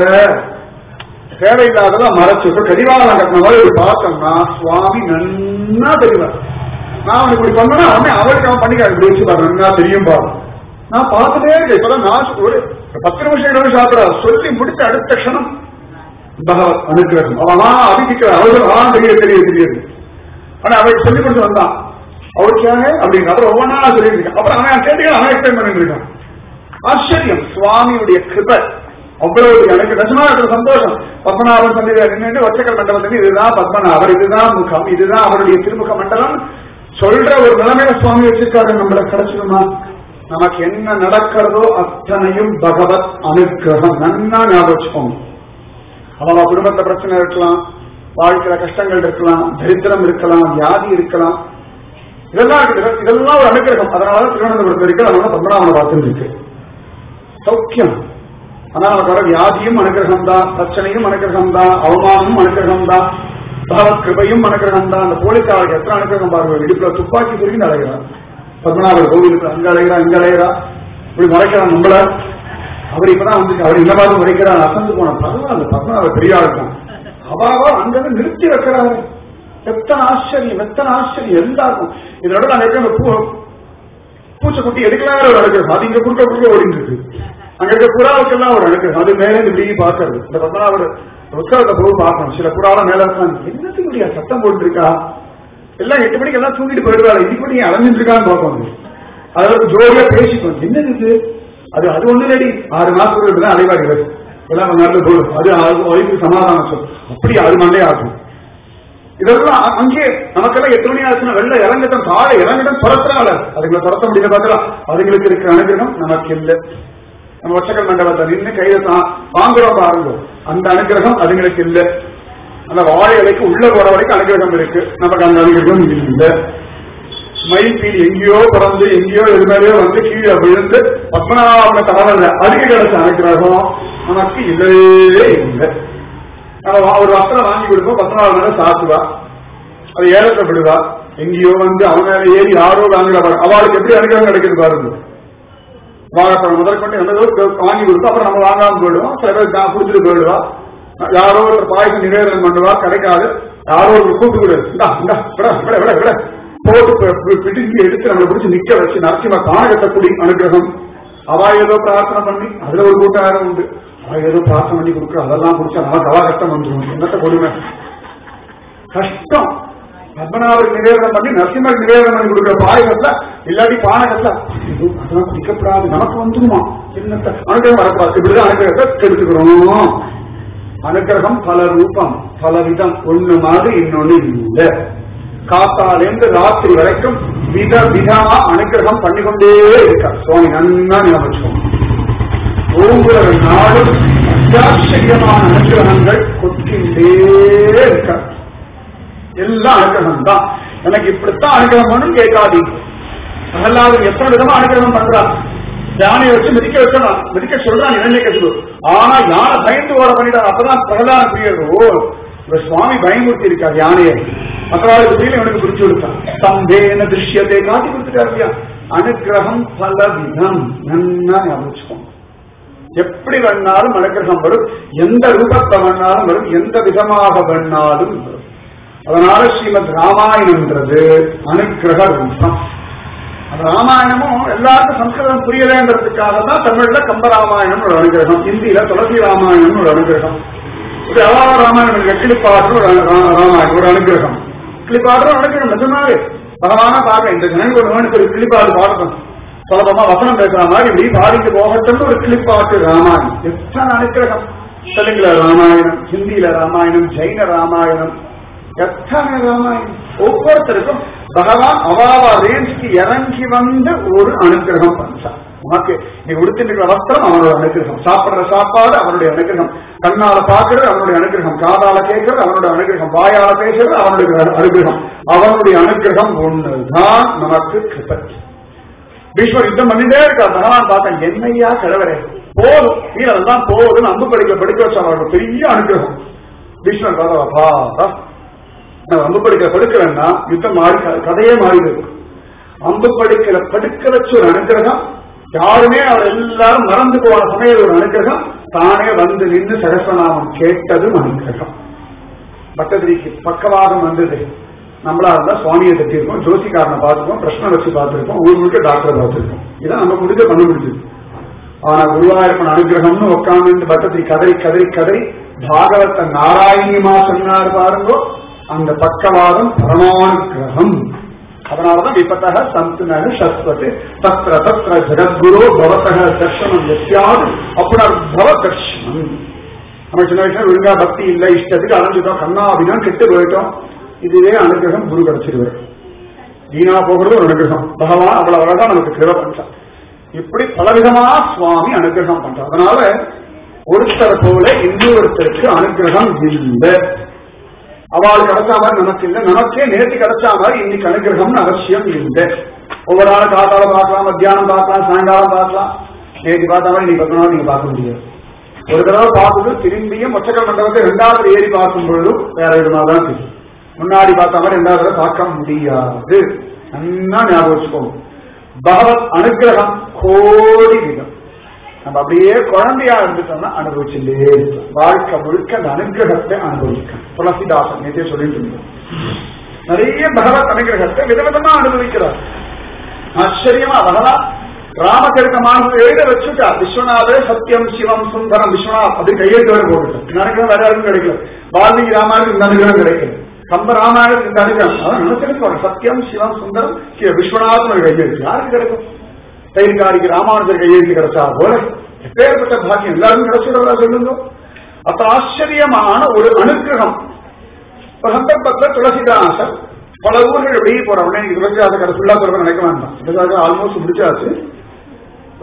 தேவையில்லாததா மறைச்சு இப்ப கடிவாளம் கட்டின மாதிரி ஒரு பார்த்தோம்னா சுவாமி நன்னா தெரிவார் நான் அவனுக்கு இப்படி பண்ணா அவனே அவருக்கு அவன் பண்ணிக்காது இப்படி வச்சு பாரு நன்னா தெரியும் பாரு நான் பார்த்துட்டே இருக்கேன் இப்பதான் நான் ஒரு பத்து நிமிஷம் இருபது நிமிஷம் சாப்பிடா சொல்லி முடிச்ச அடுத்த க்ஷணம் பகவத் அனுகிரகம் அவன் அபிதிக்கிற அவர்கள் ஆ தெரிய தெரிய தெரியுது ஆனா அவருக்கு சொல்லி கொடுத்து வந்தான் அவருக்காக அப்படின்னு அப்புறம் ஒவ்வொன்றா சொல்லியிருக்கான் அப்புறம் அவன் கேட்டுக்க அவன் எக்ஸ்பிளைன் பண்ணிட்டு இருக்கான் ஆச்சரியம் சுவாமியுடைய கிருபை அவ்வளவு எனக்கு நிஜமா இருக்கிற சந்தோஷம் பத்மநாபன் சந்தையில நின்று வச்சக்கல் மண்டபத்தில் இதுதான் பத்மநாபர் இதுதான் முகம் இதுதான் அவருடைய திருமுக மண்டலம் சொல்ற ஒரு நிலைமையில சுவாமி வச்சிருக்காரு நம்மள கிடைச்சிருமா நமக்கு என்ன நடக்கிறதோ அத்தனையும் பகவத் அனுகிரகம் நன்னா ஞாபகம் வச்சுக்கோங்க அவங்க குடும்பத்த பிரச்சனை இருக்கலாம் வாழ்க்கையில கஷ்டங்கள் இருக்கலாம் தரித்திரம் இருக்கலாம் வியாதி இருக்கலாம் இதெல்லாம் இருக்குது. இதெல்லாம் ஒரு அனுகிரகம் அதனால திருவனந்தபுரத்தில் இருக்க அதனால பத்மநாபனை பார்த்து இருக்கு சௌக்கியம் ஆனா நமக்கு வர வியாதியும் அனுகிரகம் தான் பிரச்சனையும் அனுகிரகம் தான் அவமானமும் அனுகிரகம் தான் பகவத் கிருபையும் அனுகிரகம் தான் அந்த போலீஸ்காரருக்கு எத்தனை அனுகிரகம் பாருங்க இடுப்புல துப்பாக்கி சுருங்கி அலைகிறார் பத்மநாபர் கோவிலுக்கு அங்க அலைகிறா இங்க அலைகிறா இப்படி மறைக்கிறான் நம்மள அவர் இப்பதான் வந்து அவர் இந்த மாதிரி மறைக்கிறார் அசந்து போன பரவாயில்ல பத்மநாபர் பெரிய ஆள் தான் அவாவா அங்கிருந்து நிறுத்தி வைக்கிறாரு எத்தனை ஆச்சரியம் எத்தனை ஆச்சரியம் எல்லாருக்கும் இதோட நான் இருக்க பூ பூச்சைக்குட்டி எடுக்கலாம் ஒரு அனுகிரகம் அது இங்க குறுக்க குறுக்க ஓடிட்டு இருக்கு அங்க இருக்க புறாவுக்கெல்லாம் ஒரு அனுகிரகம் அது மேல இருந்து இப்படி பாக்குறது இந்த பத்மநாபர் உற்சவத்தை போய் பார்க்கணும் சில புறாவெல்லாம் மேல இருக்காங்க என்னத்துக்கு இப்படியா சத்தம் போட்டு இருக்கா எல்லாம் எட்டு மணிக்கு எல்லாம் தூங்கிட்டு போயிடுவாங்க இதுக்கு நீ அலைஞ்சிட்டு இருக்கான்னு பார்ப்பாங்க அதோட ஜோடியா பேசிக்கணும் என்னது இது அது அது ஒண்ணு ரெடி ஆறு மாசத்துக்கு இப்படிதான் அலைவாடிகள் எல்லாம் கொஞ்ச நேரத்துல போடும் அது வயசுக்கு சமாதானம் சொல்லும் அப்படி அது மண்டே ஆகும் இதெல்லாம் அ- அங்கே நமக்கெல்லாம் எட்டு மணி ஆச்சுன்னா வெளில இறங்கட்டும் காலை இறங்கட்டும் துரத்துறாங்க அதுங்களை துரத்த முடியல பார்த்தா அதுங்களுக்கு இருக்கிற அனுகிரகம் நமக்கு இல்லை நம்ம ஒச்சக்கல் மண்டபத்தை நின்று கையில தான் வாங்குறோம் பாருங்க அந்த அனுகிரகம் அதுங்களுக்கு இல்ல அந்த வாழை இலைக்கு உள்ள போற வரைக்கும் அனுகிரகம் இருக்கு நமக்கு அந்த அனுகிரகம் இல்லை மயில்பீல் எங்கேயோ பிறந்து எங்கேயோ இது மேலேயோ வந்து கீழே விழுந்து பத்மநாபன தலைவர்ல அதுக்கு கிடைச்ச அனுகிரகம் நமக்கு இல்லவே இல்லை நம்ம வா- ஒரு வஸ்திரம் வாங்கி கொடுப்போம் பத்மநாபன் மேல சாத்துவா அது ஏலத்தை விடுவா எங்கேயோ வந்து அவன் மேல ஏறி யாரோ வாங்குறவா அவளுக்கு எப்படி அனுகிரகம் கிடைக்குது பாருங்க வாழைப்பழம் முதற்கொண்டு எந்த வாங்கி கொடுப்போம் அப்புறம் நம்ம வாங்காம போயிடுவோம் சில பேர் தான் கொடுத்துட்டு போயிடுவா யாரோ ஒரு பாயசம் நிவேதனம் பண்ணுவா கிடைக்காது யாரோ ஒரு கூப்பிட்டு கொடு இந்தா இந்தா விட விட விட விட போட்டு பி- பி- பிடுங்கி எடுத்து நம்மளை பிடிச்சி நிக்க வச்சு நரசிம்ம காணகத்தக்குடி அனுகிரகம் அவா ஏதோ பிரார்த்தனை பண்ணி அதுல ஒரு கூட்டம் யாரும் உண்டு அவ ஏதோ பிரார்த்தனை பண்ணி கொடுக்குற அதெல்லாம் குடிச்சா நமக்கு அவா கஷ்டம் வந்துடும் என்னத்த கொடுமை கஷ்டம் பத்மநாபருக்கு நிவேதனம் பண்ணி நரசிம்மர் நிவேதனம் பண்ணி கொடுக்குற பாயகத்துல இல்லாட்டி பானகத்துல ஐயோ, அதெல்லாம் குடிக்கப்படாது நமக்கு வந்துருமா என்னத்த அனுகிரகம் வரக்கூடாது இப்படிதான் அனுகிரகத்தை கெடுத்துக்கிறோம் அனுகிரகம் பல ரூபம் பல விதம் ஒண்ணு மாதிரி இன்னொன்னு இல்லை காத்தாலேருந்து ராத்திரி வரைக்கும் வித விதமா அனுகிரகம் பண்ணிக்கொண்டே இருக்கார் சுவாமி நன்னா ஞாபகம் வச்சுக்கோங்க. ஒவ்வொரு நாளும் அத்தியாச்சரியமான அனுகிரகங்கள் கொட்டிண்டே இருக்கார் எல்லாம் அனுகிரகம் தான் எனக்கு இப்படித்தான் அனுகிரகம் பண்ணும் கேட்காதீங்க பிரகலாதன் எத்தனை விதமா அனுகிரகம் பண்றான் யானையை வச்சு மிதிக்க வச்சான் மிதிக்க சொல்றான் இளைஞ கசிவு ஆனா யானை பயந்து ஓட பண்ணிட்டான் அப்பதான் பிரகலாதன் புரியுது ஓ இவர் சுவாமி பயமுறுத்தி இருக்கார் யானையை மற்றவாளுக்கு புரியல இவனுக்கு பிடிச்சு கொடுத்தான் தம்பேன திருஷ்யத்தை காட்டி கொடுத்துட்டார் இல்லையா அனுகிரகம் பல விதம் நன்னா ஞாபகம் வச்சுக்கோங்க எப்படி வேணாலும் அனுகிரகம் வரும் எந்த ரூபத்தை வேணாலும் வரும் எந்த விதமாக வேணாலும் வரும் அதனால ஸ்ரீமத் ராமாயணம்ன்றது அனுக்கிரக ரூபம் அந்த ராமாயணமும் எல்லாருக்கும் சம்ஸ்கிருதம் புரியலன்றதுக்காக தான் தமிழ்ல கம்பராமாயணம் ஒரு அனுகிரகம் ஹிந்தியில துளசி ராமாயணம் ஒரு அனுகிரகம் இது அவாவ ராமாயணம் இருக்கு கிளிப்பாற்று ஒரு அனு- ரா- ராமாயணம் ஒரு அனுகிரகம் கிளிப்பாற்று ஒரு அனுகிரகம் நிஜமாவே பகவானா பார்க்க இந்த ஜனங்க ஒரு மனுக்கு ஒரு கிளிப்பாடு பாடணும் சுலபமா வசனம் பேசுற மாதிரி இப்படி பாடிட்டு போகட்டும் ஒரு கிளிப்பாட்டு ராமாயணம் எத்தனை அனுகிரகம் தெலுங்குல ராமாயணம் ஹிந்தியில ராமாயணம் ஜெயின ராமாயணம் எத்தனை ராமாயணம் ஒவ்வொருத்தருக்கும் பகவான் அவாவா ரேஞ்சுக்கு இறங்கி வந்து ஒரு அனுகிரகம் பண்றான் உனக்கு நீ உடுத்திருக்கிற வஸ்திரம் அவனோட அனுகிரகம் சாப்பிடுற சாப்பாடு அவனுடைய அனுகிரகம் கண்ணால பாக்குறது அவனுடைய அனுகிரகம் காதால கேட்கறது அவனுடைய அனுகிரகம் வாயால பேசுறது அவனுடைய அனுகிரகம் அவனுடைய அனுகிரகம் ஒண்ணுதான் நமக்கு கிருபை பீஷ்மர் யுத்தம் பண்ணிட்டே இருக்கார் பகவான் பார்த்தேன் என்னையா கிழவரே போதும் வீரன் தான் போதும் அம்பு படிக்க படிக்க வச்ச அவரோட பெரிய அனுகிரகம் பீஷ்மர் பார்த்தா பாப்பா நான் அம்பு படிக்க படுக்கிறேன்னா யுத்தம் மாறி கதையே மாறிடுது அம்பு படிக்கல படுக்க வச்ச ஒரு அனுகிரகம் யாருமே அவர் எல்லாரும் மறந்து போன சமயம் ஒரு அனுகிரகம் தானே வந்து நின்று சகசநாமம் கேட்டதும் அனுகிரகம் பட்டதிரிக்கு பக்கவாதம் வந்தது நம்மளா இருந்தா சுவாமியை தட்டியிருக்கோம் ஜோசிக்காரனை பார்த்துருக்கோம் பிரச்சனை வச்சு பார்த்திருக்கோம் ஊர் முழுக்க டாக்டரை பார்த்திருக்கோம் இதான் நம்ம முடிஞ்ச பண்ண முடிஞ்சது ஆனா குருவாயூரப்பன் அனுகிரகம்னு உட்கார்ந்து பட்டத்திரி கதறி கதறி கதறி பாகவத நாராயணியமா சொன்னார் பாருங்கோ அந்த பக்கவாதம் பரமானுகிரகம் அதனாலதான் விபத்தக சந்துனக சஸ்வத்து தத்ர தத்ர ஜெகத்குரு பவத்தக தர்ஷனம் எஸ்யாது அப்புனர்பவ தர்ஷனம் நம்ம சின்ன வயசுல ஒழுங்கா பக்தி இல்ல இஷ்டத்துக்கு அலைஞ்சிட்டோம் கண்ணாபிதான் கெட்டு போயிட்டோம் இதுவே அனுகிரகம் குரு கிடைச்சிருவார் வீணா போகிறது ஒரு அனுகிரகம் பகவான் அவ்வளவு அழகா நமக்கு கிருப பண்றான் இப்படி பலவிதமா சுவாமி அனுகிரகம் பண்றார் அதனால ஒருத்தர் போல இன்னொருத்தருக்கு அனுகிரகம் இல்லை அவளுக்கு கிடைச்ச மாதிரி நமக்கு இல்லை நமக்கே நேற்று கிடைச்ச மாதிரி இன்னைக்கு அனுகிரகம்னு அவசியம் இல்லை ஒவ்வொரு நாள் காத்தால பார்க்கலாம் மத்தியானம் பார்க்கலாம் சாயங்காலம் பார்க்கலாம் நேற்று பார்த்த மாதிரி இன்னைக்கு பத்து நாள் நீங்க பார்க்க முடியாது ஒரு தடவை பார்க்கும்போது திரும்பியும் மொச்சக்கல் மண்டபத்தை ரெண்டாவது ஏறி பார்க்கும் பொழுதும் வேற விதமா தான் தெரியும் முன்னாடி பார்த்த மாதிரி ரெண்டாவது தடவை பார்க்க முடியாது நல்லா ஞாபகம் வச்சுக்கோங்க பகவத் அனுகிரகம் கோடி விதம் நம்ம அப்படியே குழந்தையா இருந்துட்டோம்னா அனுபவிச்சுட்டே இருக்கலாம் வாழ்க்கை முழுக்க அந்த அனுகிரகத்தை அனுபவிக்கலாம் துளசிதாசன் நேற்றே சொல்லிட்டு இருந்தோம் நிறைய பகவத் அனுகிரகத்தை விதவிதமா அனுபவிக்கிறார் ஆச்சரியமா பகவான் ராமச்சரித்தமானது எழுத வச்சுட்டா விஸ்வநாதே சத்தியம் சிவம் சுந்தரம் விஸ்வநாத் அப்படி கையெழுத்து வரை போட்டுட்டார் நினைக்கிறோம் வேற யாருக்கும் கிடைக்கல வால்மீகி ராமாயணத்துக்கு இந்த அனுகிரகம் கிடைக்கல கம்ப ராமாயணத்துக்கு இந்த அனுகிரகம் அதான் நினைச்சிருக்கோம் சத்தியம் சிவம் சுந்தரம் ஸ்ரீ விஸ்வநாதன் ஒரு கையெழுத்து யாருக்கு கிடைக்கும் தைரிகாரிக்கு ராமானுஜர் கையெழுத்து கிடைச்சா போல எப்பேற்பட்ட பாக்கியம் எல்லாருக்கும் கிடைச்சிடுறதா சொல்லுங்க அப்ப ஆச்சரியமான ஒரு அனுகிரகம் ஒரு சந்தர்ப்பத்துல துளசிதாசர் பல ஊர்கள் வெளியே போற உடனே நீங்க துளசிதாசர் கடை ஃபுல்லா சொல்ற நினைக்க வேண்டாம் துளசிதாசர் ஆல்மோஸ்ட் முடிச்சாச்சு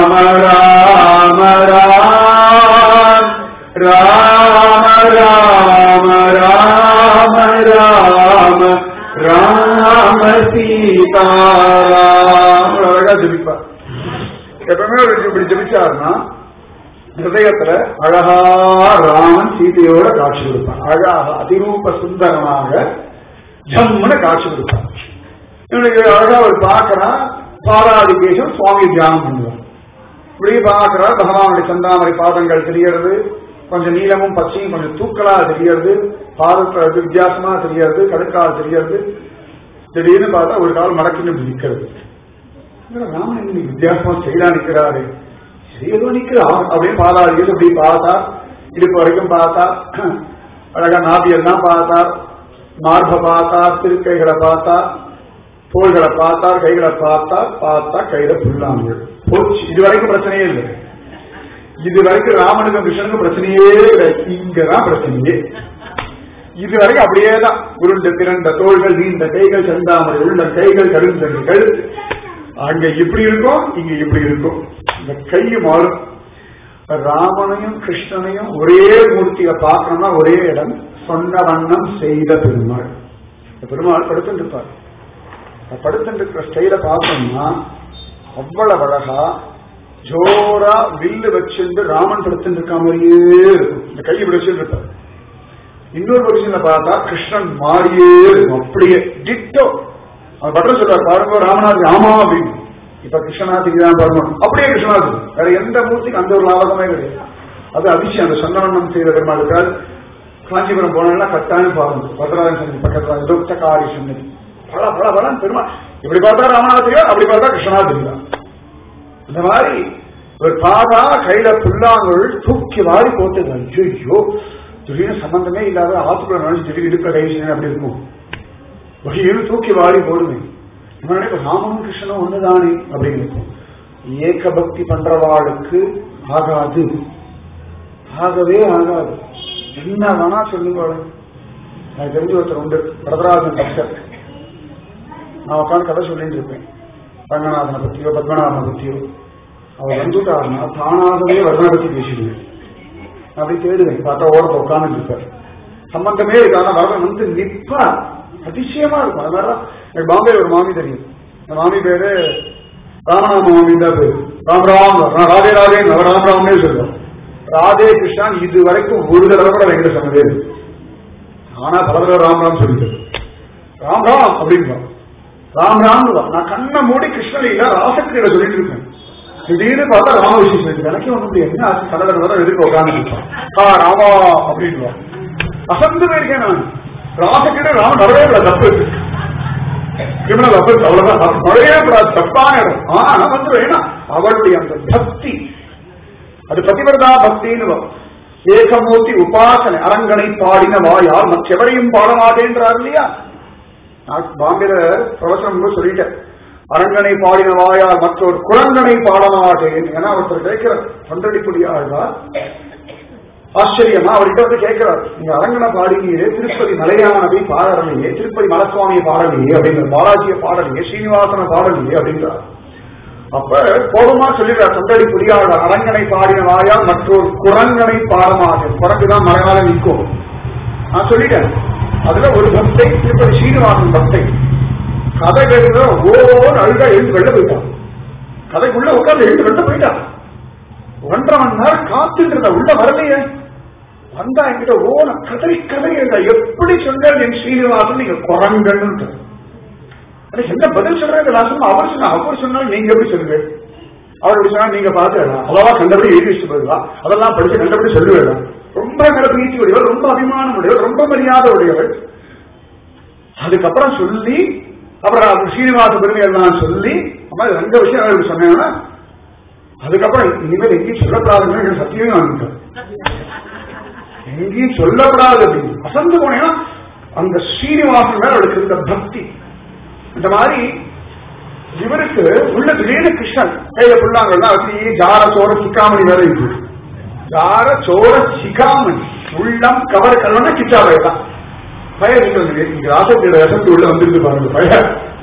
ராம ராம சீதாராம் அழகா ஜபிப்பார் எப்பவுமே அவர் இப்படி ஜபிச்சாருன்னா ஹிருதயத்துல அழகா ராமன் சீதையோட காட்சி கொடுப்பான் அழகாக அதிரூப சுந்தரமாக ஜம்முன்னு காட்சி கொடுப்பான் இவனுக்கு அழகா அவர் பார்க்கறான் பாலாதிகேசம் சுவாமி தியானம் பண்ணுவார் இப்படி பார்க்கிறா பகவானுடைய சந்தாமரை பாதங்கள் தெரியறது கொஞ்சம் நீளமும் பச்சையும் கொஞ்சம் தூக்கலா தெரியறது பாதத்துல வித்தியாசமா தெரியறது கடுக்கால் தெரியறது திடீர்னு பார்த்தா ஒரு கால் மடக்கின்னு இப்படி நிக்கிறது என்னடா ராமன் இன்னைக்கு வித்தியாசமா செய்தா நிக்கிறாரு சரி ஏதோ நிக்கிறான் அப்படின்னு பாதாளி இப்படி பார்த்தா இடுப்பு வரைக்கும் பார்த்தா அழகா நாபியெல்லாம் பார்த்தா மார்பை பார்த்தா திருக்கைகளை பார்த்தா தோள்களை பார்த்தா கைகளை பார்த்தா பார்த்தா கையில புல்லாமல் போச்சு இது வரைக்கும் பிரச்சனையே இல்லை இது வரைக்கும் ராமனுக்கும் கிருஷ்ணனுக்கும் பிரச்சனையே இல்லை இங்கதான் பிரச்சனையே இது வரைக்கும் அப்படியே தான் உருண்ட திரண்ட தோள்கள் நீண்ட கைகள் செந்தாமரை உள்ள கைகள் கருந்தங்கள் அங்க இப்படி இருக்கும் இங்க இப்படி இருக்கும் இந்த கை மாறும் ராமனையும் கிருஷ்ணனையும் ஒரே மூர்த்தியை பார்க்கணும்னா ஒரே இடம் சொன்ன வண்ணம் செய்த பெருமாள் இந்த பெருமாள் படுத்துட்டு இருப்பார் படுத்துட்டு இருக்கிற ஸ்டைல பார்த்தோம்னா அவ்வளவு அழகா ஜோரா வில்லு வச்சிருந்து ராமன் படுத்துட்டு இருக்க மாதிரியே இருக்கும் இந்த கை இப்படி வச்சுட்டு இருப்பார் இன்னொரு பொசிஷன்ல பார்த்தா கிருஷ்ணன் மாறியே இருக்கும் அப்படியே டிட்டோ அவர் பட்டம் சொல்றாரு பாருங்க ராமநாத் ஆமா அப்படின்னு இப்ப கிருஷ்ணநாத் இதுதான் பாருங்க அப்படியே கிருஷ்ணநாத் வேற எந்த மூர்த்திக்கு அந்த ஒரு லாபகமே கிடையாது அது அதிசயம் அந்த சந்தவண்ணம் செய்த பெருமாளுக்கால் காஞ்சிபுரம் போனா கட்டாயம் பாருங்க பத்ராஜன் சன்னதி பக்கத்துல துப்தகாரி சன்னதி பல பல பல பெருமாள் இப்படி பார்த்தா ராமநாத் தெரியும் அப்படி பார்த்தா கிருஷ்ணநாத் தெரியும் இந்த மாதிரி ஒரு பாதா கையில புல்லாங்குள் தூக்கி வாரி போட்டது ஐயோ திடீர்னு சம்பந்தமே இல்லாத ஆத்துக்குள்ள நுழைஞ்சு திடீர்னு இடுக்க கை செய்யணும் அப்படி இருக்கும் வகையில் தூக்கி வாரி போடுவேன் இவனே ராமனும் கிருஷ்ணனும் ஒண்ணுதானே அப்படின்னு இருக்கும் ஏக பக்தி பண்றவாளுக்கு ஆகாது ஆகவே ஆகாது என்ன வேணா சொல்லுங்க எனக்கு தெரிஞ்சு ஒருத்தர் உண்டு வரதராஜன் பக்தர் நான் உட்காந்து கதை சொல்லிட்டு இருப்பேன் ரங்கநாதனை பத்தியோ பத்மநாதனை பத்தியோ அவர் வந்துட்டாருன்னா தானாகவே வர்ணனை பத்தி பேசிடுவேன் அப்படி தேடுவேன் பார்த்தா ஓரத்தை உட்காந்து இருப்பார் சம்பந்தமே இருக்கு ஆனா வரவன் வந்து நிப்பா அதிசயமா இருக்கும் அதனால எனக்கு பாம்பே ஒரு மாமி தெரியும் அந்த மாமி பேரு ராமநாம மாமி தான் பேரு ராம் ராம் நான் ராதே ராதே அவர் ராம் ராம்னே சொல்லுவேன் ராதே கிருஷ்ணன் இது வரைக்கும் ஒரு தடவை கூட என்கிட்ட சொன்னதே இல்லை. ஆனா பல தடவை ராம் ராம் சொல்லிட்டு ராம் ராம் அப்படின்னு ராம் ராம் நான் கண்ணை மூடி கிருஷ்ணலீல ராசக்கிரியில சொல்லிட்டு இருக்கேன் திடீர்னு பார்த்தா ராம விஷயம் சொல்லிட்டு எனக்கு ஒண்ணு என்ன ஆச்சு கன்னடம் வர எதிர்க்க உட்காந்து ஆ ராமா அப்படின்னு அசந்து போயிருக்கேன் நான் ராசக்கிட்ட ராம வரவே இல்லை தப்பு கிரிமினல் அஃபென்ஸ் அவ்வளவுதான் நுழையவே கூடாது தப்பான இடம் ஆனா வந்து ஏன்னா அவளுடைய அந்த பக்தி அது பதிவர்தா பக்தின்னு வரும். ஏகமூர்த்தி உபாசனை அரங்கனை பாடின வாயால் மற்றெவரையும் பாட மாட்டேன்றார் இல்லையா நான் பாம்பேல பிரவசனம் கூட சொல்லிட்டேன் அரங்கனை பாடின வாயால் மற்றொரு குரங்கனை பாட மாட்டேன் ஏன்னா ஒருத்தர் கேட்கிறார் தொண்டடிப்புடி ஆழ்வார் ஆச்சரியமா அவர்கிட்ட வந்து கேட்கிறார் நீங்க அரங்கனை பாடினீரே திருப்பதி மலையானவை பாடலையே திருப்பதி மலசுவாமியை பாடலையே அப்படிங்கிற பாலாஜியை பாடலையே ஸ்ரீனிவாசனை பாடலையே அப்படின்றார் அப்ப கோபமா சொல்லிடுறார் தொண்டடி புரியாத அரங்கனை பாடின வாயால் மற்றொரு குரங்கனை பாடமாட்டேன் குரங்குதான் மலையாள நிற்கும் நான் சொல்லிட்டேன் அதுல ஒரு பக்தை திருப்பதி ஸ்ரீனிவாசன் பக்தை கதை கேட்கிற ஓன்னு அழுகா எழுந்து வெளில போயிட்டான் கதைக்குள்ள உட்கார்ந்து எழுந்து வெளில போயிட்டான் ஒன்றரை மணி நேரம் காத்துட்டு இருந்த உள்ள வரலையே வந்தா என்கிட்ட ஓன கதறி கதறி எழுத எப்படி சொன்னார் என் ஸ்ரீனிவாசன் நீங்க குரங்கன்னு எனக்கு என்ன பதில் சொல்றேன் நான் சொன்ன அவர் சொன்ன அவர் சொன்னாலும் நீங்க எப்படி சொல்லுங்க அவர் எப்படி சொன்னா நீங்க பார்த்து அவ்வளவா கண்டபடி எழுதி வச்சு போயிடா அதெல்லாம் படிச்சு கண்டபடி சொல்லுவேடா ரொம்ப மேல பிரீத்தி உடையவர் ரொம்ப அபிமானம் உடையவர் ரொம்ப மரியாதை உடையவர் அதுக்கப்புறம் சொல்லி அப்புறம் அவர் ஸ்ரீனிவாச பெருமை எல்லாம் சொல்லி அம்மா இது ரெண்டு விஷயம் அவருக்கு சொன்னேன்னா அதுக்கப்புறம் இனிமேல் எங்கேயும் சொல்லப்படாதுன்னு எனக்கு சத்தியமே வாங்கிட்டேன் எங்கேயும் சொல்லப்படாது அப்படின்னு அசந்து போனேன்னா அந்த ஸ்ரீனிவாசன் மேல அவருக்கு இருந்த பக்தி இந்த மாதிரி இவருக்கு உள்ள திடீர்னு கிருஷ்ணன் கையில புள்ளாங்கன்னா அப்படி ஜார சோர சிக்காமணி வேற இருக்கு ஜார சோர சிக்காமணி உள்ளம் கவர் கல்லன்னா கிச்சாவை தான் பய நீங்க ராசத்தியோட ரசத்து உள்ள வந்திருக்கு பாருங்க பய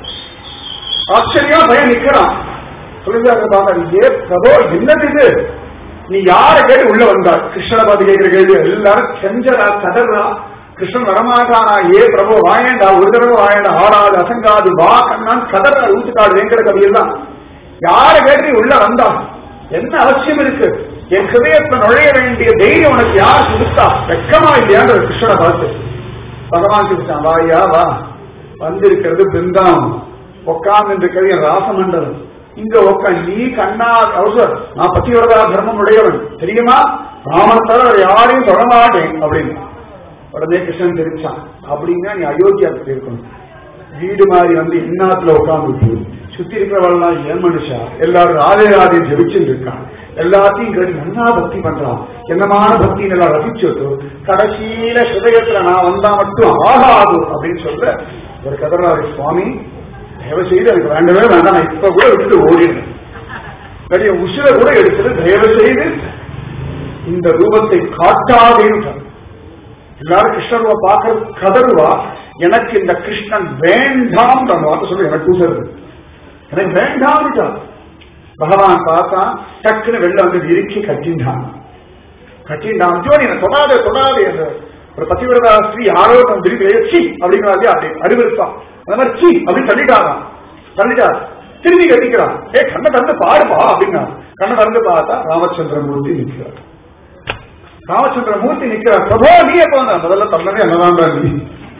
ஆச்சரியா பய நிக்கிறான் சொல்லுங்க பாருங்க ஏ பிரபோ என்னது இது நீ யார கேட்டு உள்ள வந்தா கிருஷ்ணனை பார்த்து கேட்கிற கேள்வி எல்லாரும் செஞ்சரா கதறா கிருஷ்ணன் வரமாட்டானா ஏ பிரபு வாயேண்டா ஒரு தடவை வாயேண்டா ஆடாது அசங்காது வா கண்ணான் கதற ஊத்துக்காடு வேங்கிற கவியில் தான் யார கேட்டு உள்ள வந்தா என்ன அவசியம் இருக்கு என் ஹிருதயத்தை நுழைய வேண்டிய தைரியம் உனக்கு யார் கொடுத்தா வெக்கமா இல்லையான்ற கிருஷ்ணனை பார்த்து பகவான் சொல்லிட்டான் வாயா வா வந்திருக்கிறது பிருந்தாவனம் உட்கார்ந்து இருக்கிறது என் ராசமண்டலம் இங்க உட்கா நீ கண்ணா அவசர் நான் பத்திவரதா தர்மம் உடையவன் தெரியுமா ராமன் தவிர வேற யாரையும் தொட மாட்டேன் அப்படின்னு உடனே கிருஷ்ணன் தெரிவிச்சான் அப்படின்னா நீ அயோத்தியாவுக்கு இருக்கணும் வீடு மாதிரி வந்து இன்னாத்துல உட்கார்ந்து சுத்தி இருக்கிறவெல்லாம் ஏன் மனுஷா எல்லாரும் ராதே ராதே ஜெபிச்சுட்டு இருக்கான் எல்லாத்தையும் கேட்டு நல்லா பக்தி பண்றான் என்னமான பக்தி எல்லாம் ரசிச்சுட்டு கடைசியில ஹிருதயத்துல நான் வந்தா மட்டும் ஆகாது அப்படின்னு சொல்ல ஒரு கதறாரு சுவாமி தயவு செய்து எனக்கு வேண்டவே வேண்டாம் நான் இப்ப கூட விட்டுட்டு ஓடிடுறேன் பெரிய உசிர கூட எடுத்துட்டு தயவு செய்து இந்த ரூபத்தை காட்டாதேன்னு எல்லாரும் கிருஷ்ணருவ பார்க்கறது கதறுவா எனக்கு இந்த கிருஷ்ணன் வேண்டாம் வார்த்தை சொல்லி எனக்கு கூசுறது எனக்கு வேண்டாம் பகவான் பார்த்தா டக்குன்னு வெளில வந்து இறுக்கி கட்டின்றான் கட்டின்றான் ஜோனி என்ன தொடாதே தொடாதே என்று ஒரு பத்திவிரதா ஸ்ரீ யாரோ தன் திருப்பி சி அப்படிங்கிறாரு அப்படி அறிவிருப்பான் அந்த மாதிரி சி அப்படின்னு தள்ளிட்டாராம் தள்ளிட்டார் திரும்பி கட்டிக்கிறான் ஏ கண்ணை தந்து பாடுப்பா அப்படின்னா கண்ணை தந்து பார்த்தா ராமச்சந்திரமூர்த்தி நிற்கிறார் ராமச்சந்திரமூர்த்தி நிற்கிறார் பிரபோ நீ எப்ப வந்த முதல்ல தள்ளவே என்னதான் நீ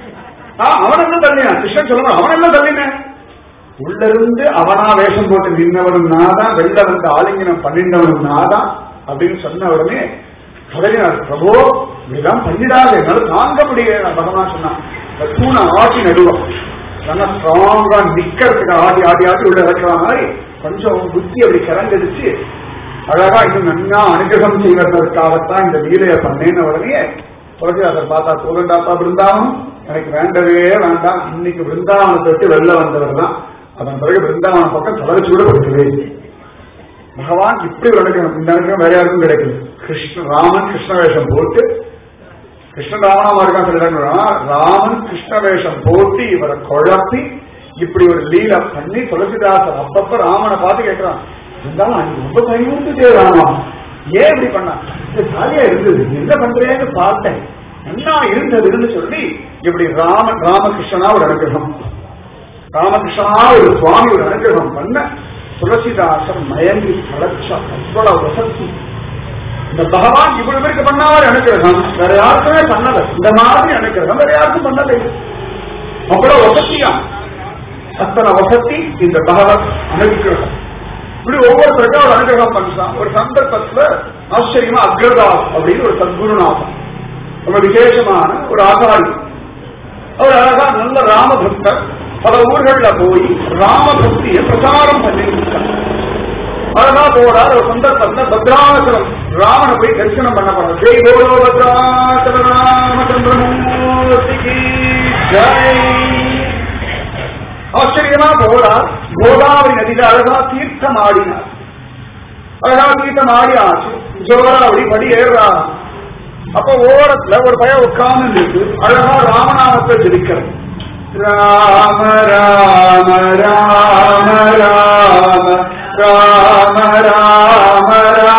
அவன் என்ன தள்ளினான் கிருஷ்ணன் சொல்லணும் அவன் என்ன தள்ளினேன் உள்ள இருந்து அவனா வேஷம் போட்டு நின்றவனும் நாதான் வெளில வந்து ஆலிங்கனம் பண்ணின்றவனும் நாதான் அப்படின்னு சொன்ன உடனே கதறினார் பிரபோ இதெல்லாம் பண்ணிடாது என்னால தாங்க முடியல பகவான் சொன்னான் தூணை ஆட்டி நடுவோம் நல்லா ஸ்ட்ராங்கா நிக்கிறதுக்கு ஆடி ஆடி ஆடி உள்ள இறக்குற மாதிரி கொஞ்சம் புத்தி அப்படி கிறங்கடிச்சு அழகா இன்னும் நன்னா அனுகிரகம் செய்வதற்காகத்தான் இந்த லீலையை பண்ணேன்னு உடனே அதை பார்த்தா கோவிந்தாப்பா பிருந்தாவனம் எனக்கு வேண்டவே வேண்டாம் இன்னைக்கு பிருந்தாவனத்தை விட்டு வெளில வந்தவர் தான் அதன் பிறகு பிருந்தாவன பக்கம் தலைச்சு கூட கொடுக்கவே பகவான் இப்படி ஒரு அனுகிரகம் இந்த அனுகிரகம் வேற யாருக்கும் கிடைக்குது கிருஷ்ண ராமன் கிருஷ்ண வேஷம் போட்டு கிருஷ்ண ராமனாமா இருக்கான் சொல்லிடுறாங்க ராமன் கிருஷ்ண வேஷம் போட்டு இவரை குழப்பி இப்படி ஒரு லீல பண்ணி துளசிதாசன் அப்பப்ப ராமனை பார்த்து கேட்கிறான் இருந்தாலும் அன்னைக்கு ரொம்ப பயமுறுத்துட்டே ராமா ஏன் இப்படி பண்ணா இது ஜாலியா இருந்தது என்ன பண்றேன்னு பார்த்தேன் என்ன இருந்ததுன்னு சொல்லி இப்படி ராமன் ராமகிருஷ்ணனா ஒரு அனுகிரகம் ராமகிருஷ்ணனா ஒரு சுவாமி ஒரு அனுகிரகம் பண்ண துளசிதாசன் மயங்கி கலச்சா அவ்வளவு வசதி இந்த பகவான் இவ்வளவு பேருக்கு பண்ணாரு அனுகிரகம் வேற யாருக்குமே பண்ணல இந்த மாதிரி அனுகிரகம் வேற யாருக்கும் பண்ணல அவ்வளவு வசதியா அத்தனை வசதி இந்த பகவத் அனுகிரகம் இப்படி ஒவ்வொருத்தருக்கும் ஒரு அனுகிரகம் பண்ணலாம் ஒரு சந்தர்ப்பத்துல ஆச்சரியமா அக்ரதாஸ் அப்படின்னு ஒரு சத்குருநாதன் ரொம்ப விசேஷமான ஒரு ஆசாரி அவர் அழகா நல்ல ராமபக்தர் பல ஊர்கள்ல போய் ராமபக்தியை பிரச்சாரம் பண்ணிருக்கார் அழகா போறார் ஒரு சந்தர்ப்பத்துல பத்ராசலம் ராமனை போய் தரிசனம் பண்ண போறார் ஜெய் போலோ பத்ராசல ராமச்சந்திரமூர்த்திக்கு ஜெய் ஆச்சரியமா போறார் கோதாவரி நதியில அழகா தீர்த்தம் ஆடினார் அழகா தீர்த்தம் ஆடி ஆச்சு ஜோரா அப்படி படி ஏறுறாராம் அப்ப ஓரத்துல ஒரு பையன் உட்கார்ந்து இருக்கு அழகா ராமநாமத்தை ஜெபிக்கிறது ராம ராம ராம ராம ராம ராம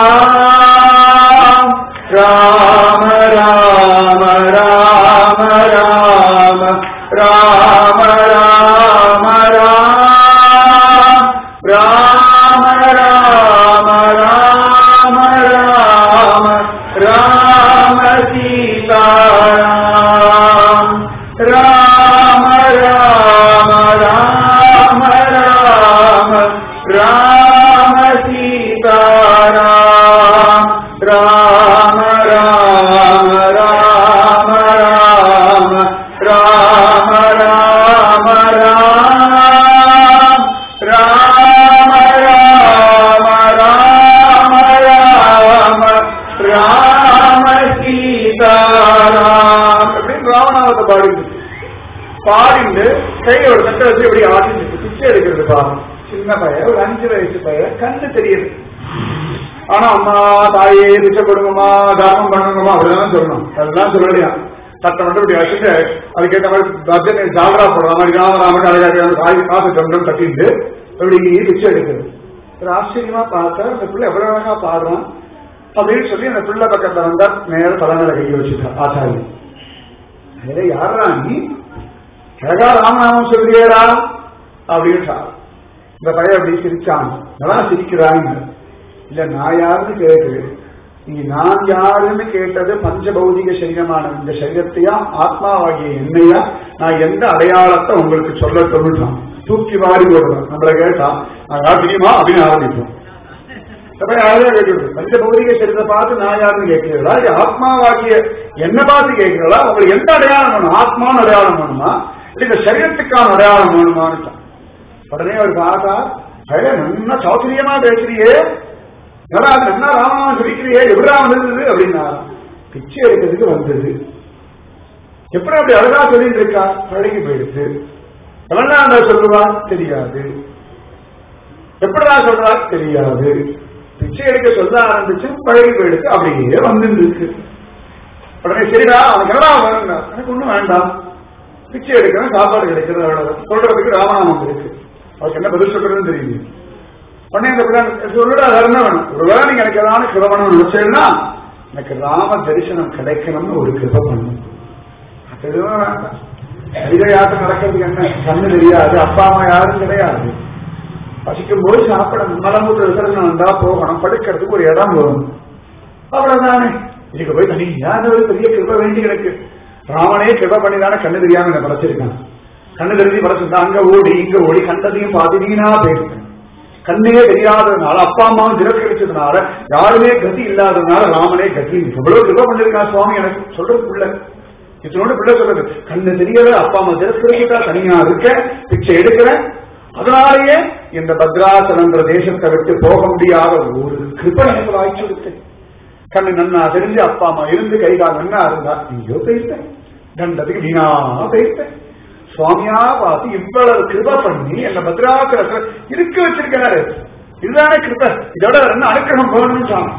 ராம ராம ராம ராம ராம ராம ராம ராம ராம ராம ராம ராம ராம சீதாராம் ராம ராம ராம ராம ராம சீதாராம் ராம ராம ராம ராம ராம ராம ராம் ராம ராம ராம ராம ராம சீதாராம் அப்படின்னு ராமநாமத்தை பாடிட்டு பாடிண்டு கையை ஒரு தட்டை வச்சு இப்படி ஆடிட்டு பிச்சை எடுக்கிறது பாவம் சின்ன பையன் ஒரு அஞ்சு வயசு பையன் கண்ணு தெரியுது ஆனா அம்மா தாயே பிச்சை கொடுங்கம்மா தானம் பண்ணுங்கம்மா அப்படிதான் சொல்லணும் அதெல்லாம் சொல்லலையா சட்டை மட்டும் இப்படி வச்சுட்டு அதுக்கேற்ற மாதிரி பஜனை ஜாகரா போடுற மாதிரி ராமராமன் அழகாக காய் காசு சொந்தம் கட்டிட்டு இப்படி பிச்சை எடுக்குது ஒரு ஆச்சரியமா பார்த்தா அந்த பிள்ளை எவ்வளவு அழகா பாடுறான் அப்படின்னு சொல்லி அந்த பிள்ளை பக்கத்துல வந்தா நேர தலைமையில கை வச்சுட்டான் ஆச்சாரி அதுல யாரா நீ அழகா ராமநாமம் சொல்றியேடா அப்படின்னு சொன்னார். இந்த பையன் அப்படி சிரிச்சான் நல்லா சிரிக்கிறாங்க இல்ல நான் யாருன்னு கேட்டு நீங்க நான் யாருன்னு கேட்டது பஞ்சபௌதிக சரீரமான இந்த சரீரத்தையா ஆத்மாவாகிய என்னையா நான் எந்த அடையாளத்தை உங்களுக்கு சொல்ல சொல்லுறான் தூக்கி வாரி போடுறான் நம்மள கேட்டா நான் யார் தெரியுமா அப்படின்னு ஆரம்பிப்போம் அப்ப யாரையா கேட்கிறது பஞ்சபௌதிக சரீரத்தை பார்த்து நான் யாருன்னு கேட்கிறீங்களா இல்ல ஆத்மாவாகிய என்ன பார்த்து கேட்கிறீங்களா உங்களுக்கு எந்த அடையாளம் வேணும் ஆத்மான்னு அடையாளம் வேணுமா இல்ல இந்த சரீரத்துக்கான அடையாளம் வேணுமான்னு உடனே அவர் பார்த்தா அழகா நல்லா சௌகரியமா பேசுறியே நல்லா அது நல்லா ராமநாமம் சொல்லிக்கிறியே எப்படா வந்தது அப்படின்னா பிச்சை எடுக்கிறதுக்கு வந்தது எப்படி அப்படி அழகா சொல்லிட்டு இருக்கா பழகி போயிடுச்சு எவன்டா சொல்லுவா தெரியாது எப்படிடா சொல்றா தெரியாது பிச்சை எடுக்க சொல்ல ஆரம்பிச்சு பழகி போயிடுச்சு அப்படியே வந்துட்டு இருக்கு உடனே சரிடா அவனுக்கு என்னடா வேணும்டா எனக்கு ஒண்ணும் வேண்டாம் பிச்சை எடுக்கிறேன் சாப்பாடு கிடைக்கிறது அவ்வளவு சொல்றதுக்கு ராமநாமம் இருக்கு அவருக்கு என்ன பதில் சொல்றதுன்னு தெரியுது உடனே இந்த பிள்ளை சொல்லுடா வேற என்ன வேணும் ஒருவேளை நீங்க எனக்கு ஏதாவது கிருப பண்ணணும்னு நினைச்சேன்னா எனக்கு ராம தரிசனம் கிடைக்கணும்னு ஒரு கிருப பண்ணும் அது எதுவும் வேண்டாம் சரீர யாத்திரை நடக்கிறதுக்கு என்ன கண்ணு தெரியாது அப்பா அம்மா யாரும் கிடையாது பசிக்கும் போது சாப்பிடணும் மலமுட்டு விசரணம் வந்தா போகணும் படுக்கிறதுக்கு ஒரு இடம் வரும் அவ்வளவுதானே இதுக்கு போய் தனியா அந்த ஒரு பெரிய கிருப வேண்டி எனக்கு ராமனே கிருப பண்ணிதானே கண்ணு தெரியாம என்ன படைச்சிருக்கான் கண்ணு தெரிஞ்சு படைச்சிருந்தா அங்க ஓடி இங்க ஓடி கண்டதையும் பார்த்து நீனா பேசுறேன் கண்ணே தெரியாததுனால அப்பா அம்மாவும் திரஸ்கரிச்சதுனால யாருமே கதி இல்லாததுனால ராமனே கதி எவ்வளவு கிருப பண்ணிருக்கான் சுவாமி எனக்கு சொல்றதுக்குள்ள இதனோட பிள்ளை சொல்றது கண்ணு தெரியல அப்பா அம்மா திரஸ்கரிச்சுட்டா தனியா இருக்க பிச்சை எடுக்கிறேன் அதனாலேயே இந்த பத்ராசலன்ற தேசத்தை விட்டு போக முடியாத ஒரு கிருப்பை எனக்கு வாய்ச்சி கொடுத்தேன் கண்ணு நன்னா தெரிஞ்சு அப்பா அம்மா இருந்து கை கால் நன்னா இருந்தா நீயோ பேசிட்டேன் தண்டத்துக்கு நீனா பேசிட்டேன் சுவாமியா பார்த்து இவ்வளவு கிருப பண்ணி என்ன பத்ராசலத்துல இருக்க வச்சிருக்காரு இதுதானே கிருப இதோட என்ன அனுக்கிரகம் போகணும்னு சொன்னான்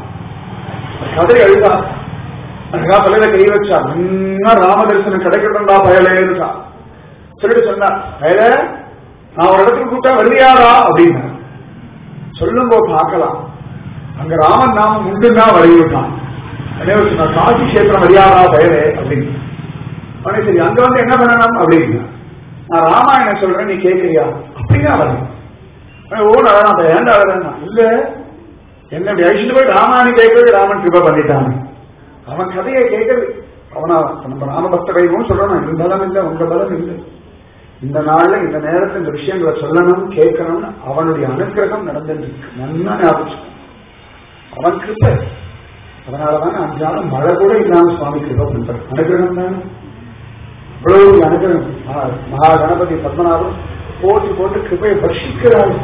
கதை எழுதா அழகா தலையில கை வச்சா இன்னும் ராம தரிசனம் கிடைக்கட்டும்டா பயலேன்னு சொல்லிட்டு சொன்னா பயல நான் ஒரு இடத்துக்கு கூப்பிட்டா வருவியாரா அப்படின்னு சொல்லும்போ பார்க்கலாம் அங்க ராமன் நாமம் உண்டுன்னா வரையிட்டான் அதே சொன்னா காசி கஷேத்திரம் வரியாரா பயலே அப்படின்னு அவனே சரி அங்க வந்து என்ன பண்ணணும் அப்படின்னு நான் ராமாயணம் சொல்றேன் நீ கேட்கறியா அப்படின்னா வரேன் ஓ நான் ஏன்டா வரேன் இல்ல என்ன இப்படி அழிச்சுட்டு போய் ராமாயணம் கேட்கறது ராமன் கிருப பண்ணிட்டான் அவன் கதையை கேட்கறது அவனா நம்ம ராமபக்த வைபவம் சொல்லணும் இந்த பலம் இல்லை உங்க பலம் இல்லை இந்த நாள்ல இந்த நேரத்துல இந்த விஷயங்களை சொல்லணும் கேட்கணும்னு அவனுடைய அனுகிரகம் நடந்துருக்கு நல்லா ஞாபகம் அவன் கிருப்ப அதனாலதான் அஞ்சாலும் மழை கூட இல்லாம சுவாமி கிருப பண்றான் அனுகிரகம் தானே இவ்வளவு அனுகிரகம் மகா கணபதி பத்மநாபன் போட்டு போட்டு கிருப்பையை வர்ஷிக்கிறாள்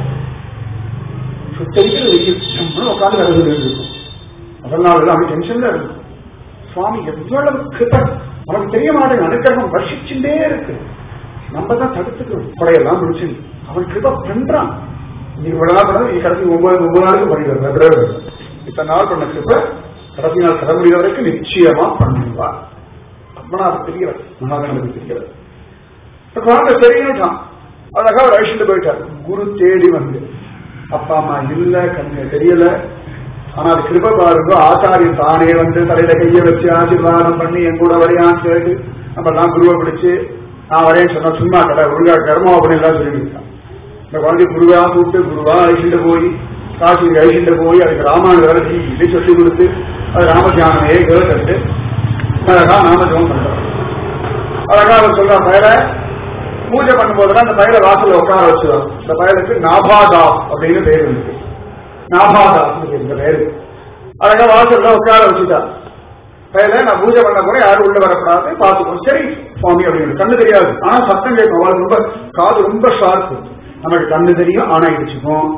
சுத்தரிக்கிற வெயில் உட்காந்து கருது இருக்கும் அதனால அவன் டென்ஷன்ல இருக்கும் சுவாமி எவ்வளவு கிருப்பன் அவனுக்கு தெரிய மாட்டேங்க அனுகிரகம் வர்ஷிச்சுட்டே இருக்கு நம்ம தான் தடுத்துக்கிறோம் கொடையெல்லாம் முடிச்சு அவன் கிருப பண்றான் நீ இவ்வளவு நாள் பண்ண நீ கடைசி ஒன்பது ஒன்பது நாளுக்கு பண்ணிடுற இத்தனை நாள் பண்ண கிருப்ப கடைசி நாள் தர முடியாத வரைக்கும் நிச்சயமா பண்ணுவா பத்மநாப தெரியல மகாகணபதி தெரியல குழந்தை தெரியும்ட்டான் அழகா ஒரு அழிச்சுட்டு போயிட்டார் குரு தேடி வந்து அப்பா அம்மா இல்ல கண்ணு தெரியல ஆனா அது கிருப பாருங்க ஆச்சாரியன் தானே வந்து தலையில கைய வச்சு ஆசீர்வாதம் பண்ணி என் கூட வரையான்னு கேட்டு நம்ம எல்லாம் குருவை பிடிச்சு நான் வரேன்னு சொன்னா சும்மா கடை ஒழுங்கா கர்மா அப்படின்னு எல்லாம் சொல்லியிருக்கான் இந்த குழந்தை குருவா கூப்பிட்டு குருவா அழிச்சுட்டு போய் காசி அழிச்சுட்டு போய் அதுக்கு ராமாயண வேலை இது சொல்லி கொடுத்து அது ராமத்தியானமே கேட்டு அழகா நாமஜபம் பண்றான் அழகா அவர் சொல்ற பயல பூஜை பண்ணும்போதுதான் அந்த பயல வாசல்ல உட்கார வச்சுருவான் இந்த பயலுக்கு நாபாதா அப்படின்னு பேர் இருக்கு நாபாதா இந்த பேரு அழகா வாசல்ல உட்கார வச்சுட்டா பயல நான் பூஜை பண்ண கூட யாரும் உள்ள வரக்கூடாது பார்த்துக்கணும் சரி சுவாமி அப்படின்னு கண்ணு தெரியாது ஆனா சத்தம் கேட்கும் அவளுக்கு ரொம்ப காது ரொம்ப ஷார்ப்பு நமக்கு கண்ணு தெரியும் ஆனா இடிச்சுக்கும்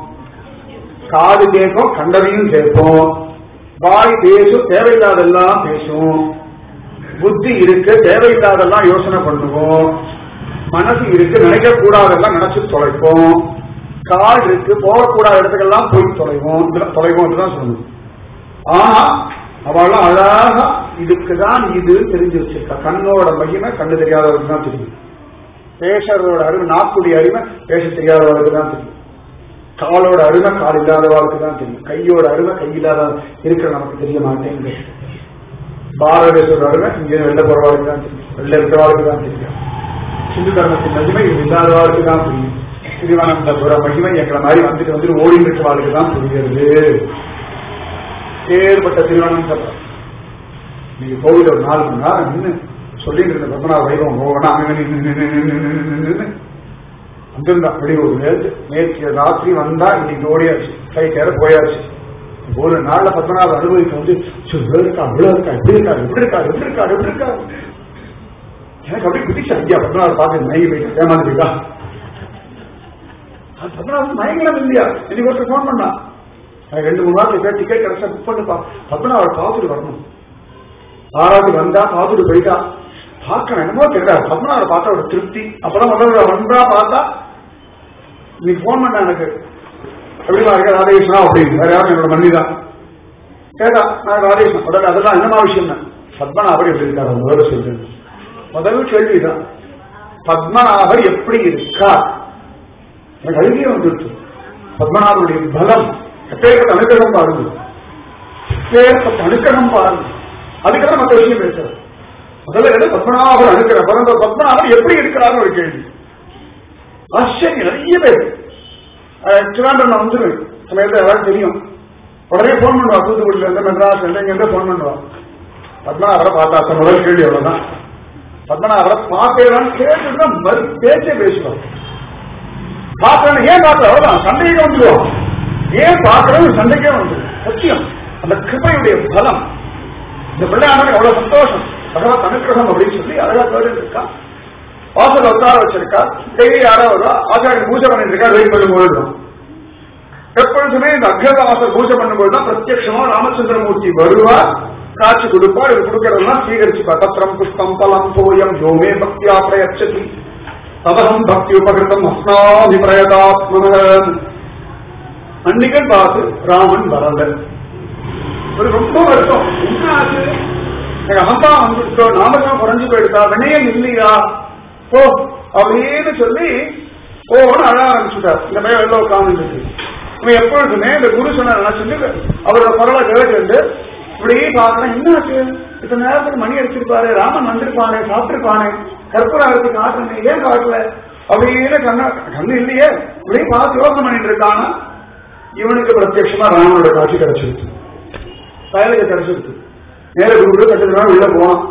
காது கேட்கும் கண்டதையும் கேட்கும் வாய் பேசும் தேவையில்லாதெல்லாம் பேசும் புத்தி இருக்கு தேவையில்லாதெல்லாம் யோசனை பண்ணுவோம் மனசு இருக்கு நினைக்க கூடாதெல்லாம் நினைச்சு தொலைப்போம் கால் இருக்கு போகக்கூடாத இடத்துக்கெல்லாம் போய் தொலைவோம் இதெல்லாம் தொலைவோம் இதுதான் சொல்லணும் ஆனா அவளும் அழகா இதுக்குதான் இது தெரிஞ்சு வச்சிருக்கா கண்ணோட மகிமை கண்ணு தெரியாதவருக்கு தான் தெரியும் பேசுறதோட அருமை நாக்குடைய அருமை பேச தெரியாதவருக்கு தான் தெரியும் காலோட அருமை கால் இல்லாதவர்களுக்கு தான் தெரியும் கையோட அருமை கை இல்லாத இருக்கிற நமக்கு தெரிய மாட்டேங்குது பாரதேசோட அருமை இங்கே வெளில போறவாளுக்கு தான் தெரியும் உள்ள இருக்கிறவாளுக்கு தான் தெரியும் சிந்து தர்மத்தின் மகிமை இது இல்லாதவாளுக்கு தான் புரியும் திருவனந்தபுர மகிமை எங்களை மாதிரி வந்துட்டு வந்துட்டு ஓடி இருக்கிறவாளுக்கு தான் புரியுது ஏற்பட்ட திருவனந்தபுரம் நீங்க கோவில் ஒரு நாலு மணி நேரம் நின்று சொல்லிட்டு இருந்த பத்மநாப வைபவம் போகணும் அங்க நின்னு நின்னு நின்னு நின்னு நின்னு வந்திருந்தா அப்படி ஒரு நேரத்து நேற்று ராத்திரி வந்தா இன்னைக்கு ஓடியாச்சு ஃபிளைட் ஏற போயாச்சு ஒரு நாள்ல பத்மநாப அனுபவிக்க வந்து இவ்வளவு இருக்கா இவ்வளவு இருக்கா இப்படி இருக்காரு இப்படி இருக்காரு இப்படி இருக்காரு இப்படி இருக்காரு எனக்கு அப்படி பிடிச்ச ஐயா பத்மநாப பார்த்து மயங்கி போயிட்டு ஏமாந்துட்டா பத்மநாபன் மயங்கலம் இல்லையா இன்னைக்கு ஒருத்தர் ஃபோன் பண்ணா எனக்கு ரெண்டு மூணு வாரத்துக்கு டிக்கெட் கிடைச்சா புக் பண்ணுப்பா பத்மநாபர் பார்த்துட்டு வரணும் ஆறாவது வந்தா பார்த்துட்டு போயிட்டா பார்க்கணும் என்னமோ தெரியல பத்மநாபர் பார்த்தா ஒரு திருப்தி அப்பதான் முதல்ல வந்தா பார்த்தா நீ போன் பண்ண எனக்கு எப்படிமா இருக்க ராதேஷ்னா அப்படின்னு வேற யாரும் என்னோட மன்னி தான் கேட்டா நான் ராதேஷ்னா முதல்ல அதெல்லாம் என்னமா விஷயம் தான் பத்மநாபர் எப்படி இருக்காரு முதல்ல சொல்றேன் முதல் கேள்விதான் பத்மநாபர் எப்படி இருக்கா எனக்கு அழுகிய வந்துருச்சு பத்மநாபருடைய பலம் எப்பேற்பட்ட அனுக்கிரகம் பாருங்க எப்பேற்பட்ட அனுக்கிரகம் பாருங்க அதுக்கப்புறம் மற்ற விஷயம் பேசுறேன் முதல்ல எது பத்மநாபர் அனுக்கிற பிறந்த பத்மநாபர் எப்படி இருக்கிறாருன்னு ஒரு கேள்வி ஆச்சரியம் நிறைய பேர் திருவாண்டம் நான் வந்துருவேன் சமயத்தில் யாராவது தெரியும் உடனே போன் பண்ணுவா தூத்துக்குடியில இருந்து மெட்ராஸ்ல இருந்து இங்க இருந்து போன் பண்ணுவா பத்மநாபரை பார்த்தா முதல் கேள்வி அவ்வளவுதான் பத்மநாபரை பார்த்தேன் கேட்டுட்டு மறு பேச்சே பேசுவார் பார்த்தேன் ஏன் பார்த்த அவ்வளவுதான் சண்டைக்கே வந்துடுவோம் ஏன் பார்க்கறது சண்டைக்கே வந்துடும் சத்தியம் அந்த கிருபையுடைய பலம் இந்த பிள்ளையானவன் எவ்வளவு சந்தோஷம் பகவத் அனுக்கிரகம் அப்படின்னு சொல்லி அழகா கேட்டு இருக்கா வாசல் உட்கார வச்சிருக்கா டெய்லி யாரோ வருவா ஆச்சாரிய பூஜை பண்ணிட்டு இருக்கா வெயிட் பண்ணி போயிடும் எப்பொழுதுமே இந்த அக்ரத வாசல் பூஜை பண்ணும்போது தான் பிரத்யட்சமா ராமச்சந்திரமூர்த்தி வருவா காட்சி கொடுப்பா இது கொடுக்கறதெல்லாம் ஸ்வீகரிச்சுப்பா பத்திரம் புஷ்பம் பலம் தோயம் யோமே பக்தியா பிரயச்சதி ததகம் பக்தி உபகிருதம் அஸ்னாதி பிரயதாத்மன் அன்னைக்கன் பார்த்து ராமன் வரல ஒரு ரொம்ப வருஷம் என்ன ஆச்சு எனக்கு அகம்பா வந்துட்டோம் நாமதான் குறைஞ்சு போயிடுதா வினயம் இல்லையா ஓ அப்படின்னு சொல்லி ஓன்னு அழ ஆரம்பிச்சுட்டார் இந்த பையன் வெளில உட்காந்துட்டு இவன் எப்பொழுதுமே இந்த குரு சொன்ன நினைச்சிட்டு அவரோட குரலை கேட்டு இப்படி பாக்குறேன் என்ன ஆச்சு இத்தனை நேரத்துக்கு மணி அடிச்சிருப்பாரு ராமன் வந்திருப்பானே சாப்பிட்டிருப்பானே கற்பூராவுக்கு காட்டுங்க ஏன் காட்டல அப்படின்னு கண்ண கண்ணு இல்லையே இப்படி பார்த்து யோசனை பண்ணிட்டு இருக்கானா இவனுக்கு பிரத்யட்சமா ராமனோட காட்சி கிடைச்சிருக்கு பயலுக்கு கிடைச்சிருக்கு நேர குரு கட்டுறதுனா உள்ள போனான்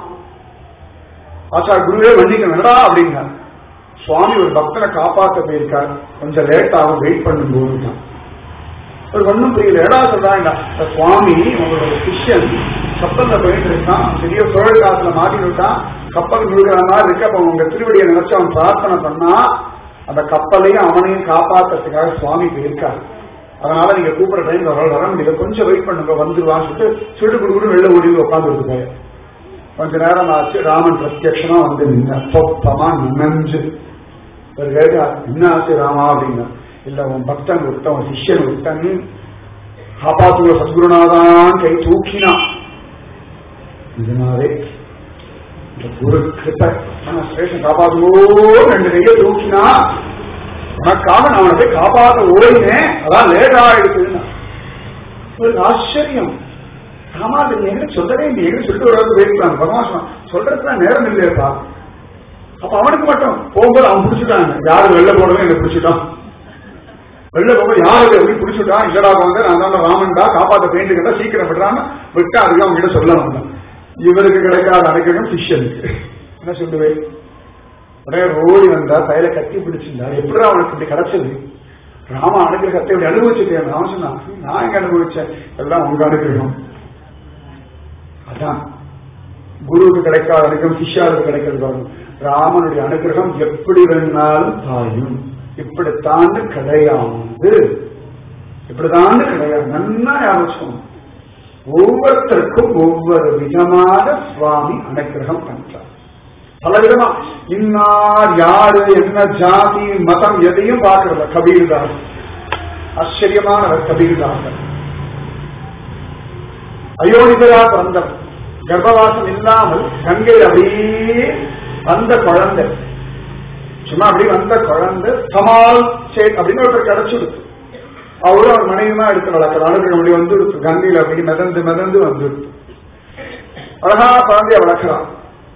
ஆச்சா குருவே மன்னிக்க வேண்டா அப்படின்னார் சுவாமி ஒரு பக்தனை காப்பாற்ற போயிருக்கார் கொஞ்சம் லேட் ஆகும் வெயிட் பண்ணும் போது ஒரு ஒன்றும் புரியல ஏடா சொல்றாங்க சுவாமி உங்களோட சிஷ்யன் கப்பல்ல போயிட்டு இருக்கான் பெரிய சுழல் காத்துல மாட்டி விட்டான் கப்பல் முழுகிற மாதிரி இருக்கு அப்ப உங்க திருவடியை நினைச்சு அவன் பிரார்த்தனை பண்ணா அந்த கப்பலையும் அவனையும் காப்பாத்துறதுக்காக சுவாமி போயிருக்காரு அதனால நீங்க கூப்பிடுற டைம் வர வர முடியல கொஞ்சம் வெயிட் பண்ணுங்க வந்துருவான்னு சொல்லிட்டு சுட்டு குடுக்குடு வெளில ஓடி உட்காந்து போய் கொஞ்ச நேரம் ஆச்சு ராமன் பிரத்யட்சமா வந்து நின்ன சொப்பமா நினைஞ்சு ஒரு கேட்டா என்ன ஆச்சு ராமா அப்படின்னா இல்ல உன் பக்தன் விட்ட உன் சிஷ்யன் விட்டன் காப்பாத்துள்ள சத்குருநாதான் கை தூக்கினான் இதனாலே இந்த குரு கிருப்ப ஸ்டேஷன் காப்பாத்துவோ ரெண்டு கையை தூக்கினா உனக்காக நான் அவனை போய் காப்பாற்ற ஓடினேன் அதான் லேட் ஆயிடுச்சுன்னா ஒரு ஆச்சரியம் ஆமா அது நீ எங்க சொல்லவே நீ எங்க சொல்லிட்டு ஒரு போயிருக்கலாம் பகவான் சொல்றதுக்கு நேரம் இல்லையப்பா அப்ப அவனுக்கு மட்டும் போகும்போது அவன் பிடிச்சிட்டாங்க யாரு வெளில போனவன் என்ன பிடிச்சிட்டான் வெளில போகும்போது யாரு எப்படி பிடிச்சிட்டான் இல்லடா வந்து நான் தான் ராமன்டா காப்பாத்த பெயிண்ட் சீக்கிரம் விடுறான்னு விட்டா அதுக்கு அவங்க கிட்ட சொல்ல வந்தான் இவருக்கு கிடைக்காத அடைக்கணும் சிஷ்யனுக்கு என்ன சொல்லுவேன் உடனே ஓடி வந்தா கையில கட்டி பிடிச்சிருந்தா எப்படி அவனுக்கு இப்படி கிடைச்சது ராம அனுகிரகத்தை இப்படி அனுபவிச்சுட்டேன் அவன் சொன்னான் நான் எங்க அனுபவிச்சேன் எல்லாம் உங்க அனுகிரகம் அதான் குருவுக்கு கிடைக்காத அனுகிரகம் சிஷ்யாவுக்கு கிடைக்கிறது பாருங்க ராமனுடைய அனுகிரகம் எப்படி வேணாலும் தாயும் இப்படித்தான் கிடையாது இப்படித்தான் கிடையாது நன்னா ஞாபகம் ஒவ்வொருத்தருக்கும் ஒவ்வொரு விதமான சுவாமி அனுகிரகம் பண்றார் பல விதமா இன்னார் யாரு என்ன ஜாதி மதம் எதையும் பார்க்கறத கபீர்தாஸ் ஆச்சரியமானவர் கபீர்தாசர் அயோனிதரா பிறந்தவர் கர்ப்பவாசம் இல்லாமல் கங்கை அப்படியே வந்த குழந்தை சும்மா அப்படி வந்த குழந்தை சமால் சேட் அப்படின்னு ஒருத்தர் கிடைச்சிடுது அவரும் அவர் மனைவிமா எடுத்து வளர்க்கிற அனுகிரகம் அப்படி வந்து கங்கையில் அப்படி மிதந்து மிதந்து வந்து அழகா குழந்தைய வளர்க்கிறான்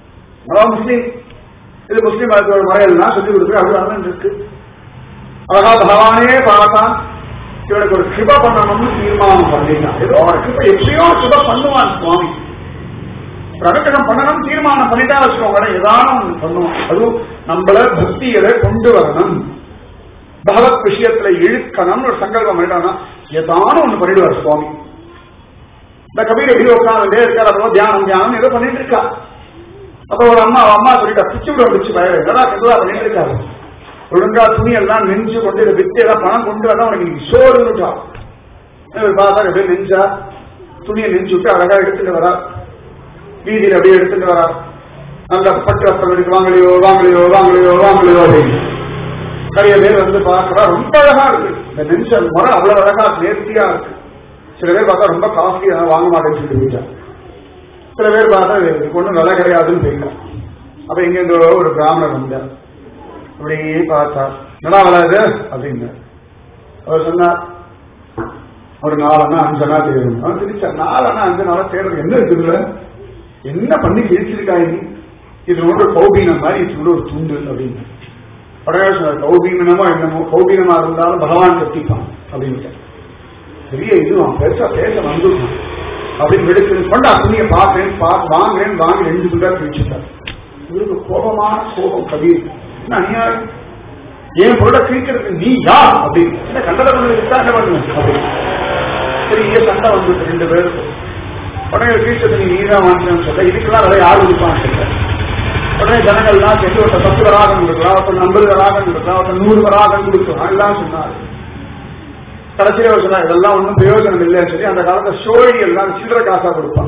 அதான் முஸ்லீம் இது முஸ்லீம் மதத்தோட முறையெல்லாம் சொல்லி கொடுத்து அது வரணும் இருக்கு அழகா பகவானே பார்த்தான் இவனுக்கு ஒரு கிருப பண்ணணும்னு தீர்மானம் பண்ணிட்டான் ஏதோ ஒரு கிருப எப்படியோ கிருப பண்ணுவான் சுவாமி ஒரு அனுகிரகம் பண்ணணும் தீர்மானம் பண்ணிட்டா வச்சுக்கோங்க ஏதானும் ஒண்ணு பண்ணுவோம் அதுவும் நம்மள பக்தியில கொண்டு வரணும் பகவத் விஷயத்துல இழுக்கணும்னு ஒரு சங்கல்பம் பண்ணிட்டான்னா ஏதானும் ஒண்ணு பண்ணிடுவார் சுவாமி இந்த கபீர் எப்படி உட்காந்துட்டே இருக்காரு அப்புறம் தியானம் தியானம் ஏதோ பண்ணிட்டு இருக்கா அப்ப ஒரு அம்மா அவ அம்மா சொல்லிட்டா பிச்சு விட பிடிச்சு பயிர் என்னடா கெட்டதா பண்ணிட்டு இருக்காரு ஒழுங்கா துணி எல்லாம் நெஞ்சு கொண்டு இதை வித்து எல்லாம் பணம் கொண்டு வந்தா உனக்கு இன்னைக்கு சோறுன்னுட்டா இவர் பார்த்தா அப்படியே நெஞ்சா துணியை நெஞ்சு விட்டு அழகா எடுத்துட்டு வரா வீதியில அப்படியே எடுத்துட்டு வரா நல்ல பட்டு வஸ்திரம் எடுத்து வாங்கலையோ வாங்கலையோ வாங்கலையோ வாங்கலையோ அப்படின்னு நிறைய பேர் வந்து பார்க்கறா ரொம்ப அழகா இருக்கு இந்த நெஞ்சல் முறை அவ்வளவு அழகா நேர்த்தியா இருக்கு சில பேர் பார்த்தா ரொம்ப காஸ்ட்லி அதெல்லாம் வாங்க மாட்டேன்னு சொல்லிட்டு போயிட்டான் சில பேர் பார்த்தா இதுக்கு ஒன்றும் விலை கிடையாதுன்னு போயிட்டான் அப்ப இங்க இந்த ஒரு பிராமணர் வந்தார் அப்படியே பார்த்தா நல்லா வராது அப்படின்னு அவர் சொன்னார் ஒரு நாலனா அஞ்சனா தேடும் அவன் திருச்சா நாலனா அஞ்சு நாளா தேடுறது என்ன இருக்குதுல என்ன பண்ணி கிழிச்சிருக்காய் நீ இது ஒன்று கௌபீனம் மாதிரி இது ஒரு துண்டு அப்படின்னு உடனே சொன்னார் கௌபீனமோ என்னமோ கௌபீனமா இருந்தாலும் பகவான் கட்டிப்பான் அப்படின்னு பெரிய இதுவான் பெருசா பேச வந்துருக்கான் அப்படின்னு எடுத்து கொண்டா துணியை பார்க்கிறேன் பார்த்து வாங்குறேன் வாங்கி ரெண்டு துண்டா கிழிச்சுட்டார் இவருக்கு கோபமான கோபம் கபீர் என்ன அநியாயம் என் பொருளை கிழிக்கிறது நீ யார் அப்படின்னு என்ன கண்டதை பண்ணி என்ன பண்ணுவேன் அப்படின்னு பெரிய சண்டை வந்துட்டு ரெண்டு பேருக்கு உடனே கிழிச்சது நீ நீதான் வாங்கினு சொல்ல இதுக்கெல்லாம் வேற யார் கொடுப்பான்னு சொல்ல உடனே ஜனங்கள்லாம் சேர்ந்து ஒருத்தர் பத்து வராகம் கொடுக்கலாம் ஒருத்தர் ஐம்பது வராகம் கொடுக்கலாம் ஒருத்தர் நூறு வராகம் கொடுக்கலாம் எல்லாம் சொன்னார் கடைசியில அவர் சொன்னார் இதெல்லாம் ஒன்றும் பிரயோஜனம் இல்லைன்னு சொல்லி அந்த காலத்துல சோழி எல்லாம் சில்லற காசா கொடுப்பான்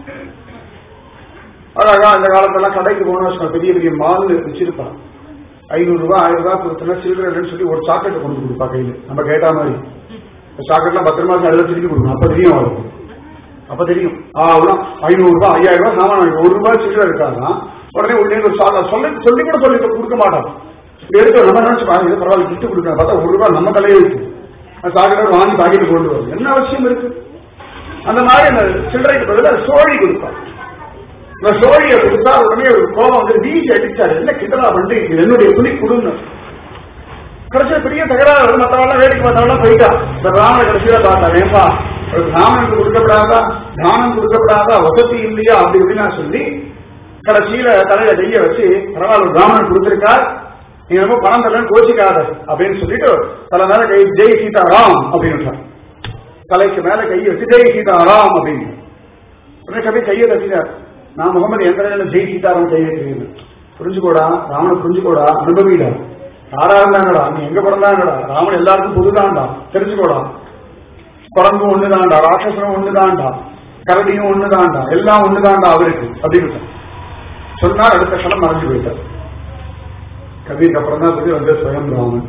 அழகா அந்த காலத்தெல்லாம் கடைக்கு போனா பெரிய பெரிய மால் வச்சிருப்பான் ஐநூறு ரூபாய் ஆயிரம் ரூபாய் கொடுத்தனா சில்லறைன்னு சொல்லி ஒரு சாக்லேட் கொண்டு கொடுப்பா கையில நம்ம கேட்டா மாதிரி சாக்லேட்லாம் பத்திரமா அதுல திருப்பி கொடுக்கணும் அப்ப தெரியும் அவருக்கு அப்ப தெரியும் ஆ அவ்வளோ ஐநூறு ரூபாய் ஐயாயிரம் ரூபாய் சாமான் வாங்கி ஒரு ரூபாய் சில்லறை இருக்காதான் உடனே உடனே ஒரு சாதா சொல்லி சொல்லி கூட சொல்லி கொடுக்க மாட்டான் எடுத்து நம்ம நினைச்சு பாருங்க இது பரவாயில்ல கிட்டு கொடுக்கணும் பார்த்தா ஒரு ரூபாய் நம்ம தலையே இருக்கு சாக்கடை வாங்கி பாக்கெட்டு கொண்டு வரும் என்ன அவசியம் இருக்கு அந்த மாதிரி அந்த சில்லறைக்கு பதிலாக சோழி கொடுப்பான் இந்த சோழியை கொடுத்தா உடனே ஒரு கோபம் வந்து வீசி அடிச்சாரு என்ன கிட்டலா பண்றீங்க இது என்னுடைய துணி கொடுங்க கடைசியில பெரிய தகராறு மற்றவெல்லாம் வேடிக்கை பார்த்தவெல்லாம் போயிட்டா இந்த ராமனை கடைசியில பார்த்தா ஏன்பா ஒரு பிராமணனுக்கு கொடுக்கப்படாதா தானம் கொடுக்கப்படாதா வசதி இல்லையா அப்படி இப்படின்னு நான் சொல்லி கடைசியில தலையில கைய வச்சு பரவாயில்ல ஒரு பிராமணன் கொடுத்திருக்கார் நீ ரொம்ப பணம் தரலன்னு கோச்சிக்காத அப்படின்னு சொல்லிட்டு தலை மேல கை ஜெய் சீதாராம் அப்படின்னு தலைக்கு மேல கையை வச்சு ஜெய் சீதாராம் அப்படின்னு உடனே கவி கையை தட்டினார் நான் முகமது எந்த நிலையில ஜெய் சீதாராம் கையை தெரியுது புரிஞ்சுக்கோடா ராமனை புரிஞ்சுக்கோடா அனுபவிடா யாரா இருந்தாங்கடா நீ எங்க பிறந்தாங்கடா ராமன் எல்லாருக்கும் பொதுதான்டா தெரிஞ்சுக்கோடா குரங்கும் ஒண்ணுதான்டா ராட்சசனும் ஒண்ணுதான்டா கரடியும் ஒண்ணுதான்டா எல்லாம் ஒண்ணுதான்டா அவருக்கு அப்படின்னு சொன்னார் அடுத்த கணம் மறைஞ்சு போயிட்டார் கவிக்கு அப்புறம் தான் சொல்லி வந்து ஸ்வயம் ராமன்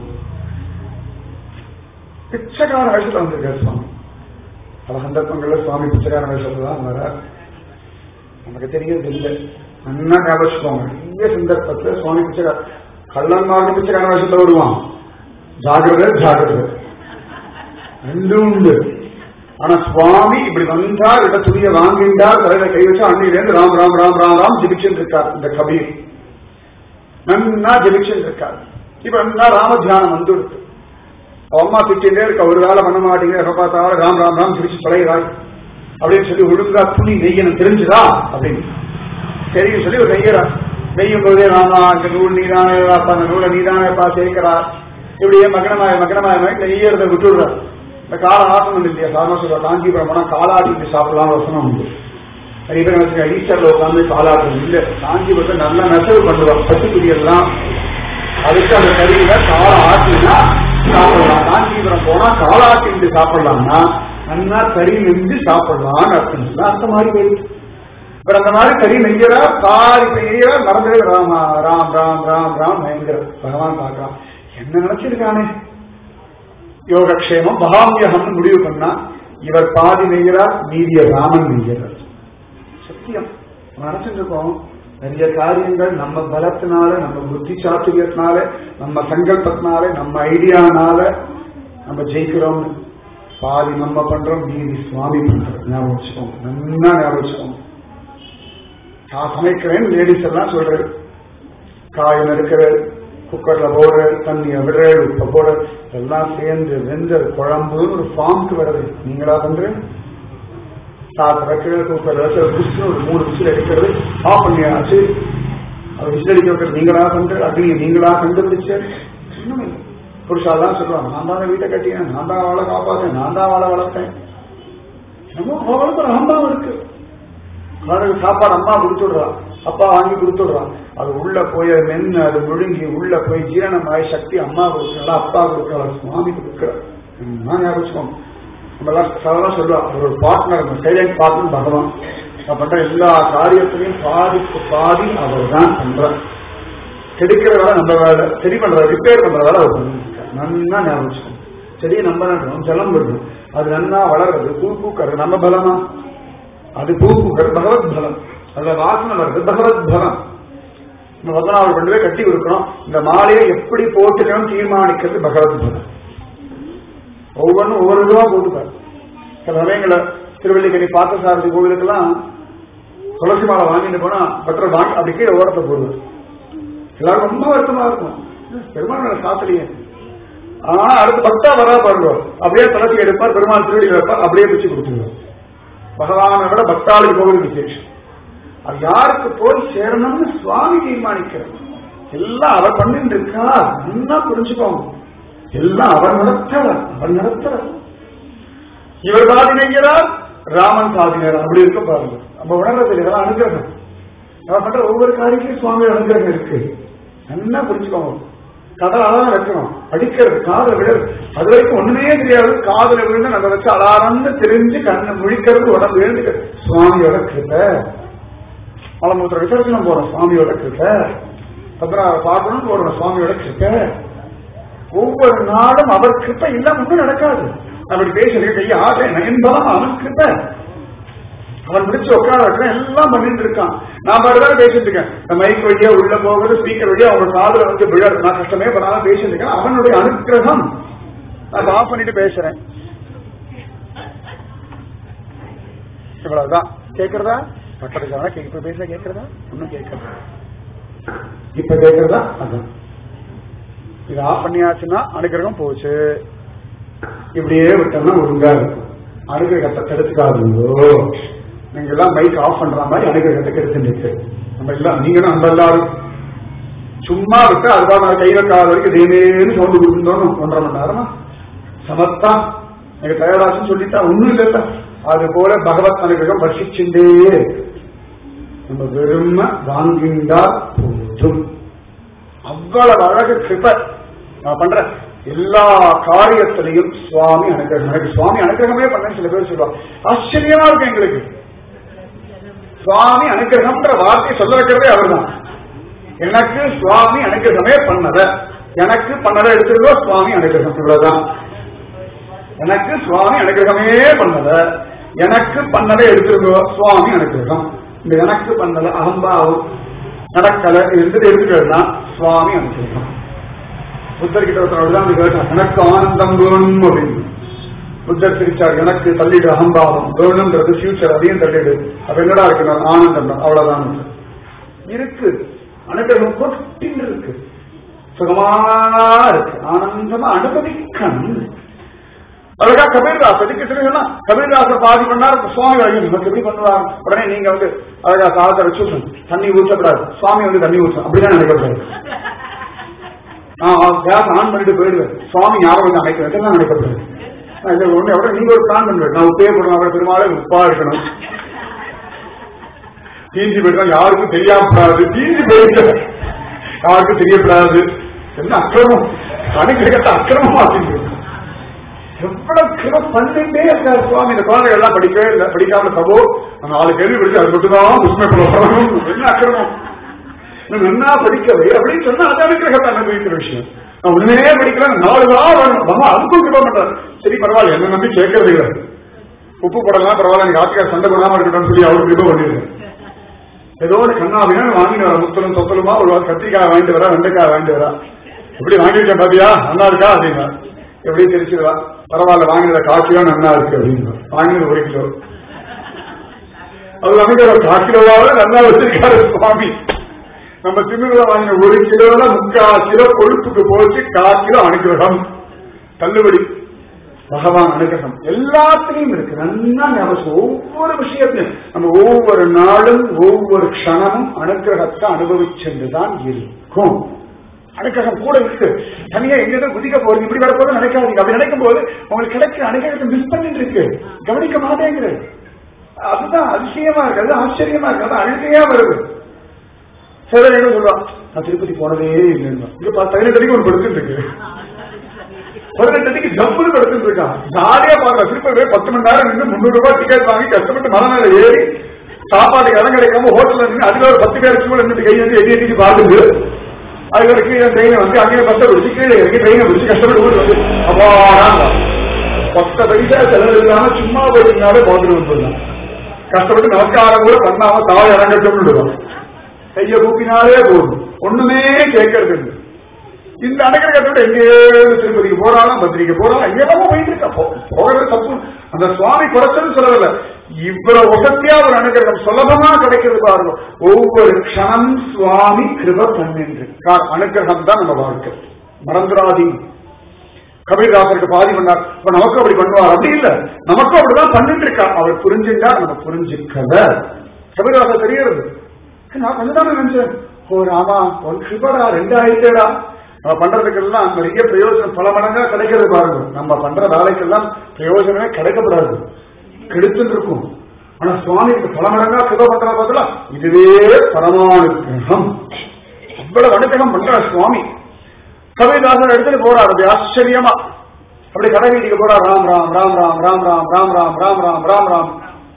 பிச்சைக்கார வயசுல வந்திருக்காரு சுவாமி பல சந்தர்ப்பங்கள்ல சுவாமி பிச்சைக்கார வயசுல தான் வரார் நமக்கு தெரியறது இல்லை நல்லா ஞாபகம் நிறைய சந்தர்ப்பத்துல சுவாமி பிச்சைக்கார கள்ளன் மாதிரி பிச்சைக்கார வயசுல வருவான் ஜாகிரதை ஜாகிரதை ரெண்டும் உண்டு ஆனா சுவாமி இப்படி வந்தார் இட துணியை வாங்கிண்டார் தலையில கை வச்சு அன்னிலேருந்து ராம் ராம் ராம் ராம் ராம் ஜிபிச்சுட்டு இருக்கார் இந்த கபீர் நன்னா ஜெபிச்சுட்டு இருக்கார் இப்ப நன்னா ராம தியானம் வந்துடுது அம்மா திட்டிலே இருக்க ஒரு வேலை பண்ண மாட்டீங்க எப்ப பார்த்தாலும் ராம் ராம் ராம் பிடிச்சு தொலைகிறாய் அப்படின்னு சொல்லி ஒழுங்கா துணி நெய்யணும் தெரிஞ்சுதா அப்படின்னு தெரியும் சொல்லி ஒரு நெய்யறா நெய்யும் போதே ராமா இந்த நூல் நீதானே அப்பா அந்த நூலை நீதானேப்பா சேர்க்கிறா இப்படியே மகனமாய மகனமாய நெய்யறதை விட்டுடுறார் இந்த கால ஆசனம் இல்லையா சாதாரண சொல்ற காஞ்சிபுரம் போனா காலாட்டிட்டு சாப்பிடலாம் வசனம் உண்டு நிறைய பேர் வச்சுக்க ஈஸ்டர்ல உட்காந்து காலாட்டம் இல்ல காஞ்சிபுரத்தை நல்லா நெசவு பண்ணுவாங்க பட்டுக்குடி எல்லாம் அதுக்கு அந்த கறியில காலை ஆட்டினா சாப்பிடலாம் காஞ்சிபுரம் போனா காலாட்டிட்டு சாப்பிடலாம்னா நல்லா கறி நெஞ்சு சாப்பிடலாம்னு அர்த்தம் சொல்ல அந்த மாதிரி போயிடுச்சு இப்ப அந்த மாதிரி கறி நெய்யறா காரி நெய்யறா மறந்தே ராம் ராம் ராம் ராம் ராம் பயங்கர பகவான் பார்க்கலாம் என்ன நினைச்சிருக்கானே யோகக்ஷேமம் மகாமியகம்னு முடிவு பண்ணா இவர் பாதி நெய்கிறார் மீதிய ராமன் நெய்கிறார் சத்தியம் நினைச்சிட்டு இருக்கோம் நிறைய காரியங்கள் நம்ம பலத்தினால நம்ம புத்தி சாத்துரியத்தினால நம்ம சங்கல்பத்தினால நம்ம ஐடியானால நம்ம ஜெயிக்கிறோம் பாதி நம்ம பண்றோம் மீதி சுவாமி பண்றோம் ஞாபகம் வச்சுக்கோங்க நல்லா ஞாபகம் வச்சுக்கோங்க நான் சமைக்கிறேன் லேடிஸ் எல்லாம் சொல்றது காய் நறுக்கிறது குக்கர்ல போடுற தண்ணியை விடுற உப்ப போட எல்லாம் சேர்ந்து வெந்த குழம்புன்னு ஒரு ஃபார்முக்கு வருது நீங்களா பண்றேன் சாப்பிட வைக்கிறது குக்கர்ல வைக்கிற புஷ்னு ஒரு மூணு விசில் அடிக்கிறது ஆஃப் பண்ணியாச்சு அது விசில் அடிக்க வைக்கிறது நீங்களா பண்ற அக்னியை நீங்களா கண்டுபிடிச்சு ஒண்ணும் இல்லை. புருஷாலாம் சொல்லுவாங்க நான் தான் வீட்டை கட்டினேன் நான் தான் அவளை காப்பாத்தேன் நான் தான் அவளை வளர்த்தேன் நம்ம அவளுக்கு ஒரு அம்மாவும் இருக்கு அவனுக்கு சாப்பாடு அம்மா கொடுத்துடுறா அப்பா வாங்கி கொடுத்துடுறா அது உள்ள போய் அது மென்னு அது முழுங்கி உள்ள போய் ஜீரணமாய் சக்தி அம்மா கொடுக்கறா அப்பா கொடுக்கறா சுவாமி கொடுக்கறா நான் ஞாபகம் வச்சுக்கோங்க நம்ம எல்லாம் சாதாரண சொல்லுவா அவர் ஒரு பார்ட்னர் சைலண்ட் பார்ட்னர் பகவான் நான் பண்ற எல்லா காரியத்திலையும் பாதிக்கு பாதி அவர் தான் பண்றார் கெடுக்கிற வேலை நம்ம வேலை சரி பண்ற ரிப்பேர் பண்ற வேலை அவர் பண்ணிருக்கார் நன்னா ஞாபகம் வச்சுக்கோங்க செடியை நம்ம நடுறோம் ஜலம் விடுறோம் அது நன்னா வளர்றது பூ பூக்கிறது நம்ம பலமா அது பூ பூக்கிறது பகவத் பலம் அதுல வாசனை வருது பகவத் பலம் நம்ம பத்மநாபர் கொண்டு போய் கட்டி கொடுக்கணும் இந்த மாலையை எப்படி போட்டுக்கணும் தீர்மானிக்கிறது பகவத் பலம் ஒவ்வொன்றும் ஒவ்வொரு இதுவா போட்டுப்பாரு சில சமயங்கள திருவள்ளிக்கணி பார்த்தசாரதி கோவிலுக்கெல்லாம் துளசி மாலை வாங்கிட்டு போனா பத்திரம் வாங்கி அப்படி கீழே ஓரத்தை போடுவார் எல்லாரும் ரொம்ப வருத்தமா இருக்கும் பெருமாள் சாத்திரியே ஆனா அடுத்து பக்தா வரா பாருங்க அப்படியே துளசி எடுப்பார் பெருமாள் திருவடி வைப்பார் அப்படியே பிச்சு கொடுத்துருவார் பகவானை விட பக்தாளுக்கு போகிறது விசேஷம் அது யாருக்கு போய் சேரணும்னு சுவாமி தீர்மானிக்கிறார் எல்லாம் அவர் பண்ணிட்டு இருக்கா நல்லா புரிஞ்சுக்கோங்க எல்லாம் அவர் நடத்துறார் அவர் நடத்துறார் இவர் சாதினைகிறார் ராமன் சாதினார் அப்படி இருக்க பாருங்க நம்ம உணர்றது இதெல்லாம் அனுகிரகம் அவர் பண்ற ஒவ்வொரு காரியத்திலும் சுவாமி அனுகிரகம் இருக்கு நல்லா புரிஞ்சுக்கோங்க கதை அதான் வைக்கணும் அடிக்கிறது காதல விடுறது அது வரைக்கும் ஒண்ணுமே தெரியாது காதல விழுந்து நம்ம வச்சு அலாரம்னு தெரிஞ்சு கண்ணை முழிக்கிறது உடம்பு எழுந்து சுவாமியோட கிருப்ப மலமூத்திர விசர்ஜனம் போறோம் சுவாமியோட கிருப்ப அப்புறம் அவரை பார்க்கணும் போறோம் சுவாமியோட கிருப்ப ஒவ்வொரு நாளும் அவர் கிருப்ப இல்லாம ஒன்றும் நடக்காது அப்படி பேசுறது கையை ஆசை நயன்பலம் அவன் கிருப்ப அவன் பிடிச்சு உட்கார வைக்கிறேன் எல்லாம் பண்ணிட்டு இருக்கான் நான் பாடுதான் பேசிட்டு இருக்கேன் இந்த மைக் வழியா உள்ள போகுது ஸ்பீக்கர் வழியா அவங்க காதுல வந்து விழாது நான் கஷ்டமே பண்ணாம பேசிட்டு இருக்கேன் அவனுடைய அனுக்கிரகம் நான் ஆஃப் பண்ணிட்டு பேசுறேன் இவ்வளவுதான் கேக்குறதா பக்கத்துக்கு கேட்க இப்ப பேச கேக்குறதா ஒன்னும் கேட்கறதா இப்ப கேக்குறதா அதான் இது ஆஃப் பண்ணியாச்சுன்னா அனுகிரகம் போச்சு இப்படியே விட்டோம்னா ஒழுங்கா இருக்கும் அனுகிரகத்தை தடுத்துக்காதுங்கோ நீங்க எல்லாம் மைக் ஆஃப் பண்ற மாதிரி அனுகிரகத்தை கெடுத்துட்டு நம்ம எல்லாம் நீங்க நம்ம எல்லாரும் சும்மா விட்டு அதுவா நான் கை வைக்காத வரைக்கும் தேவேன்னு சவுண்டு கொடுத்துட்டோம் ஒன்றரை மணி நேரமா சமத்தா எனக்கு தயாராச்சுன்னு சொல்லிட்டா ஒண்ணும் இல்ல அது போல பகவத் அனுகிரகம் வர்ஷிச்சுட்டே நம்ம வெறும வாங்கிண்டா போதும் அவ்வளவு அழகு கிருப நான் பண்ற எல்லா காரியத்திலையும் சுவாமி அனுகிரகம் எனக்கு சுவாமி அனுகிரகமே பண்ண சில பேர் சொல்லுவாங்க ஆச்சரியமா இருக்கு எங்களுக்கு சுவாமி அனுகிரகம்ன்ற வார்த்தை சொல்ல வைக்கிறதே அவர்தான் எனக்கு சுவாமி அனுகிரகமே பண்ணத எனக்கு பண்ணத எடுத்துருக்கோ சுவாமி அனுகிரகம் இவ்வளவுதான் எனக்கு சுவாமி அனுகிரகமே பண்ணத எனக்கு பண்ணதை எடுத்துருக்கோ சுவாமி அனுகிரகம் இந்த எனக்கு பண்ணல அகம்பாவும் நடக்கல இருந்தது எடுத்துக்கிறதுனா சுவாமி அனுகிரகம் புத்தர் கிட்ட ஒருத்தர் தான் கேட்டார் எனக்கு ஆனந்தம் வேணும் அப்படின்னு புத்தர் சிரிச்சார் எனக்கு தள்ளிடு அகம்பாவம் வேணும்ன்றது ஃபியூச்சர் அதையும் தள்ளிடு அப்ப என்னடா இருக்கு ஆனந்தம் தான் அவ்வளவுதான் இருக்கு அனுகிரகம் கொட்டின்னு இருக்கு சுகமா இருக்கு ஆனந்தமா அனுபவிக்கணும் அழகா கபீர்தாஸ் எதுக்கு தெரியுமா கபீர்தாசர் பாதி பண்ணார் சுவாமி ஐயோ நமக்கு எப்படி பண்ணுவாங்க உடனே நீங்க வந்து அழகா சாதத்தை வச்சு தண்ணி ஊற்றக்கூடாது சுவாமி வந்து தண்ணி ஊற்றும் அப்படிதான் நினைக்கக்கூடாது நான் கேஸ் ஆன் பண்ணிட்டு போயிடுவேன் சுவாமி ஞாபகம் அமைக்க வைக்கலாம் நினைக்கக்கூடாது ஒண்ணு எவ்வளவு நீங்க ஒரு பிளான் பண்ணுவேன் நான் உப்பே போடணும் அவரை பெருமாள் உப்பா இருக்கணும் தீஞ்சி போயிட்டா யாருக்கும் தெரியாமப்படாது தீஞ்சி போயிட்டு யாருக்கும் தெரியப்படாது என்ன அக்கிரமம் அனுகிரகத்தை அக்கிரமமா எவ்வளவு கிரம பண்ணிட்டே இருக்காரு சுவாமி இந்த குழந்தைகள் எல்லாம் படிக்கவே இல்லை படிக்காம சபோ நாலு கேள்வி படிச்சு அது மட்டும் தான் உண்மைப்படணும் என்ன அக்கிரமம் நன்னா படிக்கவே அப்படின்னு சொன்னா அது அனுகிரகத்தை அனுபவிக்கிற விஷயம் நான் உண்மையே படிக்கல நாலு நாள் வரணும் மாமா அதுக்கும் கிருப பண்றாரு சரி பரவாயில்ல என்ன நம்பி கேட்கறது இல்லை உப்பு போடலாம் பரவாயில்ல எனக்கு ஆத்துக்கார சண்டை போடாம இருக்கணும்னு சொல்லி அவருக்கு கிருப பண்ணிருக்கேன் ஏதோ ஒரு கண்ணாபினா வாங்கிட்டு வர முத்தலும் தொத்தலுமா ஒரு கத்திரிக்காய் வாங்கிட்டு வரா வெண்டைக்காய் வாங்கிட்டு வரா எப்படி வாங்கிருக்கேன் பாத்தியா நல்லா இருக்கா அப்படின்னா எப்படி தெரிச்சுதா பரவாயில்ல வாங்கினத காய்ச்சியா நல்லா இருக்கு அப்படின்னு வாங்கினது ஒரு கிலோ அது அனுகிரகம் காக்கிலோவாக நல்லா வச்சிருக்காரு சுவாமி நம்ம திமிரில் வாங்கின ஒரு கிலோல முக்கால் கிலோ கொழுப்புக்கு போச்சு கால் கிலோ அனுகிரகம் தள்ளுபடி பகவான் அனுகிரகம் எல்லாத்திலையும் இருக்கு நல்லா ஞாபகம் ஒவ்வொரு விஷயத்திலும் நம்ம ஒவ்வொரு நாளும் ஒவ்வொரு க்ஷணமும் அனுகிரகத்தை அனுபவிச்சென்றுதான் இருக்கும் அனுகிரகம் கூட இருக்கு தனியா எங்கேயும் குதிக்க போறது இப்படி வரப்போது நினைக்காதீங்க அப்படி நினைக்கும் போது உங்களுக்கு கிடைக்கிற அனுகிரகத்தை மிஸ் பண்ணிட்டு இருக்கு கவனிக்க மாட்டேங்கிறது அதுதான் அதிசயமா இருக்கு அது ஆச்சரியமா இருக்கு அது அழுகையா வருது சிலர் என்ன சொல்லுவான் நான் திருப்பதி போனதே இல்லைன்னு இங்க பா- பதினெட்டு அடிக்கு ஒரு படுத்துட்டு இருக்கு பதினெட்டு அடிக்கு ஜம்முன்னு படுத்துட்டு இருக்கான் ஜாலியா பாருங்க திருப்பதி பத்து மணி நேரம் நின்று முந்நூறு ரூபாய் டிக்கெட் வாங்கி கஷ்டப்பட்டு மலை மேல ஏறி சாப்பாட்டுக்கு இடம் கிடைக்காம ஹோட்டல்ல நின்று அதுல ஒரு பத்து பேர் கூட நின்று கை வந்து எட்டி எட்டி பார்த்துட்டு அதுக்கு கீழே ட்ரெயினை வந்து அங்கேயே பஸ்ஸை பிடிச்சி கீழே இறங்கி ட்ரெயினை பிடிச்சி கஷ்டப்பட்டு ஊருக்கு வந்து அப்பாடா பத்து பைசா செலவு இல்லாம சும்மா போயிருந்தாலே பார்த்துட்டு வந்துடலாம் கஷ்டப்பட்டு நமஸ்காரம் கூட பண்ணாம தாய் இறங்கட்டும் விடுவோம் கைய கூப்பினாலே போதும் ஒண்ணுமே கேட்கறது இல்லை இந்த அனுகிரகத்தோட எங்கேயோ திருப்பதிக்கு போறாலும் பத்திரிக்கை போறாலும் எங்கேயாவது போயிட்டு இருக்கா போ- போகிறது தப்பு அந்த சுவாமி குறைச்சது சொல்லல இவ்வளவு வசதியா ஒரு அனுகிரகம் சுலபமா கிடைக்கிறது பாருங்க ஒவ்வொரு க்ஷணம் சுவாமி கிருப பண்ணின்று அனுகிரகம் தான் நம்ம வாழ்க்கை மறந்துடாதீ கபீர்தாசருக்கு பாதி பண்ணார் இப்ப நமக்கும் அப்படி பண்ணுவார் அப்படி இல்ல நமக்கும் அப்படிதான் பண்ணிட்டு இருக்கா அவர் புரிஞ்சுட்டா நம்ம புரிஞ்சுக்கல கபீர்தாசர் தெரியறது நான் கொஞ்சம் நினைச்சேன் ஓ ராமா உன் கிருபடா ரெண்டாயிரத்தேடா நம்ம பண்றதுக்கெல்லாம் நிறைய பிரயோஜனம் பல மடங்கா கிடைக்கிறது பாருங்க நம்ம பண்ற வேலைக்கெல்லாம் பிரயோஜனமே கிடைக்கப்படாது கெடுத்துட்டு இருக்கும் ஆனா சுவாமிக்கு பல மடங்கா கிருப பண்ற பார்த்தா இதுவே பரமானுகிரகம் இவ்வளவு அனுகிரகம் பண்ற சுவாமி கவிதாசன் எடுத்துட்டு போறார் அப்படி ஆச்சரியமா அப்படி கடை வீட்டுக்கு போறார் ராம் ராம் ராம் ராம் ராம் ராம் ராம் ராம் ராம் ராம் ராம் ராம்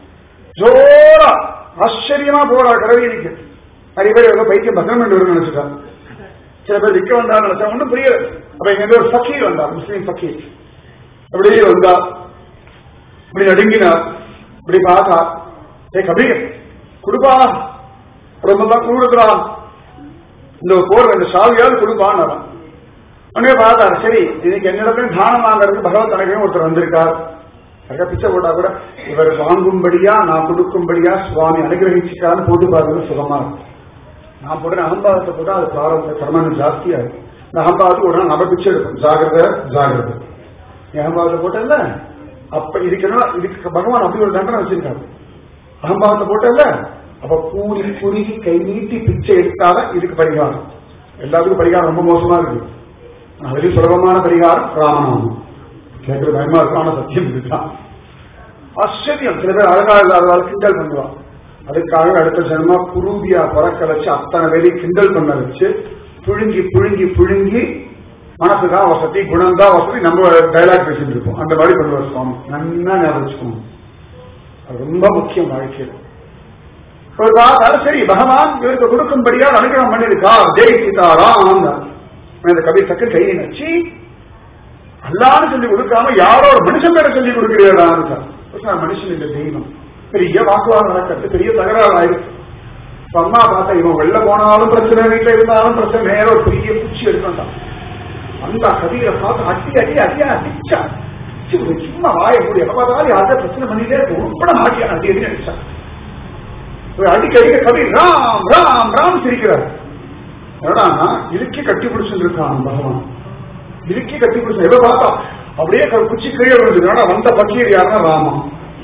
ஜோரா ஆச்சரியமா போறார் கடை வீதிக்கு நிறைய பேர் ஏதோ பைத்தியம் பத்திரம் பண்ணி வரும்னு நினைச்சிட்டாங்க சில பேர் விற்க வந்தார் நினைச்சா ஒன்றும் புரியல அப்ப இங்க இருந்து ஒரு ஃபக்கீர் வந்தார் முஸ்லீம் ஃபக்கீர் அப்படியே வந்தா இப்படி நடுங்கினார் இப்படி பார்த்தா ஏ கபீர் கொடுப்பா ரொம்ப தான் கொடுக்குறான் இந்த போர் இந்த சாவியாவது கொடுப்பான்னு அவன். உடனே பார்த்தாரு சரி இன்னைக்கு என்னிடத்துல தானம் வாங்குறதுக்கு பகவத் அனுகிரகம் ஒருத்தர் வந்திருக்கார் அழகா பிச்சை போட்டா கூட இவர் வாங்கும்படியா நான் கொடுக்கும்படியா சுவாமி அனுகிரகிச்சுக்கான்னு போட்டு பாருங்க சுகமா இருக்கும் நான் போடுற அகம்பாவத்தை போட்டா அது பிராரம்ப கர்மம் ஜாஸ்தியா இருக்கு இந்த அகம்பாவத்துக்கு உடனே நம்ம பிச்சை எடுப்போம் ஜாகிரதை ஜாகிரதை நீ அகம்பாவத்தை போட்டல அப்ப இதுக்கு இதுக்கு பகவான் அப்படி ஒரு தண்டனை வச்சிருக்காரு அகம்பாவத்தை போட்டல அப்ப கூடி குறுகி கை நீட்டி பிச்சை எடுத்தாதான் இதுக்கு பரிகாரம் எல்லாத்துக்கும் பரிகாரம் ரொம்ப மோசமா இருக்கு அதுலயும் சுலபமான பரிகாரம் ராமநாமம் கேட்கறது பயமா இருக்கும் ஆனா சத்தியம் இதுதான் ஆச்சரியம் சில பேர் அழகா இல்லாததால் கிண்டல் பண்ணுவான் அதுக்காக அடுத்த ஜென்மா குருவியா பறக்க வச்சு அத்தனை வேலை கிண்டல் பண்ண வச்சு புழுங்கி புழுங்கி புழுங்கி மனசுதான் வசதி குணம்தான் வசதி நம்ம டைலாக் பேசிட்டு இருப்போம் அந்த மாதிரி பண்ணுவார் சுவாமி நல்லா ஞாபகம் வச்சுக்கணும் அது ரொம்ப முக்கியம் வாழ்க்கையில் ஒரு பார்த்தா சரி பகவான் இவருக்கு கொடுக்கும்படியா அனுகிரகம் பண்ணிருக்கா ஜெய் சீதாராம் இந்த கபீர் சக்கு கை நச்சு அல்லான்னு சொல்லி கொடுக்காம யாரோ ஒரு மனுஷன் பேரை சொல்லி கொடுக்கிறீரான்னு சார் மனுஷன் இல்ல தெய்வம் பெரிய வாக்குவாதம் நடக்கிறது பெரிய தகராறு ஆயிடுச்சு இப்ப அம்மா பார்த்தா இவன் வெளில போனாலும் பிரச்சனை வீட்டுல இருந்தாலும் பிரச்சனை நேரம் ஒரு பெரிய பூச்சி எடுத்துட்டான் அந்த கதிரை பார்த்து அடி அடி அடியா அடிச்சா அடிச்சு ஒரு சும்மா வாய மூடி எப்ப பார்த்தாலும் யார்கிட்ட பிரச்சனை பண்ணிட்டே இருக்கு உட்பட மாட்டியா அடி அடி அடிச்சா ஒரு அடிக்க அடிக்க கபீர் ராம் ராம் ராம் சிரிக்கிறார் என்னடா இறுக்கி கட்டி பிடிச்சுட்டு இருக்கான் பகவான் இறுக்கி கட்டி பிடிச்சு எதை பார்த்தா அப்படியே க- குச்சி கீழே விழுந்துருக்கான வந்த பக்கீர் யாருன்னா ராமா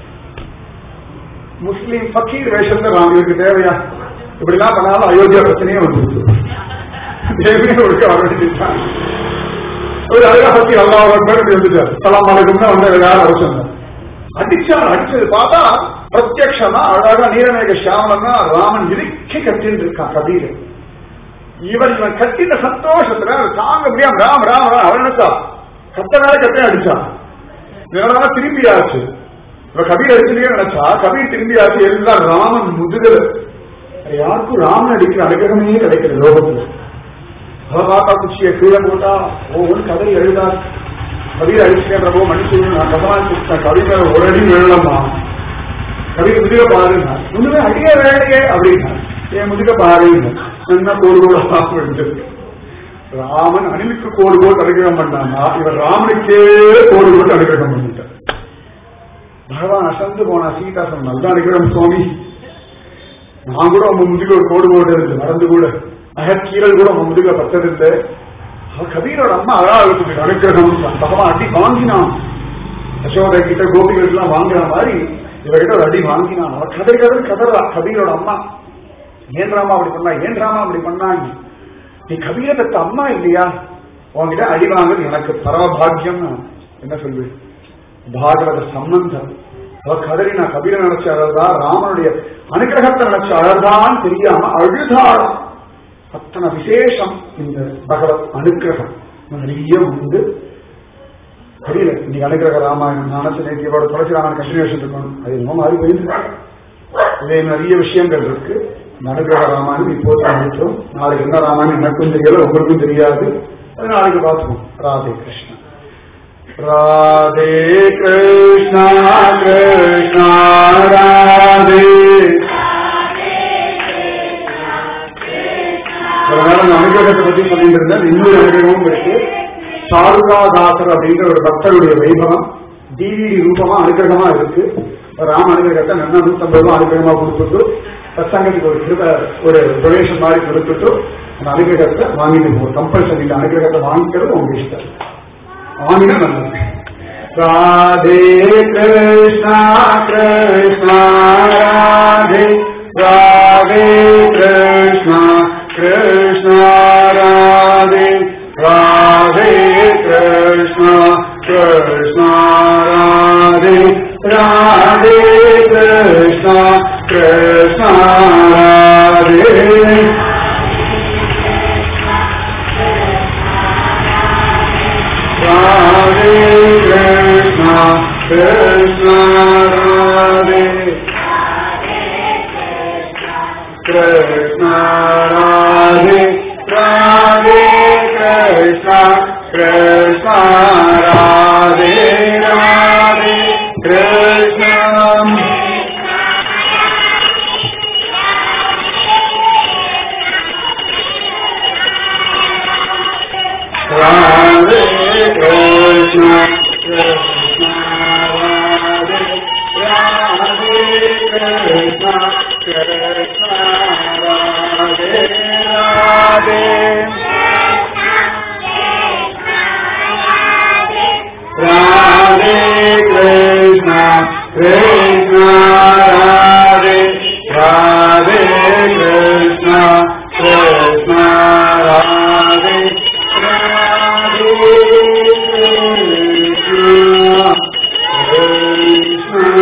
முஸ்லீம் பக்கீர் வேஷத்துல ராம் இவருக்கு தேவையா இப்படிலாம் பண்ணாலும் அயோத்தியா பிரச்சனையே வந்துருக்கு தேவையே ஒழுக்க வர வேண்டியதுதான் ஒரு அழகா பத்தி அல்லா பேர் வந்துட்டார் சலாம் அலைக்கும் வந்து யாரும் அவசியம் அடிச்சான் அடிச்சது பார்த்தா பிரத்யக்ஷமா அழகா நீரநேக ஷியாமலன்னா ராமன் இறுக்கி கட்டின்னு இருக்கான் கபீர் இவன் இவன் கட்டின சந்தோஷத்துல அது தாங்க முடியாம ராம் ராம் ராம் அவன் நினைச்சா கத்தனால கட்டே அடிச்சான் இதனால திரும்பி ஆச்சு இப்ப கபீர் அடிச்சுட்டே நினைச்சா கபீர் திரும்பி ஆச்சு எல்லாம் ராமன் முதுகல யாருக்கும் ராமன் அடிக்கிற அனுகிரகமே கிடைக்கிறது லோகத்துல அவ பார்த்தா குச்சியை கீழே போட்டா ஒவ்வொரு கதை எழுதார் கவிதை அடிச்சுட்டேன் பிரபு மனுஷன் நான் பகவான் கொடுத்தேன் கவிதை ஒரு அடி விழலாமா கவிதை முதுக பாருங்க முதுக அடியே வேலையே அப்படின்னா என் முதுக பாருங்க என்ன கோடு கூட அப்படின்னு ராமன் அனிலுக்கு கோடு போட்டு அனுகிரகம் பண்ணானா இவர் ராமனுக்கே கோடு போட்டு அனுகிரகம் பண்ணிட்டார் பகவான் அசந்து போனா சீதா சொன்ன நல்ல அனுகிரகம் சுவாமி நான் கூட உங்க முதுகு ஒரு கோடு போட்டு இருந்து மறந்து கூட அகக்கீரல் கூட உங்க முதுக பத்ததில்லை அவ கபீரோட அம்மா அழகாக அனுக்கிரகம் பகவான் அடி வாங்கினான் யசோதை கிட்ட கோபிகளுக்கு எல்லாம் வாங்குற மாதிரி இவகிட்ட ஒரு அடி வாங்கினான் அவ கதறி கதறி கதறா கபீரோட அம்மா ஏன் ராமா அப்படி பண்ணா ஏன் ராமா அப்படி பண்ணாங்க நீ கபீர பெத்த அம்மா இல்லையா உன்கிட்ட அடி வாங்குறது எனக்கு பரமபாகியம் என்ன சொல்வேன் பாகவத சம்பந்தம் அவ கதறி நான் கபீர நினைச்ச அழகா ராமனுடைய அனுகிரகத்தை நினைச்ச அழகான்னு தெரியாம அழுதாளாம் அத்தனை விசேஷம் இந்த பகவத் அனுகிரகம் நிறைய உண்டு தெரியல இன்னைக்கு அனுகிரக ராமாயணம் நினைச்ச நேத்தியோட துளசி ராமாயணம் கண்டினியூஷன் இருக்கணும் அது என்னமோ மாறி போயிருக்கு இதே நிறைய விஷயங்கள் இருக்கு இந்த அனுகிரக ராமாயணம் இப்போது முடிச்சோம் நாளைக்கு என்ன ராமாயணம் எனக்கும் தெரியல உங்களுக்கும் தெரியாது அது நாளைக்கு பார்த்துப்போம் ராதே கிருஷ்ணா ராதே கிருஷ்ணா கிருஷ்ணா ராதே ஒரு நாள் அந்த அனுகிரகத்தை பத்தி சொல்லிட்டு இருந்தேன் இன்னொரு அனுகிரகமும் இருக்கு சாருகாதாசர் அப்படின்ற ஒரு பக்தருடைய வைபவம் டிவிடி ரூபமா அனுகிரகமா இருக்கு ராம அனுகிரகத்தை நல்லா நூத்தம்பது ரூபாய் அனுகிரகமா கொடுத்துட்டு சத்சங்கத்துக்கு ஒரு கிருப ஒரு டொனேஷன் மாதிரி கொடுத்துட்டு அந்த அனுகிரகத்தை வாங்கிட்டு போகும் கம்பல்சரி இந்த அனுகிரகத்தை வாங்கிக்கிறது உங்க இஷ்டம் வாங்கினா நல்லது ராதே கிருஷ்ணா கிருஷ்ணா ராதே ராதே கிருஷ்ணா கிருஷ்ணா ராதே ராதே கிருஷ்ணா கிருஷ்ணா ராதே ராதே கிருஷ்ணா கிருஷ்ணா ராதே ராதே கிருஷ்ணா கிருஷ்ணா ராதே கிருஷ்ணா ராதே ராதே கிருஷ்ணா கிருஷ்ணா ராதே ராதே கிருஷ்ணா ராதே கிருஷ்ணா கிருஷ்ணா ராதே ராதே கிருஷ்ணா கிருஷ்ணா ராதே ராதே ராதே கிருஷ்ணா கிருஷ்ணா ராதே ராதே கிருஷ்ணா கிருஷ்ணா ராதே ராதே கிருஷ்ணா கிருஷ்ணா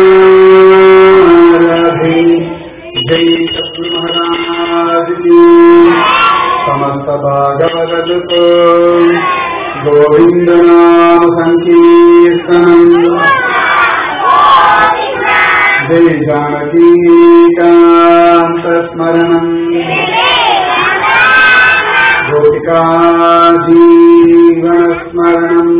ராதே जय सतगुरु महाराज की समस्त भागवत को गोविंद नाम संकीर्तनम जय जानकी कांत स्मरणम गोपिका जीवन स्मरणम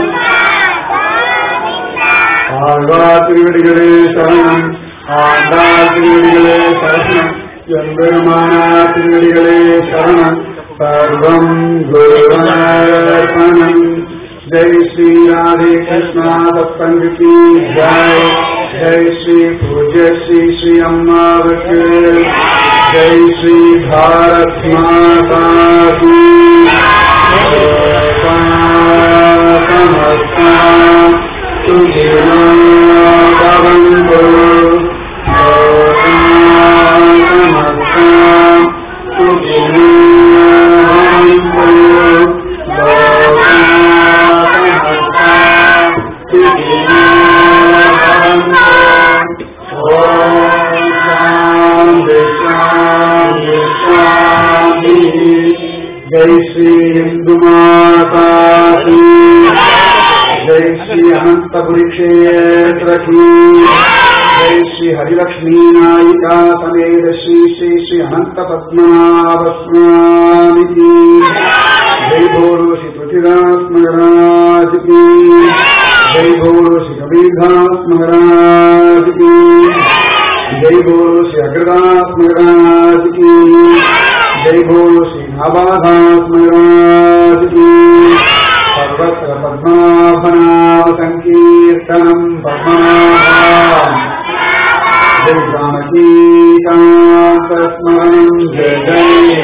ஆழ்வா திருவடிகளே சரணம் ஆண்டாள் திருவடிகளே சரணம் எம்பெருமானா திருவடிகளே சரணம் சர்வம் குருவர்ப்பணம் ஜெய் ஸ்ரீ ராதே கிருஷ்ணா சத்சங்க की जय जय श्री पूज्य श्री श्री अम्मावक जय श्री भारत माता की समस्ता तुझे भवन्तु समस्ता तुझे जय श्री हिंदू माता की जय श्री अनंतपुरी क्षेत्र की जय श्री हरिलक्ष्मी नायिका समेत श्री श्री श्री अनंत पद्मनाभ स्वामी की जय बोलो श्री पृथ्वीदास महाराज की जय बोलो श्री कबीरदास महाराज की जय बोलो श्री अग्रदास महाराज की जय बोलो श्री नाबादास महाराज की सर्वत्र पद्मनाभनाम संकीर्तनम पद्मनाभा जय जानकी ஸ்மரணம் ஜெய ஜெய